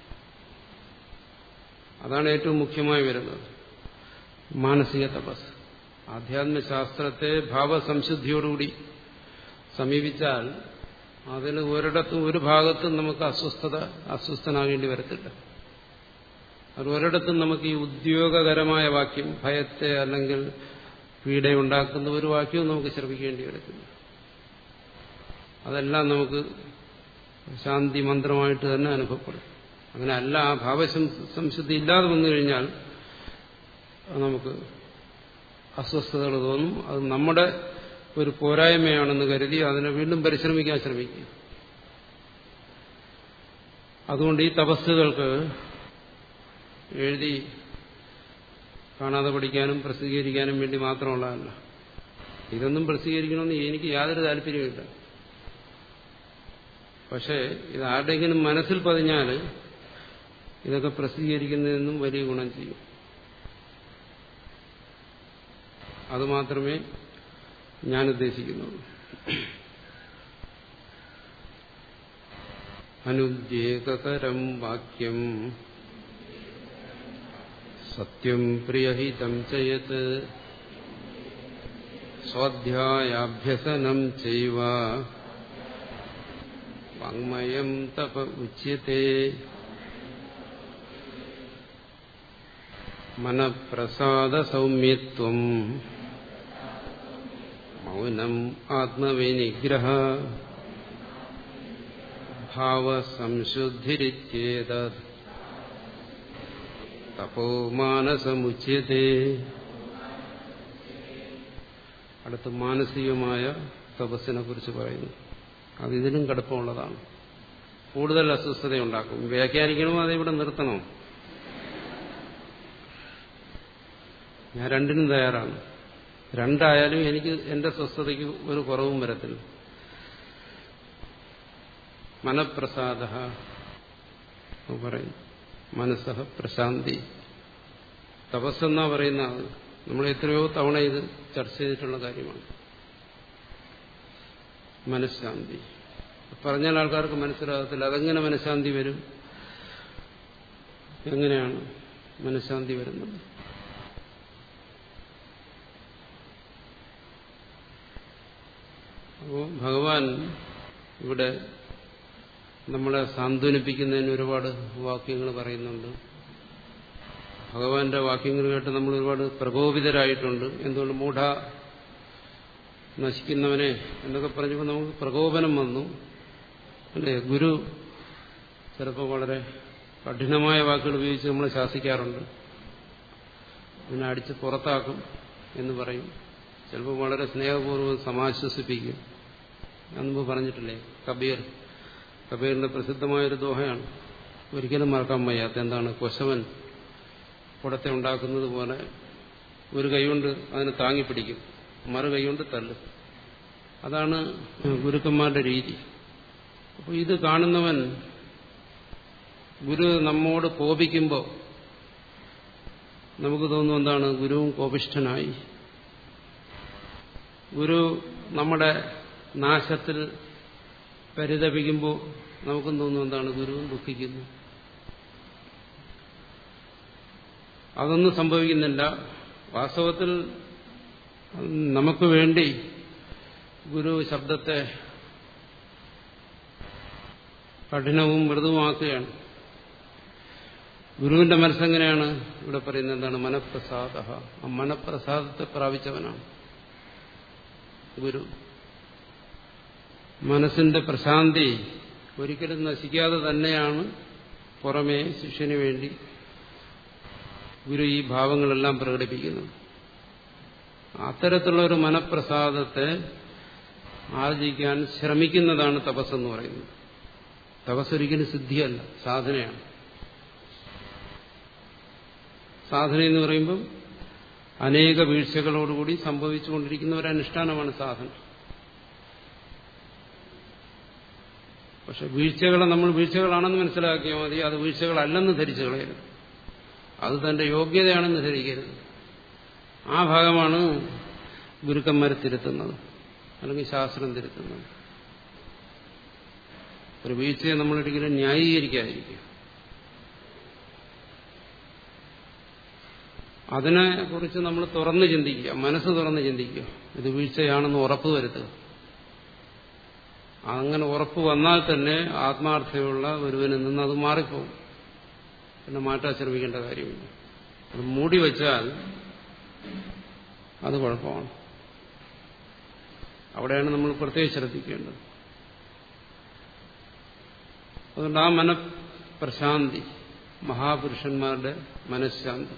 [SPEAKER 1] അതാണ് ഏറ്റവും മുഖ്യമായി വരുന്നത് മാനസിക തപസ് ആധ്യാത്മശാസ്ത്രത്തെ ഭാവസംശുദ്ധിയോടുകൂടി സമീപിച്ചാൽ അതിന് ഒരിടത്തും ഒരു ഭാഗത്തും നമുക്ക് അസ്വസ്ഥത അസ്വസ്ഥനാകേണ്ടി വരത്തില്ല അത് ഒരിടത്തും നമുക്ക് ഈ ഉദ്യോഗകരമായ വാക്യം ഭയത്തെ അല്ലെങ്കിൽ പീഡയുണ്ടാക്കുന്ന ഒരു വാക്യവും നമുക്ക് ശ്രമിക്കേണ്ടി വരത്തില്ല അതെല്ലാം നമുക്ക് ശാന്തി മന്ത്രമായിട്ട് തന്നെ അനുഭവപ്പെടും അങ്ങനെ അല്ല ആ ഭാവസംശുദ്ധി ഇല്ലാതെ വന്നു കഴിഞ്ഞാൽ നമുക്ക് അസ്വസ്ഥതകൾ തോന്നും അത് നമ്മുടെ ഒരു പോരായ്മയാണെന്ന് കരുതി അതിനെ വീണ്ടും പരിശ്രമിക്കാൻ ശ്രമിക്കുക അതുകൊണ്ട് ഈ തപസ്സുകൾക്ക് എഴുതി കാണാതെ പഠിക്കാനും പ്രസിദ്ധീകരിക്കാനും വേണ്ടി മാത്രമുള്ളതല്ല ഇതൊന്നും പ്രസിദ്ധീകരിക്കണമെന്ന് എനിക്ക് യാതൊരു താല്പര്യമില്ല പക്ഷേ ഇത് ആരുടെയെങ്കിലും മനസ്സിൽ പതിഞ്ഞാൽ ഇതൊക്കെ പ്രസിദ്ധീകരിക്കുന്നതിനും വലിയ ഗുണം ചെയ്യും അതുമാത്രമേ ഞാൻ ഉദ്ദേശിക്കുന്നുള്ളൂ അനുദ്യേകരം വാക്യം സത്യം പ്രിയഹിതം ചയത് സ്വാധ്യായാഭ്യസനം ചെയ്വ വാങ്മയം തപ ഉച്യത്തെ മനഃപ്രസാദ സൗമ്യത്വം മൗനം ആത്മവിനിഗ്രഹ ഭാവസംശുദ്ധിരിത്യേത തപോ മാനസമുച്യത്തെ അടുത്ത് മാനസികമായ തപസ്സിനെ കുറിച്ച് പറയുന്നു അത് ഇതിനും കടുപ്പമുള്ളതാണ് കൂടുതൽ അസ്വസ്ഥതയുണ്ടാക്കും വ്യാഖ്യാനിക്കണമോ അതിവിടെ നിർത്തണോ ഞാൻ രണ്ടിനും തയ്യാറാണ് രണ്ടായാലും എനിക്ക് എന്റെ സ്വസ്ഥതയ്ക്ക് ഒരു കുറവും വരത്തില്ല മനഃപ്രസാദ പറയും മനസ്സഹ പ്രശാന്തി തപസ്സെന്നാ പറയുന്ന ആൾ നമ്മൾ എത്രയോ തവണ ഇത് ചർച്ച ചെയ്തിട്ടുള്ള കാര്യമാണ് മനഃശാന്തി പറഞ്ഞാൽ ആൾക്കാർക്ക് മനസ്സിലാകത്തില്ല അതെങ്ങനെ മനഃശാന്തി വരും എങ്ങനെയാണ് മനഃശാന്തി വരുന്നത് അപ്പോൾ ഭഗവാൻ ഇവിടെ നമ്മളെ സാന്ത്വനിപ്പിക്കുന്നതിന് ഒരുപാട് വാക്യങ്ങൾ പറയുന്നുണ്ട് ഭഗവാന്റെ വാക്യങ്ങൾ കേട്ട് നമ്മൾ ഒരുപാട് പ്രകോപിതരായിട്ടുണ്ട് എന്തുകൊണ്ട് മൂഢ നശിക്കുന്നവനെ എന്നൊക്കെ പറഞ്ഞപ്പോൾ നമുക്ക് പ്രകോപനം വന്നു അല്ലേ ഗുരു ചിലപ്പോൾ വളരെ കഠിനമായ വാക്കുകൾ ഉപയോഗിച്ച് നമ്മളെ ശാസിക്കാറുണ്ട് പിന്നെ അടിച്ച് പുറത്താക്കും എന്ന് പറയും ചിലപ്പോൾ വളരെ സ്നേഹപൂർവ്വം സമാശ്വസിപ്പിക്കും ഞാൻ മുമ്പ് പറഞ്ഞിട്ടില്ലേ കബീർ കബീറിന്റെ പ്രസിദ്ധമായൊരു ദോഹയാണ് ഒരിക്കലും മറക്കാൻ വയ്യാത്ത എന്താണ് കൊശവൻ കുടത്തെ ഉണ്ടാക്കുന്നത് പോലെ ഒരു കൈകൊണ്ട് അതിനെ താങ്ങിപ്പിടിക്കും മറു കൈകൊണ്ട് തല്ലും അതാണ് ഗുരുക്കന്മാരുടെ രീതി അപ്പോൾ ഇത് കാണുന്നവൻ ഗുരു നമ്മോട് കോപിക്കുമ്പോൾ നമുക്ക് തോന്നുന്നു എന്താണ് ഗുരുവും കോപിഷ്ഠനായി ഗുരു നമ്മുടെ നാശത്തിൽ പരിതപിക്കുമ്പോൾ നമുക്കും തോന്നുന്നു എന്താണ് ഗുരുവും ദുഃഖിക്കുന്നു അതൊന്നും സംഭവിക്കുന്നില്ല വാസ്തവത്തിൽ നമുക്ക് വേണ്ടി ഗുരു ശബ്ദത്തെ കഠിനവും മൃദുവുമാക്കുകയാണ് ഗുരുവിന്റെ മനസ്സെങ്ങനെയാണ് ഇവിടെ പറയുന്നത് എന്താണ് മനഃപ്രസാദ ആ മനഃപ്രസാദത്തെ പ്രാപിച്ചവനാണ് ഗുരു മനസ്സിന്റെ പ്രശാന്തി ഒരിക്കലും നശിക്കാതെ തന്നെയാണ് പുറമേ ശിഷ്യന് വേണ്ടി ഗുരു ഈ ഭാവങ്ങളെല്ലാം പ്രകടിപ്പിക്കുന്നത് അത്തരത്തിലുള്ള ഒരു മനഃപ്രസാദത്തെ ആർജിക്കാൻ ശ്രമിക്കുന്നതാണ് തപസ്സെന്ന് പറയുന്നത് തപസ്സൊരിക്കലും സിദ്ധിയല്ല സാധനയാണ് സാധന എന്ന് പറയുമ്പം അനേക വീഴ്ചകളോടുകൂടി സംഭവിച്ചുകൊണ്ടിരിക്കുന്ന ഒരു അനുഷ്ഠാനമാണ് സാധന പക്ഷെ വീഴ്ചകളെ നമ്മൾ വീഴ്ചകളാണെന്ന് മനസ്സിലാക്കിയാൽ മതി അത് വീഴ്ചകളല്ലെന്ന് ധരിച്ചു കളയരുത് അത് തന്റെ യോഗ്യതയാണെന്ന് ധരിക്കരുത് ആ ഭാഗമാണ് ഗുരുക്കന്മാരെ തിരുത്തുന്നത് അല്ലെങ്കിൽ ശാസ്ത്രം തിരുത്തുന്നത് ഒരു വീഴ്ചയെ നമ്മളൊരിക്കലും ന്യായീകരിക്കാതിരിക്കുക അതിനെ കുറിച്ച് നമ്മൾ തുറന്ന് ചിന്തിക്കുക മനസ്സ് തുറന്ന് ചിന്തിക്കുക ഇത് വീഴ്ചയാണെന്ന് ഉറപ്പ് വരുത്തുക അങ്ങനെ ഉറപ്പ് വന്നാൽ തന്നെ ആത്മാർത്ഥതയുള്ള ഒരുവനിൽ നിന്ന് അത് മാറിപ്പോകും പിന്നെ മാറ്റാൻ ശ്രമിക്കേണ്ട കാര്യമില്ല അത് മൂടി വെച്ചാൽ അത് കുഴപ്പമാണ് അവിടെയാണ് നമ്മൾ പ്രത്യേകം ശ്രദ്ധിക്കേണ്ടത് അതുകൊണ്ട് ആ മനഃപ്രശാന്തി മഹാപുരുഷന്മാരുടെ മനഃശാന്തി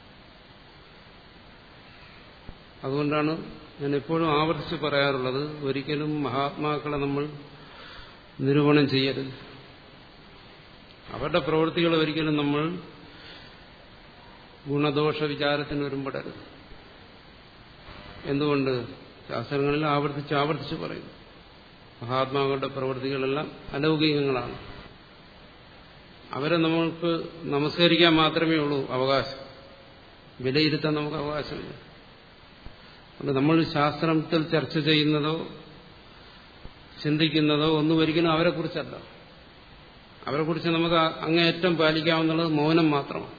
[SPEAKER 1] അതുകൊണ്ടാണ് ഞാൻ എപ്പോഴും ആവർത്തിച്ച് പറയാറുള്ളത് ഒരിക്കലും മഹാത്മാക്കളെ നമ്മൾ നിരൂപണം ചെയ്യരുത് അവരുടെ പ്രവൃത്തികൾ ഒരിക്കലും നമ്മൾ ഗുണദോഷ വിചാരത്തിന് വരുമ്പെടരുത് എന്തുകൊണ്ട് ശാസ്ത്രങ്ങളിൽ ആവർത്തിച്ച് ആവർത്തിച്ച് പറയുന്നു മഹാത്മാക്കളുടെ പ്രവൃത്തികളെല്ലാം അലൗകികങ്ങളാണ് അവരെ നമ്മൾക്ക് നമസ്കരിക്കാൻ മാത്രമേ ഉള്ളൂ അവകാശം വിലയിരുത്താൻ നമുക്ക് അവകാശമില്ല അതുകൊണ്ട് നമ്മൾ ശാസ്ത്രത്തിൽ ചർച്ച ചെയ്യുന്നതോ ചിന്തിക്കുന്നതോ ഒന്നും ഒരിക്കലും അവരെക്കുറിച്ചല്ല അവരെക്കുറിച്ച് നമുക്ക് അങ്ങേയറ്റം പാലിക്കാവുന്നത് മൗനം മാത്രമാണ്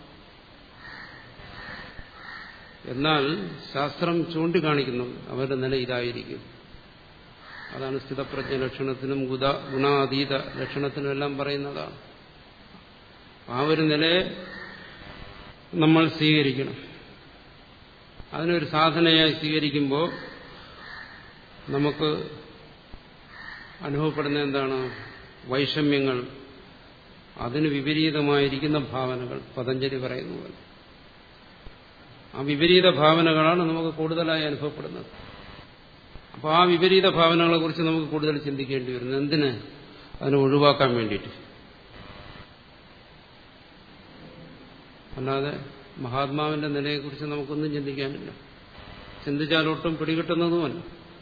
[SPEAKER 1] എന്നാൽ ശാസ്ത്രം ചൂണ്ടിക്കാണിക്കുന്നു അവരുടെ നില ഇതായിരിക്കും അതാണ് സ്ഥിതപ്രജ്ഞ ലക്ഷണത്തിനും ഗുദ ഗുണാതീത ലക്ഷണത്തിനും എല്ലാം പറയുന്നതാണ് ആ ഒരു നിലയെ നമ്മൾ സ്വീകരിക്കണം അതിനൊരു സാധനയായി സ്വീകരിക്കുമ്പോൾ നമുക്ക് അനുഭവപ്പെടുന്ന എന്താണ് വൈഷമ്യങ്ങൾ അതിന് വിപരീതമായിരിക്കുന്ന ഭാവനകൾ പതഞ്ജലി പറയുന്ന പോലെ ആ വിപരീത ഭാവനകളാണ് നമുക്ക് കൂടുതലായി അനുഭവപ്പെടുന്നത് അപ്പോൾ ആ വിപരീത ഭാവനകളെ കുറിച്ച് നമുക്ക് കൂടുതൽ ചിന്തിക്കേണ്ടി വരുന്നത് എന്തിന് അതിനെ ഒഴിവാക്കാൻ വേണ്ടിയിട്ട് അല്ലാതെ മഹാത്മാവിന്റെ നിലയെക്കുറിച്ച് നമുക്കൊന്നും ചിന്തിക്കാനില്ല ചിന്തിച്ചാലൊട്ടും പിടികിട്ടുന്നതുമല്ല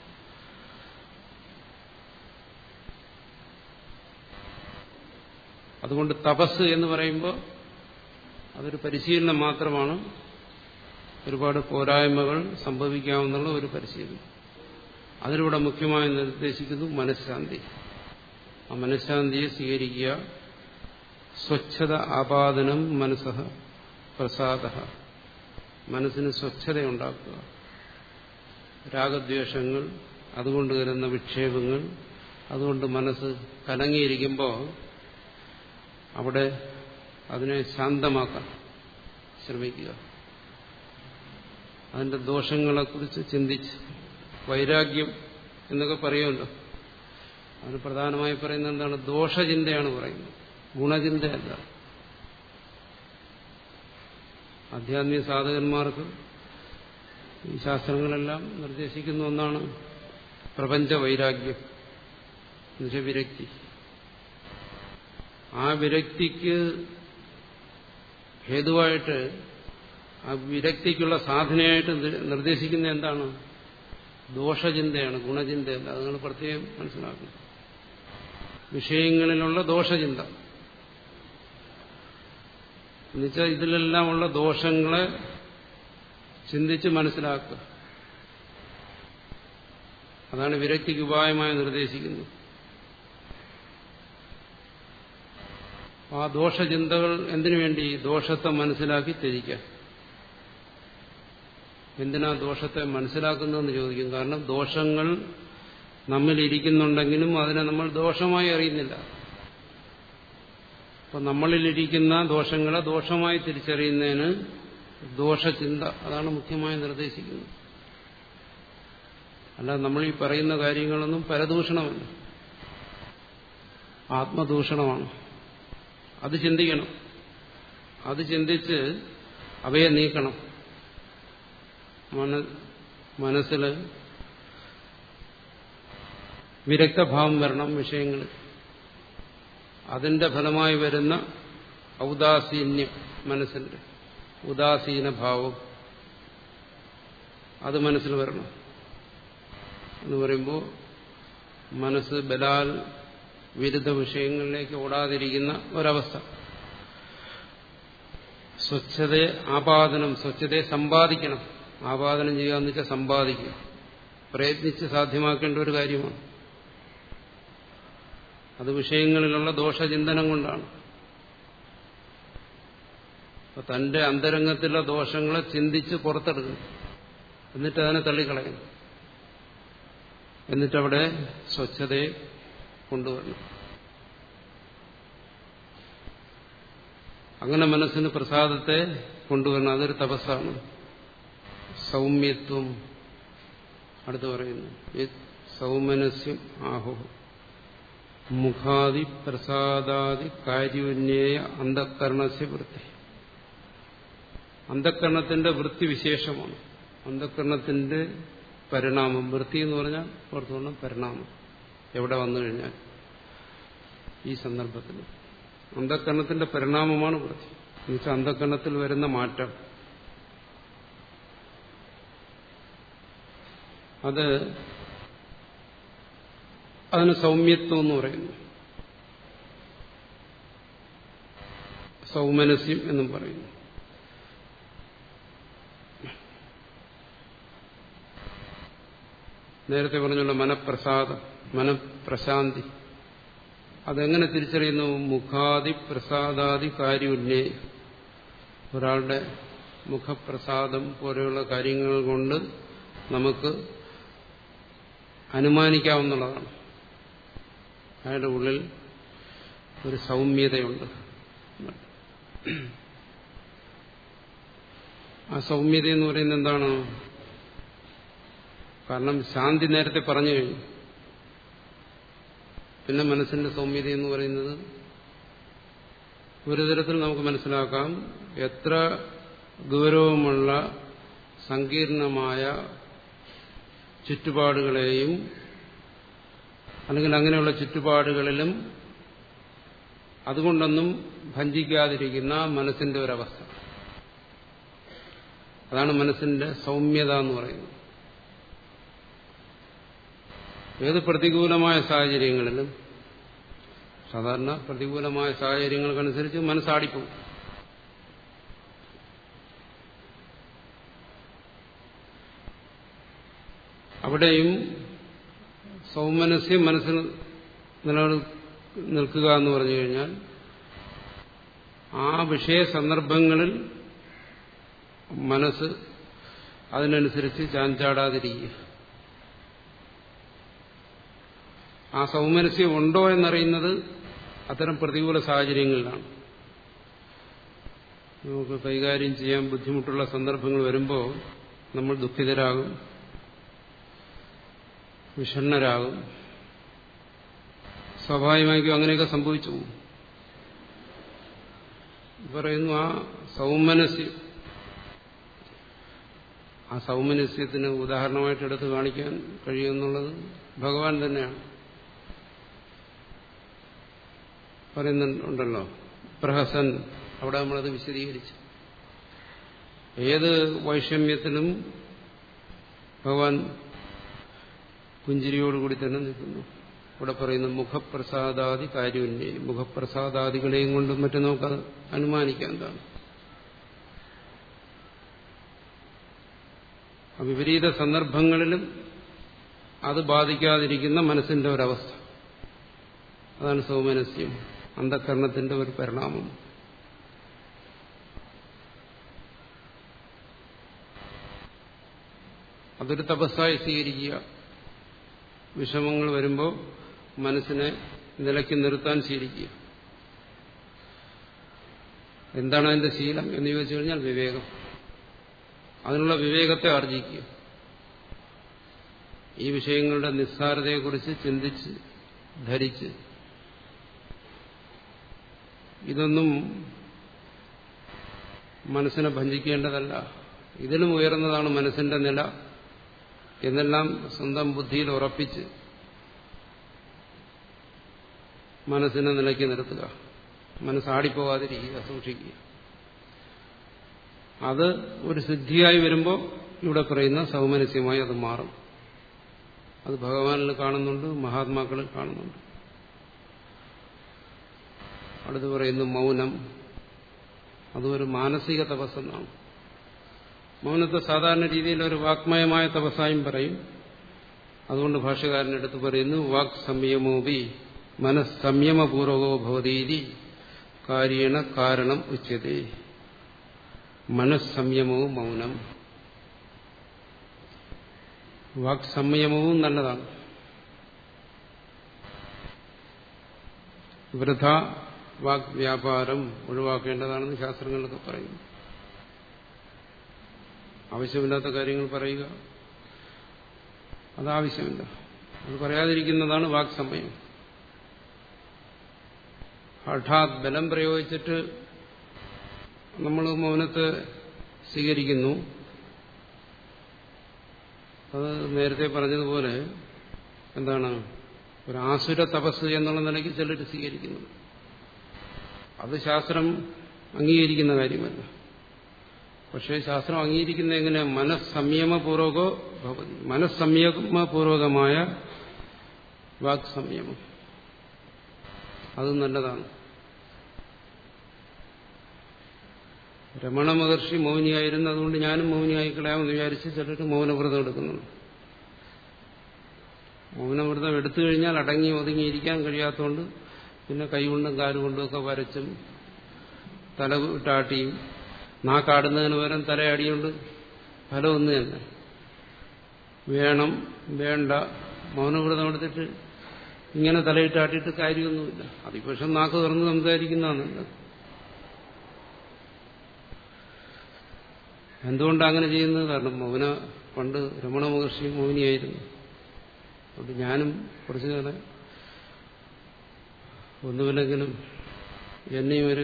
[SPEAKER 1] അതുകൊണ്ട് തപസ് എന്ന് പറയുമ്പോൾ അതൊരു പരിശീലനം മാത്രമാണ് ഒരുപാട് പോരായ്മകൾ സംഭവിക്കാവുന്ന ഒരു പരിശീലനം അതിലൂടെ മുഖ്യമായി നിർദ്ദേശിക്കുന്നു മനഃശാന്തി ആ മനഃശാന്തിയെ സ്വീകരിക്കുക സ്വച്ഛത ആപാദനം മനസ്സ പ്രസാദ മനസ്സിന് സ്വച്ഛതയുണ്ടാക്കുക രാഗദ്വേഷങ്ങൾ അതുകൊണ്ട് വരുന്ന വിക്ഷേപങ്ങൾ അതുകൊണ്ട് മനസ്സ് കലങ്ങിയിരിക്കുമ്പോൾ അവിടെ അതിനെ ശാന്തമാക്കാൻ ശ്രമിക്കുക അതിന്റെ ദോഷങ്ങളെക്കുറിച്ച് ചിന്തിച്ച് വൈരാഗ്യം എന്നൊക്കെ പറയുമല്ലോ അതിന് പ്രധാനമായി പറയുന്നത് എന്താണ് ദോഷചിന്തയാണ് പറയുന്നത് ഗുണചിന്തയല്ല ആധ്യാത്മിക സാധകന്മാർക്ക് ഈ ശാസ്ത്രങ്ങളെല്ലാം നിർദ്ദേശിക്കുന്ന ഒന്നാണ് പ്രപഞ്ച വൈരാഗ്യം എന്നുവെച്ചാൽ വിരക്തി ആ വിരക്തിക്ക് ഹേതുവായിട്ട് ആ വിരക്തിക്കുള്ള സാധനയായിട്ട് നിർദ്ദേശിക്കുന്ന എന്താണ് ദോഷചിന്തയാണ് ഗുണചിന്തയല്ല അത് നിങ്ങൾ പ്രത്യേകം മനസ്സിലാക്കണം വിഷയങ്ങളിലുള്ള ദോഷചിന്ത എന്നുവെച്ചാൽ ഇതിലെല്ലാം ഉള്ള ദോഷങ്ങളെ ചിന്തിച്ച് മനസ്സിലാക്കുക അതാണ് വിരക്തിക്ക് ഉപായമായി നിർദ്ദേശിക്കുന്നത് ആ ദോഷചിന്തകൾ എന്തിനു വേണ്ടി ദോഷത്തെ മനസ്സിലാക്കി ത്യജിക്കാൻ എന്തിനാ ദോഷത്തെ മനസ്സിലാക്കുന്നതെന്ന് ചോദിക്കും കാരണം ദോഷങ്ങൾ നമ്മിൽ ഇരിക്കുന്നുണ്ടെങ്കിലും അതിനെ നമ്മൾ ദോഷമായി അറിയുന്നില്ല അപ്പൊ നമ്മളിലിരിക്കുന്ന ദോഷങ്ങളെ ദോഷമായി തിരിച്ചറിയുന്നതിന് ദോഷചിന്ത അതാണ് മുഖ്യമായി നിർദ്ദേശിക്കുന്നത് അല്ല നമ്മൾ ഈ പറയുന്ന കാര്യങ്ങളൊന്നും പരദൂഷണമല്ല ആത്മദൂഷണമാണ് അത് ചിന്തിക്കണം അത് ചിന്തിച്ച് അവയെ നീക്കണം മന മനസ്സിൽ വിരക്തഭാവം വരണം വിഷയങ്ങൾ അതിന്റെ ഫലമായി വരുന്ന ഔദാസീന്യം മനസ്സിന്റെ ഉദാസീന ഭാവം അത് മനസ്സിൽ വരണം എന്ന് പറയുമ്പോൾ മനസ്സ് ബലാൽ വിരുദ്ധ വിഷയങ്ങളിലേക്ക് ഓടാതിരിക്കുന്ന ഒരവസ്ഥ സ്വച്ഛതയെ ആപാദനം സ്വച്ഛതയെ സമ്പാദിക്കണം ആപാദനം ചെയ്യുക എന്ന് വെച്ചാൽ സമ്പാദിക്കുക പ്രയത്നിച്ച് സാധ്യമാക്കേണ്ട ഒരു കാര്യമാണ് അത് വിഷയങ്ങളിലുള്ള ദോഷചിന്തനം കൊണ്ടാണ് അപ്പൊ തന്റെ അന്തരംഗത്തിലുള്ള ദോഷങ്ങളെ ചിന്തിച്ച് പുറത്തെടുക്കും എന്നിട്ട് അതിനെ തള്ളിക്കളയണം എന്നിട്ടവിടെ സ്വച്ഛതയെ കൊണ്ടുവരണം അങ്ങനെ മനസ്സിന് പ്രസാദത്തെ കൊണ്ടുവരണം അതൊരു തപസ്സാണ് സൗമ്യത്വം അടുത്ത് പറയുന്നു സൗമനസ്യം ആഹോ മുഖാദി പ്രസാദാദി കാര്യന്യേയ അന്ധക്കരണസ്യ വൃത്തി അന്ധക്കരണത്തിന്റെ വൃത്തി വിശേഷമാണ് അന്ധക്കരണത്തിന്റെ പരിണാമം വൃത്തി എന്ന് പറഞ്ഞാൽ പുറത്തു പരിണാമം എവിടെ വന്നു കഴിഞ്ഞാൽ ഈ സന്ദർഭത്തിൽ അന്ധക്കരണത്തിന്റെ പരിണാമമാണ് വൃത്തി എന്നുവെച്ചാൽ അന്ധക്കരണത്തിൽ വരുന്ന മാറ്റം അത് അതിന് സൗമ്യത്വം എന്ന് പറയുന്നു സൗമനസ്യം എന്നും പറയുന്നു നേരത്തെ പറഞ്ഞുള്ള മനപ്രസാദം മനപ്രശാന്തി അതെങ്ങനെ തിരിച്ചറിയുന്നു മുഖാദി പ്രസാദാദി കാര്യുന്നേ ഒരാളുടെ മുഖപ്രസാദം പോലെയുള്ള കാര്യങ്ങൾ കൊണ്ട് നമുക്ക് അനുമാനിക്കാവുന്നതാണ് അയാളുടെ ഉള്ളിൽ ഒരു സൗമ്യതയുണ്ട് ആ സൗമ്യത എന്ന് പറയുന്നത് എന്താണ് കാരണം ശാന്തി നേരത്തെ പറഞ്ഞു കഴിഞ്ഞു പിന്നെ മനസ്സിന്റെ സൗമ്യത എന്ന് പറയുന്നത് ഒരു തരത്തിൽ നമുക്ക് മനസ്സിലാക്കാം എത്ര ഗൗരവമുള്ള സങ്കീർണമായ ചുറ്റുപാടുകളെയും അല്ലെങ്കിൽ അങ്ങനെയുള്ള ചുറ്റുപാടുകളിലും അതുകൊണ്ടൊന്നും ഭഞ്ചിക്കാതിരിക്കുന്ന മനസ്സിന്റെ ഒരവസ്ഥ അതാണ് മനസ്സിന്റെ സൗമ്യത എന്ന് പറയുന്നത് ഏത് പ്രതികൂലമായ സാഹചര്യങ്ങളിലും സാധാരണ പ്രതികൂലമായ സാഹചര്യങ്ങൾക്കനുസരിച്ച് മനസ്സാടിപ്പോവും അവിടെയും സൗമനസ്യം മനസ്സിൽ നിലനിൽ നിൽക്കുക എന്ന് പറഞ്ഞു കഴിഞ്ഞാൽ ആ വിഷയ സന്ദർഭങ്ങളിൽ മനസ്സ് അതിനനുസരിച്ച് ചാഞ്ചാടാതിരിക്കുക ആ സൗമനസ്യം ഉണ്ടോ എന്നറിയുന്നത് അത്തരം പ്രതികൂല സാഹചര്യങ്ങളിലാണ് നമുക്ക് കൈകാര്യം ചെയ്യാൻ ബുദ്ധിമുട്ടുള്ള സന്ദർഭങ്ങൾ വരുമ്പോൾ നമ്മൾ ദുഃഖിതരാകും വിഷണ്ണരാകും സ്വാഭാവികമായിരിക്കും അങ്ങനെയൊക്കെ സംഭവിച്ചു പറയുന്നു ആ സൗമനസ്യം ആ സൗമനസ്യത്തിന് ഉദാഹരണമായിട്ട് എടുത്ത് കാണിക്കാൻ കഴിയുമെന്നുള്ളത് ഭഗവാൻ തന്നെയാണ് പറയുന്നുണ്ടല്ലോ പ്രഹസൻ അവിടെ നമ്മളത് വിശദീകരിച്ചു ഏത് വൈഷമ്യത്തിനും ഭഗവാൻ പുഞ്ചിരിയോടുകൂടി തന്നെ നിൽക്കുന്നു ഇവിടെ പറയുന്നു മുഖപ്രസാദാദി കാര്യമില്ലേ മുഖപ്രസാദാദികളെയും കൊണ്ടും മറ്റും നമുക്കത് അനുമാനിക്കാം എന്താണ് വിപരീത സന്ദർഭങ്ങളിലും അത് ബാധിക്കാതിരിക്കുന്ന മനസ്സിന്റെ ഒരവസ്ഥ അതാണ് സൗമനസ്യം അന്ധകരണത്തിന്റെ ഒരു പരിണാമം അതൊരു തപസ്സായി സ്വീകരിക്കുക വിഷമങ്ങൾ വരുമ്പോൾ മനസ്സിനെ നിലയ്ക്ക് നിർത്താൻ ശീലിക്കുക എന്താണ് അതിന്റെ ശീലം എന്ന് ചോദിച്ചു കഴിഞ്ഞാൽ വിവേകം അതിനുള്ള വിവേകത്തെ ആർജിക്കുക ഈ വിഷയങ്ങളുടെ നിസ്സാരതയെക്കുറിച്ച് ചിന്തിച്ച് ധരിച്ച് ഇതൊന്നും മനസ്സിനെ ഭഞ്ചിക്കേണ്ടതല്ല ഇതിലും ഉയർന്നതാണ് മനസ്സിന്റെ നില എന്നെല്ലാം സ്വന്തം ബുദ്ധിയിൽ ഉറപ്പിച്ച് മനസ്സിനെ നിലയ്ക്ക് നിർത്തുക മനസ്സാടിപ്പോകാതിരിക്കുക സൂക്ഷിക്കുക അത് ഒരു സിദ്ധിയായി വരുമ്പോൾ ഇവിടെ പറയുന്ന സൗമനസ്യമായി അത് മാറും അത് ഭഗവാനിൽ കാണുന്നുണ്ട് മഹാത്മാക്കളിൽ കാണുന്നുണ്ട് അടുത്ത് പറയുന്നു മൗനം അതൊരു മാനസിക തപസ്സെന്നാണ് മൗനത്തെ സാധാരണ രീതിയിൽ ഒരു വാക്മയമായ തപസ്സായും പറയും അതുകൊണ്ട് ഭാഷകാരനെടുത്ത് പറയുന്നു വാക് സംയമോപി മനസ്സംയമപൂർവകോ ഭവതീതി കാര്യണ കാരണം ഉച്ചതേ മനസ്സംയമവും മൗനം വാക് സംയമവും നല്ലതാണ് വൃഥ വാക് വ്യാപാരം ഒഴിവാക്കേണ്ടതാണെന്ന് ശാസ്ത്രങ്ങളൊക്കെ പറയുന്നു ആവശ്യമില്ലാത്ത കാര്യങ്ങൾ പറയുക അതാവശ്യമില്ല അത് പറയാതിരിക്കുന്നതാണ് വാക് സമയം ഹഠാത് ബലം പ്രയോഗിച്ചിട്ട് നമ്മൾ മൗനത്തെ സ്വീകരിക്കുന്നു അത് നേരത്തെ പറഞ്ഞതുപോലെ എന്താണ് ഒരു ആസുര തപസ് എന്നുള്ള നിലയ്ക്ക് ചിലർ സ്വീകരിക്കുന്നു അത് ശാസ്ത്രം അംഗീകരിക്കുന്ന കാര്യമല്ല പക്ഷേ ശാസ്ത്രം അംഗീകരിക്കുന്ന എങ്ങനെ മനസ്സംയമപൂർവകോ ഭവതി മനസ്സംയമപൂർവകമായ വാക് സംയമം അത് നല്ലതാണ് രമണ മഹർഷി മൗനിയായിരുന്നു അതുകൊണ്ട് ഞാനും മൗനിയായി കളയാമെന്ന് വിചാരിച്ച് ചിലർ മൗനവ്രതം എടുക്കുന്നുണ്ട് മൗനവ്രതം എടുത്തു കഴിഞ്ഞാൽ അടങ്ങി ഒതുങ്ങിയിരിക്കാൻ കഴിയാത്തതുകൊണ്ട് പിന്നെ കൈകൊണ്ടും കാലുകൊണ്ടും ഒക്കെ വരച്ചും തല ഇട്ടാട്ടിയും നാക്കാടുന്നതിന് പകരം തലയടിയുണ്ട് ഫലം ഒന്ന് തന്നെ വേണം വേണ്ട മൗനവ്രതം എടുത്തിട്ട് ഇങ്ങനെ തലയിട്ടാട്ടിയിട്ട് കാര്യമൊന്നുമില്ല അതിപക്ഷം നാക്ക് തുറന്ന് സംസാരിക്കുന്നതാണ് നല്ലത് എന്തുകൊണ്ടാണ് അങ്ങനെ ചെയ്യുന്നത് കാരണം മൗന പണ്ട് രമണ മഹർഷി മൗനിയായിരുന്നു അതുകൊണ്ട് ഞാനും കുറച്ചു കാലം ഒന്നുമില്ലെങ്കിലും എന്നെയും ഒരു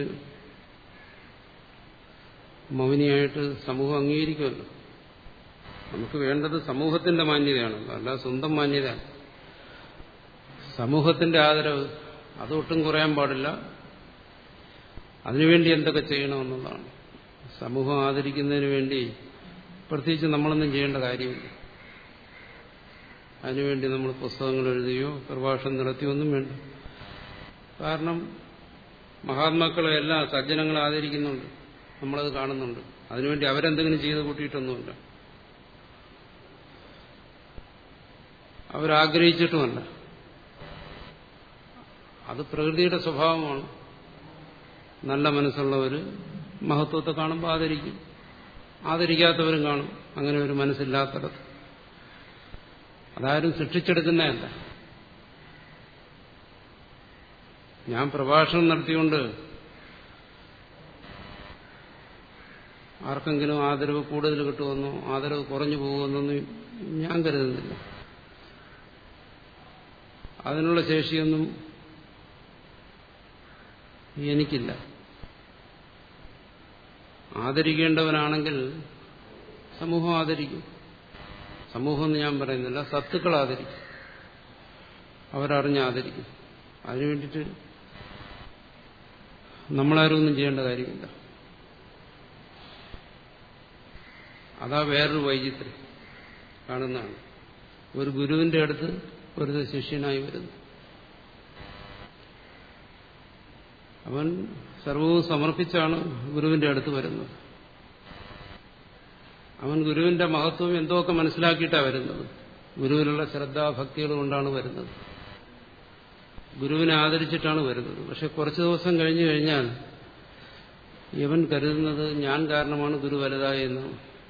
[SPEAKER 1] മൗനിയായിട്ട് സമൂഹം അംഗീകരിക്കുമല്ലോ നമുക്ക് വേണ്ടത് സമൂഹത്തിന്റെ മാന്യതയാണല്ലോ അല്ല സ്വന്തം മാന്യതയാണ് സമൂഹത്തിന്റെ ആദരവ് അതൊട്ടും കുറയാൻ പാടില്ല അതിനുവേണ്ടി എന്തൊക്കെ ചെയ്യണമെന്നുള്ളതാണ് സമൂഹം ആദരിക്കുന്നതിന് വേണ്ടി പ്രത്യേകിച്ച് നമ്മളൊന്നും ചെയ്യേണ്ട കാര്യമില്ല അതിനുവേണ്ടി നമ്മൾ പുസ്തകങ്ങൾ എഴുതുകയോ പ്രഭാഷണം നടത്തിയോ ഒന്നും വേണ്ട കാരണം മഹാത്മാക്കളെ എല്ലാ സജ്ജനങ്ങളെ ആദരിക്കുന്നുണ്ട് നമ്മളത് കാണുന്നുണ്ട് അതിനുവേണ്ടി അവരെന്തെങ്കിലും ചെയ്ത് കൂട്ടിയിട്ടൊന്നുമില്ല അവരാഗ്രഹിച്ചിട്ടുമല്ല അത് പ്രകൃതിയുടെ സ്വഭാവമാണ് നല്ല മനസ്സുള്ളവർ മഹത്വത്തെ കാണുമ്പോൾ ആദരിക്കും ആദരിക്കാത്തവരും കാണും അങ്ങനെ ഒരു മനസ്സില്ലാത്തടത്ത് അതാരും സൃഷ്ടിച്ചെടുക്കുന്നതല്ല ഞാൻ പ്രഭാഷണം നടത്തിക്കൊണ്ട് ആർക്കെങ്കിലും ആദരവ് കൂടുതൽ കിട്ടുമെന്നോ ആദരവ് കുറഞ്ഞു പോകുമെന്നൊന്നും ഞാൻ കരുതുന്നില്ല അതിനുള്ള ശേഷിയൊന്നും എനിക്കില്ല ആദരിക്കേണ്ടവനാണെങ്കിൽ സമൂഹം ആദരിക്കും സമൂഹം എന്ന് ഞാൻ പറയുന്നില്ല സത്തുക്കൾ ആദരിക്കും അവരറിഞ്ഞ് ആദരിക്കും അതിനു വേണ്ടിയിട്ട് നമ്മളാരും ഒന്നും ചെയ്യേണ്ട കാര്യമില്ല അതാ വേറൊരു വൈചിത്രം കാണുന്നതാണ് ഒരു ഗുരുവിന്റെ അടുത്ത് ഒരു ശിഷ്യനായി വരുന്നു അവൻ സർവവും സമർപ്പിച്ചാണ് ഗുരുവിന്റെ അടുത്ത് വരുന്നത് അവൻ ഗുരുവിന്റെ മഹത്വം എന്തൊക്കെ മനസ്സിലാക്കിയിട്ടാണ് വരുന്നത് ഗുരുവിലുള്ള ശ്രദ്ധാഭക്തികൾ കൊണ്ടാണ് വരുന്നത് ഗുരുവിനെ ആദരിച്ചിട്ടാണ് വരുന്നത് പക്ഷെ കുറച്ച് ദിവസം കഴിഞ്ഞു കഴിഞ്ഞാൽ ഇവൻ കരുതുന്നത് ഞാൻ കാരണമാണ് ഗുരു വലുതായെന്ന്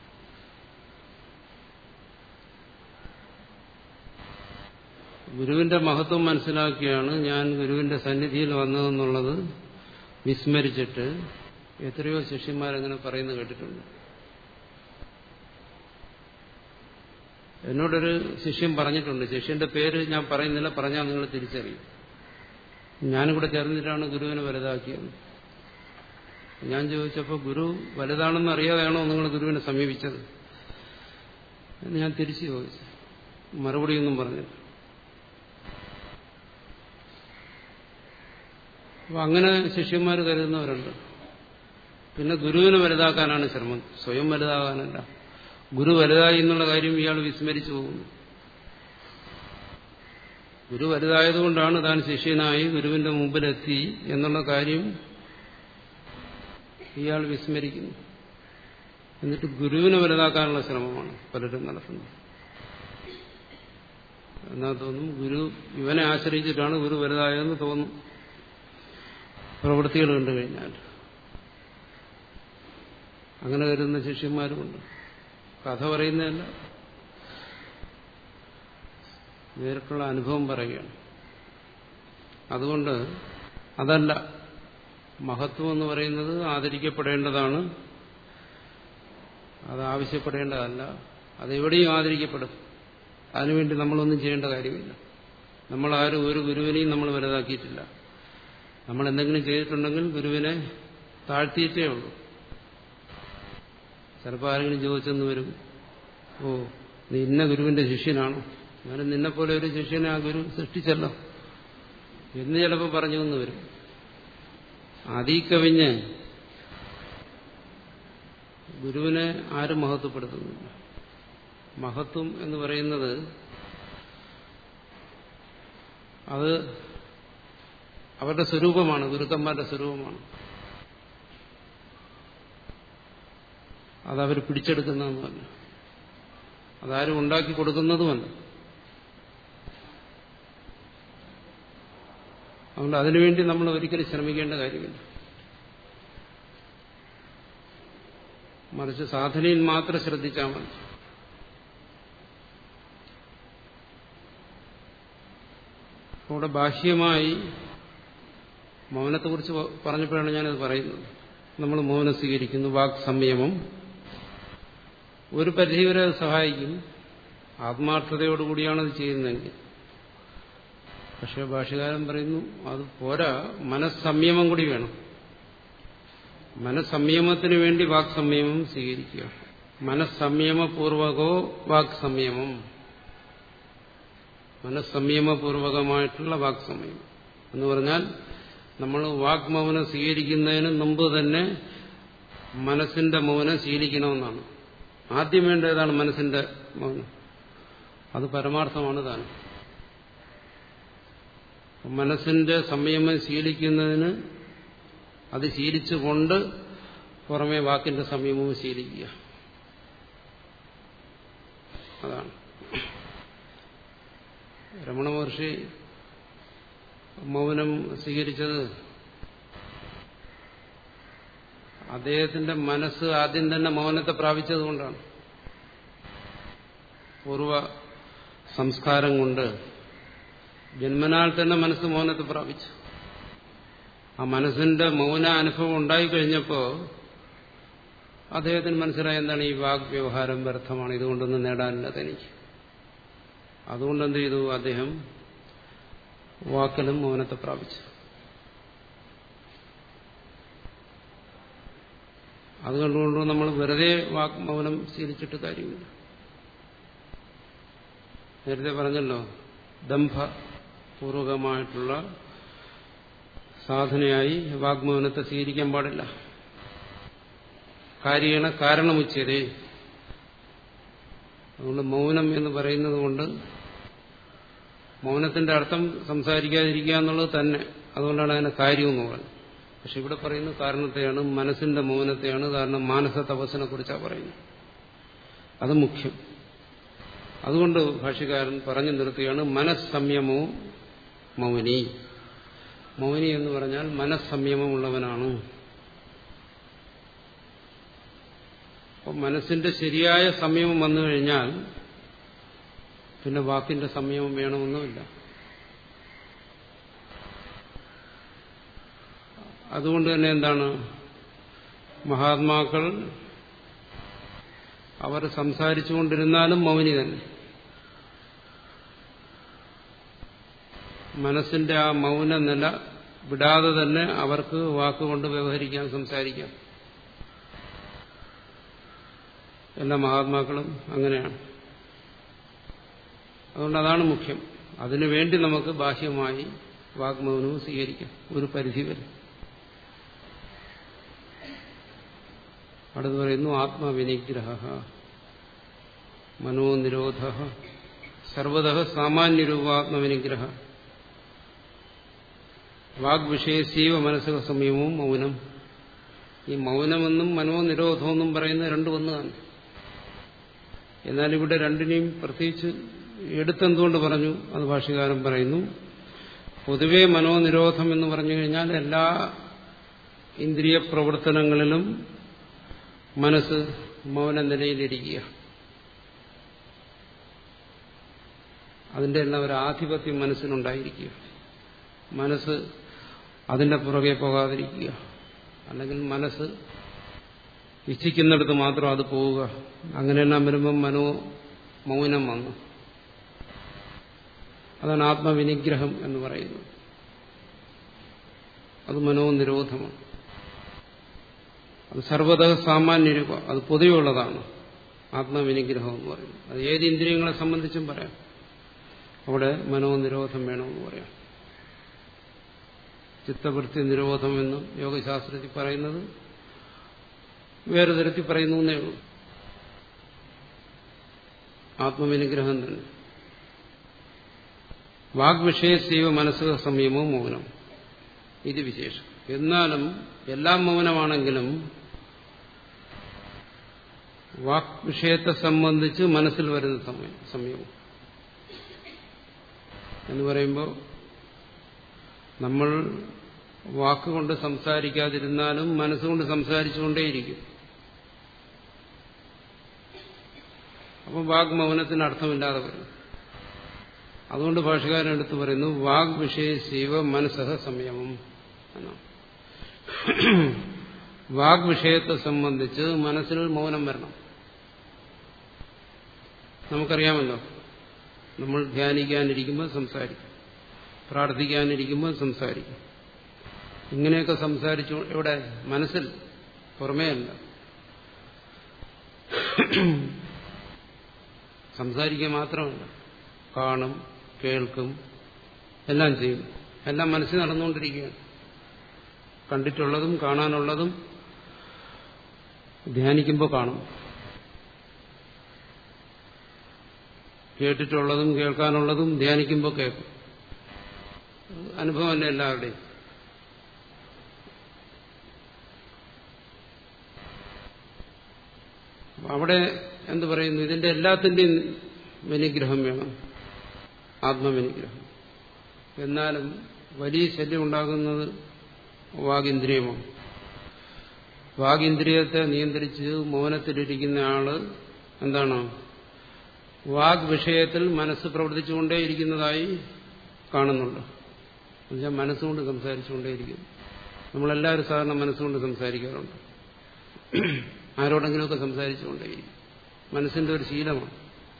[SPEAKER 1] ഗുരുവിന്റെ മഹത്വം മനസ്സിലാക്കിയാണ് ഞാൻ ഗുരുവിന്റെ സന്നിധിയിൽ വന്നതെന്നുള്ളത് വിസ്മരിച്ചിട്ട് എത്രയോ ശിഷ്യന്മാരങ്ങനെ പറയുന്നത് കേട്ടിട്ടുണ്ട് എന്നോടൊരു ശിഷ്യൻ പറഞ്ഞിട്ടുണ്ട് ശിഷ്യന്റെ പേര് ഞാൻ പറയുന്നില്ല പറഞ്ഞാൽ നിങ്ങൾ തിരിച്ചറിയും ഞാനും കൂടെ ചേർന്നിട്ടാണ് ഗുരുവിനെ വലുതാക്കിയത് ഞാൻ ചോദിച്ചപ്പോൾ ഗുരു വലുതാണെന്ന് അറിയാതെയാണോ നിങ്ങൾ ഗുരുവിനെ സമീപിച്ചത് എന്ന് ഞാൻ തിരിച്ചു ചോദിച്ചു മറുപടിയൊന്നും പറഞ്ഞില്ല അപ്പൊ അങ്ങനെ ശിഷ്യന്മാർ കരുതുന്നവരുണ്ട് പിന്നെ ഗുരുവിനെ വലുതാക്കാനാണ് ശ്രമം സ്വയം വലുതാകാനല്ല ഗുരു വലുതായി എന്നുള്ള കാര്യം ഇയാൾ വിസ്മരിച്ചു പോകുന്നു ഗുരു വലുതായതുകൊണ്ടാണ് താൻ ശിഷ്യനായി ഗുരുവിന്റെ മുമ്പിലെത്തി എന്നുള്ള കാര്യം ഇയാൾ വിസ്മരിക്കുന്നു എന്നിട്ട് ഗുരുവിനെ വലുതാക്കാനുള്ള ശ്രമമാണ് പലരും നടത്തുന്നത് എന്നാ തോന്നും ഗുരു ഇവനെ ആശ്രയിച്ചിട്ടാണ് ഗുരു വലുതായതെന്ന് തോന്നും പ്രവൃത്തികൾ കണ്ടു കഴിഞ്ഞാൽ അങ്ങനെ കരുതുന്ന ശിഷ്യന്മാരുമുണ്ട് കഥ പറയുന്നതല്ല നേരിട്ടുള്ള അനുഭവം പറയുകയാണ് അതുകൊണ്ട് അതല്ല മഹത്വം എന്ന് പറയുന്നത് ആദരിക്കപ്പെടേണ്ടതാണ് അത് ആവശ്യപ്പെടേണ്ടതല്ല അതെവിടെയും ആദരിക്കപ്പെടും അതിനുവേണ്ടി നമ്മളൊന്നും ചെയ്യേണ്ട കാര്യമില്ല നമ്മളാരും ഒരു ഗുരുവിനെയും നമ്മൾ വലുതാക്കിയിട്ടില്ല നമ്മൾ എന്തെങ്കിലും ചെയ്തിട്ടുണ്ടെങ്കിൽ ഗുരുവിനെ താഴ്ത്തിയിട്ടേ ഉള്ളൂ ചിലപ്പോൾ ആരെങ്കിലും ചോദിച്ചെന്ന് വരും ഓ നീ ഇന്ന ഗുരുവിന്റെ ശിഷ്യനാണോ ഞാൻ നിന്നെപ്പോലെ ഒരു ശിഷ്യനെ ആ ഗുരു സൃഷ്ടിച്ചല്ലോ എന്ന് ചിലപ്പോൾ പറഞ്ഞു എന്ന് വരും അതീ കവിഞ്ഞ് ഗുരുവിനെ ആരും മഹത്വപ്പെടുത്തുന്നില്ല മഹത്വം എന്ന് പറയുന്നത് അത് അവരുടെ സ്വരൂപമാണ് ഗുരുക്കന്മാരുടെ സ്വരൂപമാണ് അതവർ പിടിച്ചെടുക്കുന്നതൊന്നുമല്ല അതാരും ഉണ്ടാക്കി കൊടുക്കുന്നതുമല്ല അതുകൊണ്ട് അതിനുവേണ്ടി നമ്മൾ ഒരിക്കലും ശ്രമിക്കേണ്ട കാര്യമില്ല മറിച്ച് സാധനയിൽ മാത്രം ശ്രദ്ധിച്ചാൽ മതി അവിടെ ബാഹ്യമായി മൗനത്തെക്കുറിച്ച് പറഞ്ഞപ്പോഴാണ് ഞാനത് പറയുന്നത് നമ്മൾ മൗനം സ്വീകരിക്കുന്നു വാക് സംയമം ഒരു പരിധിവരെ അത് സഹായിക്കും ആത്മാർത്ഥതയോടുകൂടിയാണ് അത് ചെയ്യുന്നതെങ്കിൽ പക്ഷെ ഭാഷകാരൻ പറയുന്നു അത് പോരാ മനസ്സംയമം കൂടി വേണം മനസ്സംയമത്തിന് വേണ്ടി വാക് സംയമം സ്വീകരിക്കുക മനസ്സംയമപൂർവകോ വാക് സംയമം മനസ്സംയമപൂർവകമായിട്ടുള്ള വാക് സംയമം എന്ന് പറഞ്ഞാൽ നമ്മൾ വാക് മൗനം സ്വീകരിക്കുന്നതിന് മുമ്പ് തന്നെ മനസ്സിന്റെ മൗനം ശീലിക്കണമെന്നാണ് ആദ്യം വേണ്ട ഏതാണ് മനസ്സിന്റെ മൗനം അത് പരമാർത്ഥമാണ് താൻ മനസ്സിന്റെ സംയമം ശീലിക്കുന്നതിന് അത് ശീലിച്ചുകൊണ്ട് പുറമെ വാക്കിന്റെ സംയമവും ശീലിക്കുക അതാണ് രമണ മഹർഷി മൗനം സ്വീകരിച്ചത് അദ്ദേഹത്തിന്റെ മനസ്സ് ആദ്യം തന്നെ മൗനത്തെ പ്രാപിച്ചതുകൊണ്ടാണ് പൂർവ സംസ്കാരം കൊണ്ട് ജന്മനാൽ തന്നെ മനസ്സ് മൗനത്തെ പ്രാപിച്ചു ആ മനസ്സിന്റെ മൗന അനുഭവം ഉണ്ടായിക്കഴിഞ്ഞപ്പോ അദ്ദേഹത്തിന് മനസ്സിലായി എന്താണ് ഈ വാഗ് വ്യവഹാരം വ്യർത്ഥമാണ് ഇതുകൊണ്ടൊന്നും നേടാനില്ല തനിക്ക് അതുകൊണ്ട് എന്ത് ചെയ്തു അദ്ദേഹം വാക്കിലും മൗനത്തെ പ്രാപിച്ചു അതുകൊണ്ടുകൊണ്ട് നമ്മൾ വെറുതെ വാക് മൗനം ശീലിച്ചിട്ട് കാര്യമില്ല നേരത്തെ പറഞ്ഞല്ലോ ദംഭപൂർവകമായിട്ടുള്ള സാധനയായി വാഗ്മൗനത്തെ സ്വീകരിക്കാൻ പാടില്ല കാര്യണ കാരണമുച്ചതേ അതുകൊണ്ട് മൗനം എന്ന് പറയുന്നത് കൊണ്ട് മൗനത്തിന്റെ അർത്ഥം സംസാരിക്കാതിരിക്കുക എന്നുള്ളത് തന്നെ അതുകൊണ്ടാണ് അതിനെ കാര്യമെന്ന് പറയുന്നത് പക്ഷെ ഇവിടെ പറയുന്ന കാരണത്തെയാണ് മനസ്സിന്റെ മൗനത്തെയാണ് കാരണം മാനസ തപസ്സിനെ കുറിച്ചാണ് പറയുന്നത് അത് മുഖ്യം അതുകൊണ്ട് ഭാഷ്യകാരൻ പറഞ്ഞു നിർത്തുകയാണ് മനസ്സംയമോ മൗനി മൗനി എന്ന് പറഞ്ഞാൽ മനസ്സംയമമുള്ളവനാണ് അപ്പം മനസ്സിന്റെ ശരിയായ സംയമം വന്നു കഴിഞ്ഞാൽ പിന്നെ വാക്കിന്റെ സംയമം വേണമെന്നുമില്ല അതുകൊണ്ട് തന്നെ എന്താണ് മഹാത്മാക്കൾ അവർ സംസാരിച്ചുകൊണ്ടിരുന്നാലും മൗനി തന്നെ മനസ്സിന്റെ ആ മൗന നില വിടാതെ തന്നെ അവർക്ക് വാക്കുകൊണ്ട് വ്യവഹരിക്കാൻ സംസാരിക്കാം എല്ലാ മഹാത്മാക്കളും അങ്ങനെയാണ് അതുകൊണ്ട് അതാണ് മുഖ്യം അതിനുവേണ്ടി നമുക്ക് ബാഹ്യമായി വാഗ്മൗനവും സ്വീകരിക്കാം ഒരു പരിധി വരെ അടുത്ത് പറയുന്നു ആത്മവിനിഗ്രഹ മനോനിരോധ സർവത സാമാന്യരൂപാത്മവിനിഗ്രഹ വാഗ്വിഷയസീവ മനസ്സക സംയമവും മൗനം ഈ മൗനമെന്നും മനോനിരോധമെന്നും പറയുന്ന രണ്ടും ഒന്നാണ് എന്നാൽ ഇവിടെ രണ്ടിനെയും പ്രത്യേകിച്ച് എടുത്തെന്തുകൊണ്ട് പറഞ്ഞു അത് ഭാഷകാരൻ പറയുന്നു പൊതുവെ മനോനിരോധം എന്ന് പറഞ്ഞു കഴിഞ്ഞാൽ എല്ലാ ഇന്ദ്രിയ പ്രവർത്തനങ്ങളിലും മനസ്സ് മൗന നിലയിലിരിക്കുക അതിന്റെ എല്ലാം ഒരു ആധിപത്യം മനസ്സിനുണ്ടായിരിക്കുക മനസ്സ് അതിന്റെ പുറകെ പോകാതിരിക്കുക അല്ലെങ്കിൽ മനസ്സ് ഇച്ഛിക്കുന്നിടത്ത് മാത്രം അത് പോവുക അങ്ങനെയെല്ലാം വരുമ്പം മനോ മൗനം വന്നു അതാണ് ആത്മവിനിഗ്രഹം എന്ന് പറയുന്നത് അത് മനോനിരോധമാണ് അത് സർവത സാമാന്യരൂപ അത് പൊതുവെയുള്ളതാണ് ആത്മവിനിഗ്രഹം എന്ന് പറയുന്നത് അത് ഏത് ഇന്ദ്രിയങ്ങളെ സംബന്ധിച്ചും പറയാം അവിടെ മനോനിരോധം വേണമെന്ന് പറയാം ചിത്തവൃത്തി നിരോധം എന്നും യോഗശാസ്ത്രത്തിൽ പറയുന്നത് വേറെ തരത്തിൽ പറയുന്നു എന്നേ ഉള്ളൂ ആത്മവിനിഗ്രഹം തന്നെ വാഗ്വിഷയസീവ മനസ്സുക സംയമവും മൗനം ഇത് വിശേഷം എന്നാലും എല്ലാം മൗനമാണെങ്കിലും വാക് വിഷയത്തെ സംബന്ധിച്ച് മനസ്സിൽ വരുന്ന സമയം സംയമം എന്ന് പറയുമ്പോൾ നമ്മൾ വാക്കുകൊണ്ട് സംസാരിക്കാതിരുന്നാലും മനസ്സുകൊണ്ട് സംസാരിച്ചുകൊണ്ടേയിരിക്കും അപ്പം വാഗ്മൗനത്തിന് അർത്ഥമില്ലാതെ വരും അതുകൊണ്ട് ഭാഷകാരൻ എടുത്തു പറയുന്നു വാഗ് വിഷയ ശിവ മനസ്സഹ സംയമം എന്നാണ് വാഗ് വിഷയത്തെ സംബന്ധിച്ച് മനസ്സിൽ മൗനം വരണം നമുക്കറിയാമല്ലോ നമ്മൾ ധ്യാനിക്കാനിരിക്കുമ്പോൾ സംസാരിക്കും പ്രാർത്ഥിക്കാനിരിക്കുമ്പോൾ സംസാരിക്കും ഇങ്ങനെയൊക്കെ സംസാരിച്ചു ഇവിടെ മനസ്സിൽ പുറമേ അല്ല സംസാരിക്കുക മാത്രമല്ല കാണും കേൾക്കും എല്ലാം ചെയ്യും എല്ലാം മനസ്സിൽ നടന്നുകൊണ്ടിരിക്കുകയാണ് കണ്ടിട്ടുള്ളതും കാണാനുള്ളതും ധ്യാനിക്കുമ്പോൾ കാണും കേട്ടിട്ടുള്ളതും കേൾക്കാനുള്ളതും ധ്യാനിക്കുമ്പോൾ കേൾക്കും അനുഭവമല്ല എല്ലാവരുടെയും അവിടെ എന്ത് പറയുന്നു ഇതിന്റെ എല്ലാത്തിന്റെയും വിനിഗ്രഹം വേണം ആത്മവിനിഗ്രഹം എന്നാലും വലിയ ശല്യം ഉണ്ടാകുന്നത് വാഗിന്ദ്രിയമാണ് വാഗിന്ദ്രിയത്തെ നിയന്ത്രിച്ച് മൗനത്തിലിരിക്കുന്ന ആള് എന്താണ് വാഗ് വിഷയത്തിൽ മനസ്സ് പ്രവർത്തിച്ചുകൊണ്ടേയിരിക്കുന്നതായി കാണുന്നുണ്ട് എന്നുവെച്ചാൽ മനസ്സുകൊണ്ട് സംസാരിച്ചുകൊണ്ടേയിരിക്കുന്നു നമ്മളെല്ലാവരും സാധാരണ മനസ്സുകൊണ്ട് സംസാരിക്കാറുണ്ട് ആരോടെങ്കിലുമൊക്കെ സംസാരിച്ചുകൊണ്ടേയിരിക്കും മനസ്സിന്റെ ഒരു ശീലമാണ്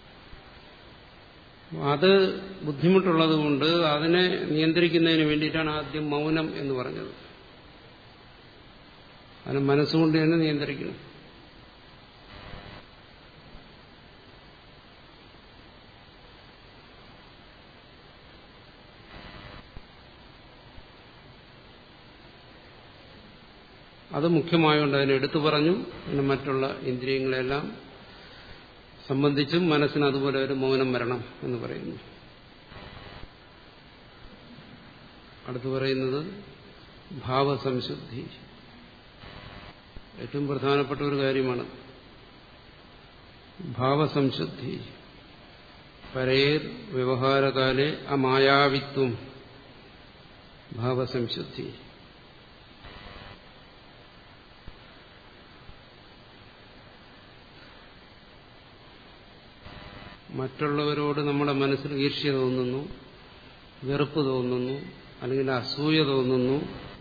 [SPEAKER 1] അത് ബുദ്ധിമുട്ടുള്ളത് കൊണ്ട് അതിനെ നിയന്ത്രിക്കുന്നതിന് വേണ്ടിയിട്ടാണ് ആദ്യം മൗനം എന്ന് പറഞ്ഞത് അതിനെ മനസ്സുകൊണ്ട് തന്നെ നിയന്ത്രിക്കണം അത് മുഖ്യമായുകൊണ്ട് അതിനെ എടുത്തു പറഞ്ഞു പിന്നെ മറ്റുള്ള ഇന്ദ്രിയങ്ങളെല്ലാം സംബന്ധിച്ചും മനസ്സിന് അതുപോലെ ഒരു മൗനം വരണം എന്ന് പറയുന്നു അടുത്തു പറയുന്നത് ഭാവസംശുദ്ധി ഏറ്റവും പ്രധാനപ്പെട്ട ഒരു കാര്യമാണ് ഭാവസംശുദ്ധി പരേർ വ്യവഹാരകാലെ അമായാവിത്വം ഭാവസംശുദ്ധി മറ്റുള്ളവരോട് നമ്മുടെ മനസ്സിൽ ഈർഷ്യ തോന്നുന്നു വെറുപ്പ് തോന്നുന്നു അല്ലെങ്കിൽ അസൂയ തോന്നുന്നു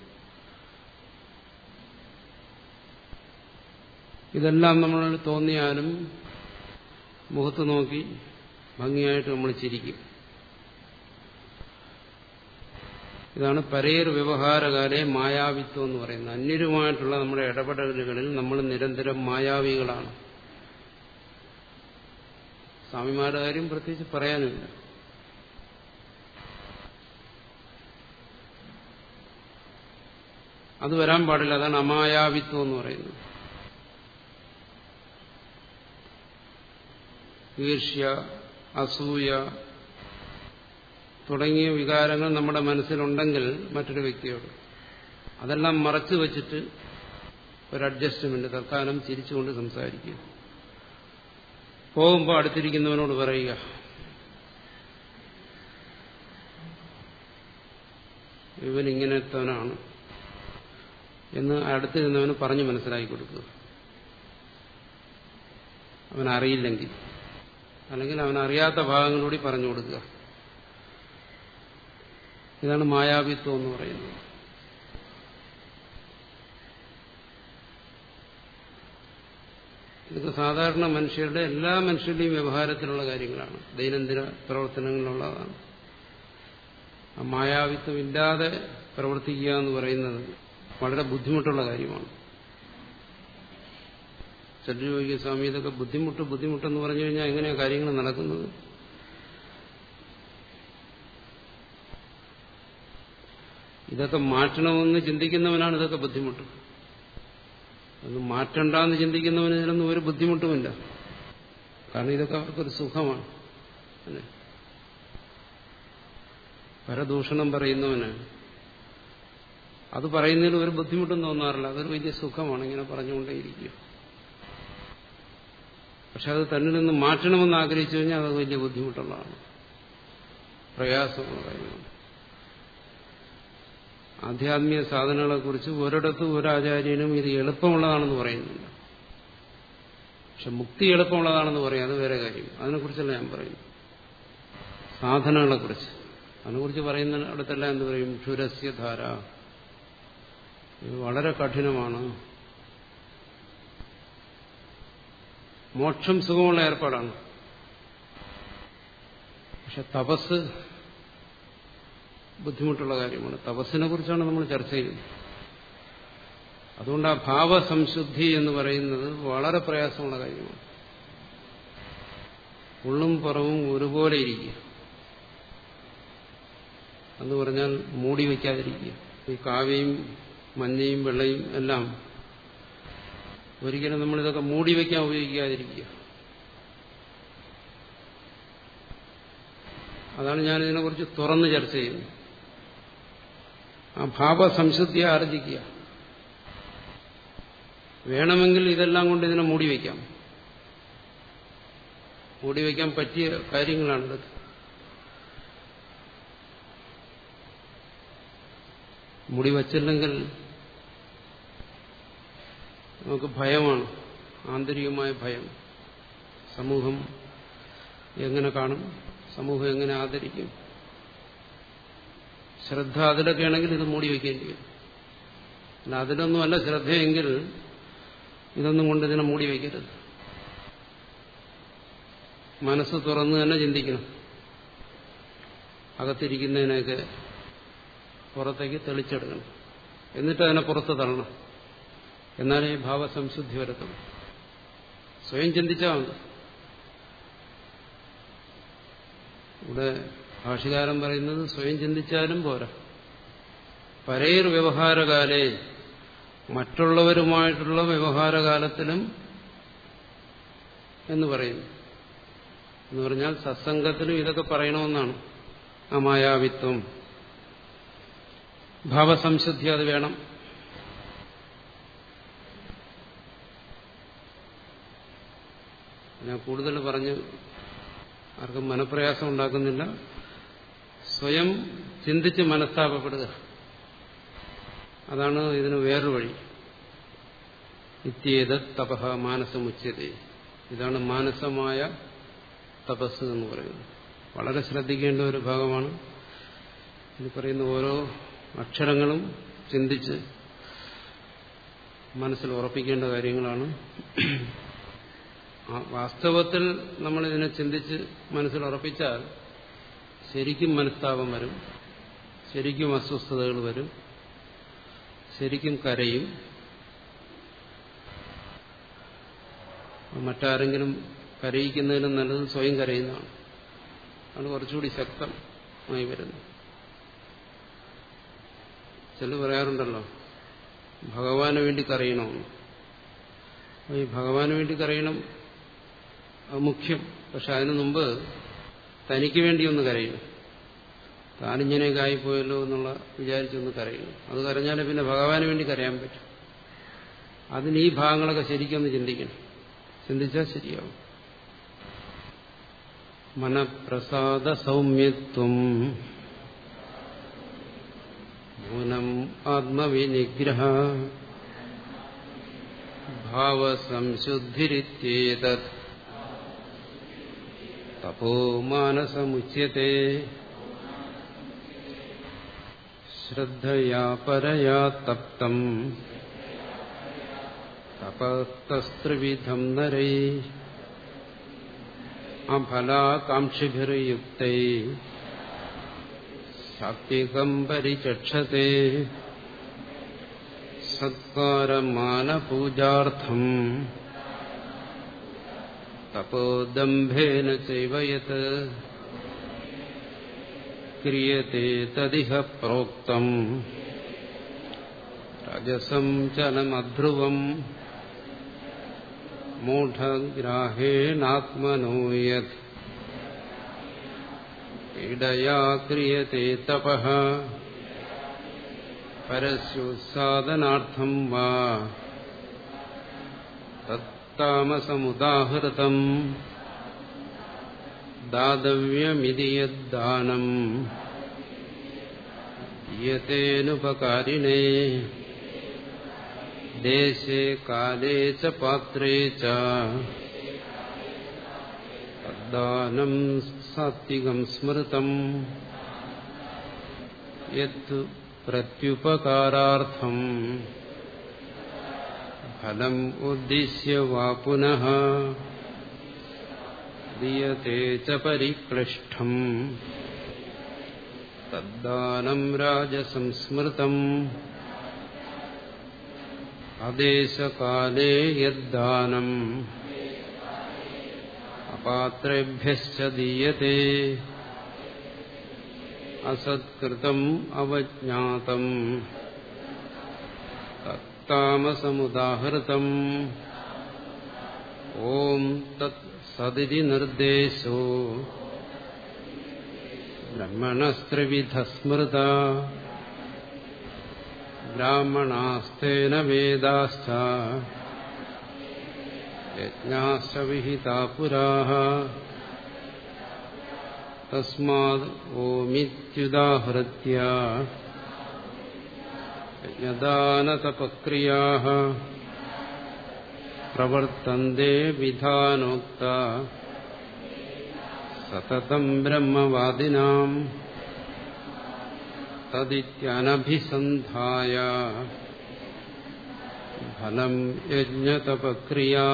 [SPEAKER 1] ഇതെല്ലാം നമ്മൾ തോന്നിയാലും മുഖത്ത് നോക്കി ഭംഗിയായിട്ട് നമ്മൾ ചിരിക്കും ഇതാണ് പരേർ വ്യവഹാരകാലെ മായാവിത്വം എന്ന് പറയുന്നത് അന്യരുമായിട്ടുള്ള നമ്മുടെ ഇടപെടലുകളിൽ നമ്മൾ നിരന്തരം മായാവികളാണ് സ്വാമിമാരുടെ കാര്യം പ്രത്യേകിച്ച് പറയാനില്ല അത് വരാൻ പാടില്ല അതാണ് അമായാവിത്വം എന്ന് പറയുന്നത് ഈർഷ്യ അസൂയ തുടങ്ങിയ വികാരങ്ങൾ നമ്മുടെ മനസ്സിലുണ്ടെങ്കിൽ മറ്റൊരു വ്യക്തിയോട് അതെല്ലാം മറച്ചു വച്ചിട്ട് ഒരു അഡ്ജസ്റ്റ്മെന്റ് തൽക്കാലം ചിരിച്ചുകൊണ്ട് സംസാരിക്കുക പോകുമ്പോൾ അടുത്തിരിക്കുന്നവനോട് പറയുക ഇവൻ ഇങ്ങനത്തവനാണ് എന്ന് അടുത്തിരുന്നവന് പറഞ്ഞു മനസ്സിലാക്കി കൊടുക്കുക അവൻ അറിയില്ലെങ്കിൽ അല്ലെങ്കിൽ അവൻ അറിയാത്ത ഭാഗങ്ങളൂടി പറഞ്ഞു കൊടുക്കുക ഇതാണ് മായാവിത്വം എന്ന് പറയുന്നത് ഇതൊക്കെ സാധാരണ മനുഷ്യരുടെ എല്ലാ മനുഷ്യരുടെയും വ്യവഹാരത്തിലുള്ള കാര്യങ്ങളാണ് ദൈനംദിന പ്രവർത്തനങ്ങളിലുള്ളതാണ് ആ മായാവിത്വം ഇല്ലാതെ പ്രവർത്തിക്കുക എന്ന് പറയുന്നത് വളരെ ബുദ്ധിമുട്ടുള്ള കാര്യമാണ് ചിലർ ചോദിക്കും സ്വാമി ഇതൊക്കെ ബുദ്ധിമുട്ട് ബുദ്ധിമുട്ടെന്ന് പറഞ്ഞു കഴിഞ്ഞാൽ എങ്ങനെയാണ് കാര്യങ്ങൾ നടക്കുന്നത് ഇതൊക്കെ മാറ്റണമെന്ന് ചിന്തിക്കുന്നവനാണ് ഇതൊക്കെ ബുദ്ധിമുട്ട് അത് മാറ്റണ്ടെന്ന് ചിന്തിക്കുന്നവന് ഇതിനൊന്നും ഒരു ബുദ്ധിമുട്ടുമില്ല കാരണം ഇതൊക്കെ അവർക്കൊരു സുഖമാണ് അല്ലേ പരദൂഷണം പറയുന്നവന് അത് പറയുന്നതിൽ ഒരു ബുദ്ധിമുട്ടും തോന്നാറില്ല അതൊരു വലിയ സുഖമാണ് ഇങ്ങനെ പറഞ്ഞുകൊണ്ടേയിരിക്കുക പക്ഷെ അത് തന്നിൽ നിന്ന് മാറ്റണമെന്ന് ആഗ്രഹിച്ചു കഴിഞ്ഞാൽ അത് വലിയ ബുദ്ധിമുട്ടുള്ളതാണ് പ്രയാസമുള്ള കാര്യമാണ് ആധ്യാത്മിക സാധനങ്ങളെക്കുറിച്ച് ഒരിടത്തും ഒരാചാര്യനും ഇത് എളുപ്പമുള്ളതാണെന്ന് പറയുന്നില്ല പക്ഷെ മുക്തി എളുപ്പമുള്ളതാണെന്ന് പറയാം അത് വേറെ കാര്യം അതിനെക്കുറിച്ചല്ല ഞാൻ പറയുന്നു സാധനങ്ങളെക്കുറിച്ച് അതിനെക്കുറിച്ച് പറയുന്ന അടുത്തെല്ലാം എന്ത് പറയും ക്ഷുരസ്യധാര ഇത് വളരെ കഠിനമാണ് മോക്ഷം സുഖമുള്ള ഏർപ്പാടാണ് പക്ഷെ തപസ് ബുദ്ധിമുട്ടുള്ള കാര്യമാണ് തപസ്സിനെ കുറിച്ചാണ് നമ്മൾ ചർച്ച ചെയ്യുന്നത് അതുകൊണ്ട് ആ ഭാവസംശുദ്ധി എന്ന് പറയുന്നത് വളരെ പ്രയാസമുള്ള കാര്യമാണ് ഉള്ളും പുറവും ഒരുപോലെ ഇരിക്കുക എന്ന് പറഞ്ഞാൽ മൂടി വയ്ക്കാതിരിക്കുക ഈ കാവ്യയും മഞ്ഞയും വെള്ളയും എല്ലാം ഒരിക്കലും നമ്മളിതൊക്കെ മൂടി വയ്ക്കാൻ ഉപയോഗിക്കാതിരിക്കുക അതാണ് ഞാൻ ഇതിനെക്കുറിച്ച് തുറന്ന് ചർച്ച ചെയ്യുന്നത് ആ ഭാവസംശുദ്ധിയെ ആർജിക്കുക വേണമെങ്കിൽ ഇതെല്ലാം കൊണ്ട് ഇതിനെ മൂടി വയ്ക്കാം മൂടി വയ്ക്കാൻ പറ്റിയ കാര്യങ്ങളാണിത് മുടി വച്ചില്ലെങ്കിൽ നമുക്ക് ഭയമാണ് ആന്തരികമായ ഭയം സമൂഹം എങ്ങനെ കാണും സമൂഹം എങ്ങനെ ആദരിക്കും ശ്രദ്ധ അതിലൊക്കെ ആണെങ്കിൽ ഇത് മൂടി വയ്ക്കേണ്ടി വരും അല്ല അതിലൊന്നുമല്ല ശ്രദ്ധയെങ്കിൽ ഇതൊന്നും കൊണ്ട് ഇതിനെ മൂടി വയ്ക്കരുത് മനസ്സ് തുറന്ന് തന്നെ ചിന്തിക്കണം അകത്തിരിക്കുന്നതിനൊക്കെ പുറത്തേക്ക് തെളിച്ചെടുക്കണം എന്നിട്ട് അതിനെ പുറത്ത് തള്ളണം എന്നാലേ ഭാവസംശുദ്ധി വരത്തുള്ളൂ സ്വയം ചിന്തിച്ചാൽ മതി ഇവിടെ ഭാഷകാരൻ പറയുന്നത് സ്വയം ചിന്തിച്ചാലും പോരാ പരേർ വ്യവഹാരകാലേ മറ്റുള്ളവരുമായിട്ടുള്ള വ്യവഹാരകാലത്തിലും എന്ന് പറയുന്നു എന്ന് പറഞ്ഞാൽ സത്സംഗത്തിലും ഇതൊക്കെ പറയണമെന്നാണ് അമായാവിത്വം ഭാവസംശുദ്ധി അത് വേണം ഞാൻ കൂടുതൽ പറഞ്ഞ് ആർക്കും മനപ്രയാസം ഉണ്ടാക്കുന്നില്ല സ്വയം ചിന്തിച്ച് മനസ്താപപ്പെടുക അതാണ് ഇതിന് വേറൊരു വഴി ഇത്യേത തപഹ മാനസമുച്യത ഇതാണ് മാനസമായ തപസ് എന്ന് പറയുന്നത് വളരെ ശ്രദ്ധിക്കേണ്ട ഒരു ഭാഗമാണ് ഇത് പറയുന്ന ഓരോ അക്ഷരങ്ങളും ചിന്തിച്ച് മനസ്സിൽ ഉറപ്പിക്കേണ്ട കാര്യങ്ങളാണ് വാസ്തവത്തിൽ നമ്മളിതിനെ ചിന്തിച്ച് മനസ്സിൽ ഉറപ്പിച്ചാൽ ശരിക്കും മനസ്താപം വരും ശരിക്കും അസ്വസ്ഥതകൾ വരും ശരിക്കും കരയും മറ്റാരെങ്കിലും കരയിക്കുന്നതിനും നല്ലത് സ്വയം കരയുന്നതാണ് അത് കുറച്ചുകൂടി ശക്തമായി വരുന്നു ചില പറയാറുണ്ടല്ലോ ഭഗവാന് വേണ്ടി കരയണമെന്ന് ഈ ഭഗവാന് വേണ്ടി കരയണം അത് മുഖ്യം പക്ഷെ അതിനു മുമ്പ് തനിക്ക് വേണ്ടി ഒന്ന് കരയണം താനിങ്ങനെയൊക്കെ ആയിപ്പോയല്ലോ എന്നുള്ള വിചാരിച്ചൊന്ന് കരയണം അത് കരഞ്ഞാലേ പിന്നെ ഭഗവാന് വേണ്ടി കരയാൻ പറ്റും അതിന് ഈ ഭാഗങ്ങളൊക്കെ ശരിക്കൊന്ന് ചിന്തിക്കണം ചിന്തിച്ചാൽ ശരിയാവും മനപ്രസാദ സൗമ്യത്വം മൂലം ആത്മവിനിഗ്രഹ ഭാവസംശുദ്ധിരിത്യേതത് തപോ മാനസമുച്യത്തെ ശ്രദ്ധയാ പരയാ തപ്തം തപസ്ത്രിവിധം നരൈ അഫലാകാംക്ഷിഭിർയുക്തൈ സാത്വികം പരിചക്ഷത്തെ സത്കാരമാനപൂജാർത്ഥം തപോദംഭേന ചൈവ യത് ക്രിയത്തെ തദിഹ പ്രോക്തം രജസം ചലമധ്രുവം മൂഢഗ്രാഹേണാത്മനോ യത് പീഡയാ ക്രിയത്തെ തപഃ പരസ്യോത്സാദനാർത്ഥം വാ തത്താമസമുദാഹൃതം ദാതവ്യമിതി യദ്ദാനം യതേനുപകാരിണേ ദേശേ കാലേ ച പാത്രേ ച തദ്ദാനം സാത്വികം സ്മൃതം യത് പ്രത്യുപകാരാർത്ഥം ഫലം ഉദ്ദിശ്യ വാ പുനഃ ദീയത്തെ ച പരിക്ലിഷ്ടം തദ്ദാനം രാജസംസ്മൃതം അദേശകാലേ യദ്ദാനം അപാത്രേഭ്യശ്ച ദീയത്തെ അസത്കൃതം അവജ്ഞാതം തത്താമസമുദാഹൃതം ഓം തത് സദിതി നിർദ്ദേശോ ബ്രഹ്മണസ്ത്രിവിധ സ്മൃത ബ്രാഹ്മണാസ്തേന വേദാശ്ച യജ്ഞാശ്ച വിഹിതാ പുരാः തസ്മാത് ഓമിത്യുദാഹൃത്യ യജ്ഞദാനതപക്രിയാः പ്രവർത്തന്തെ വിധാനോക്ത സതതം ബ്രഹ്മവാദിനാം തദിത്യനഭിസന്ധായ ഫലം യജ്ഞതപക്രിയാ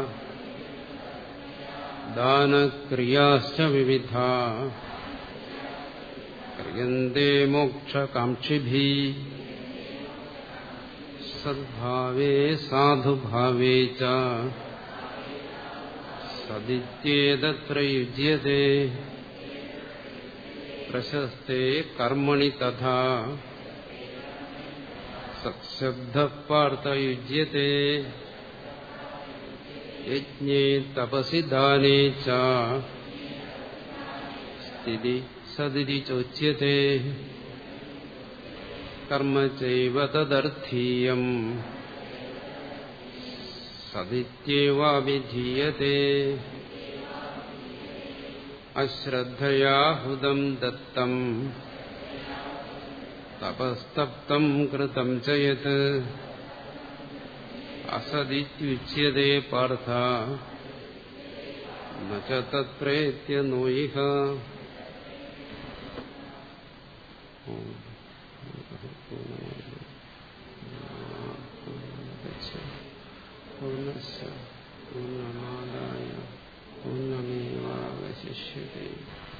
[SPEAKER 1] ദാനക്രിയാശ്ച വിവിധ ക്രിയന്തെ മോക്ഷകാംക്ഷിഭി സദ്ഭാവേ സാധുഭാവേ ച സദിത്യേതത്ര യുജ്യത്തെ പ്രശസ്തേ കർമ്മണി തഥാ സത്ശബ്ദപാർത്ഥയുജ്യത്തെ യജ്ഞേ തപസി ദാനേ ച സ്ഥിതി സദിതി ചോച്യത്തെ കർമ്മ ചൈവ തദർത്ഥീയം സദിത്യേവാഭിധീയത്തെ അശ്രദ്ധയാ ഹുദം ദത്തം തപസ്തപ്തം കൃതം ചയത് അസദിത്യുച്യതേ പാർത്ഥ നത്രേത്യ നോയിഹ പൂർണ്ണമാദായ പൂർണ്ണമേവാവശിഷ്യത്തെ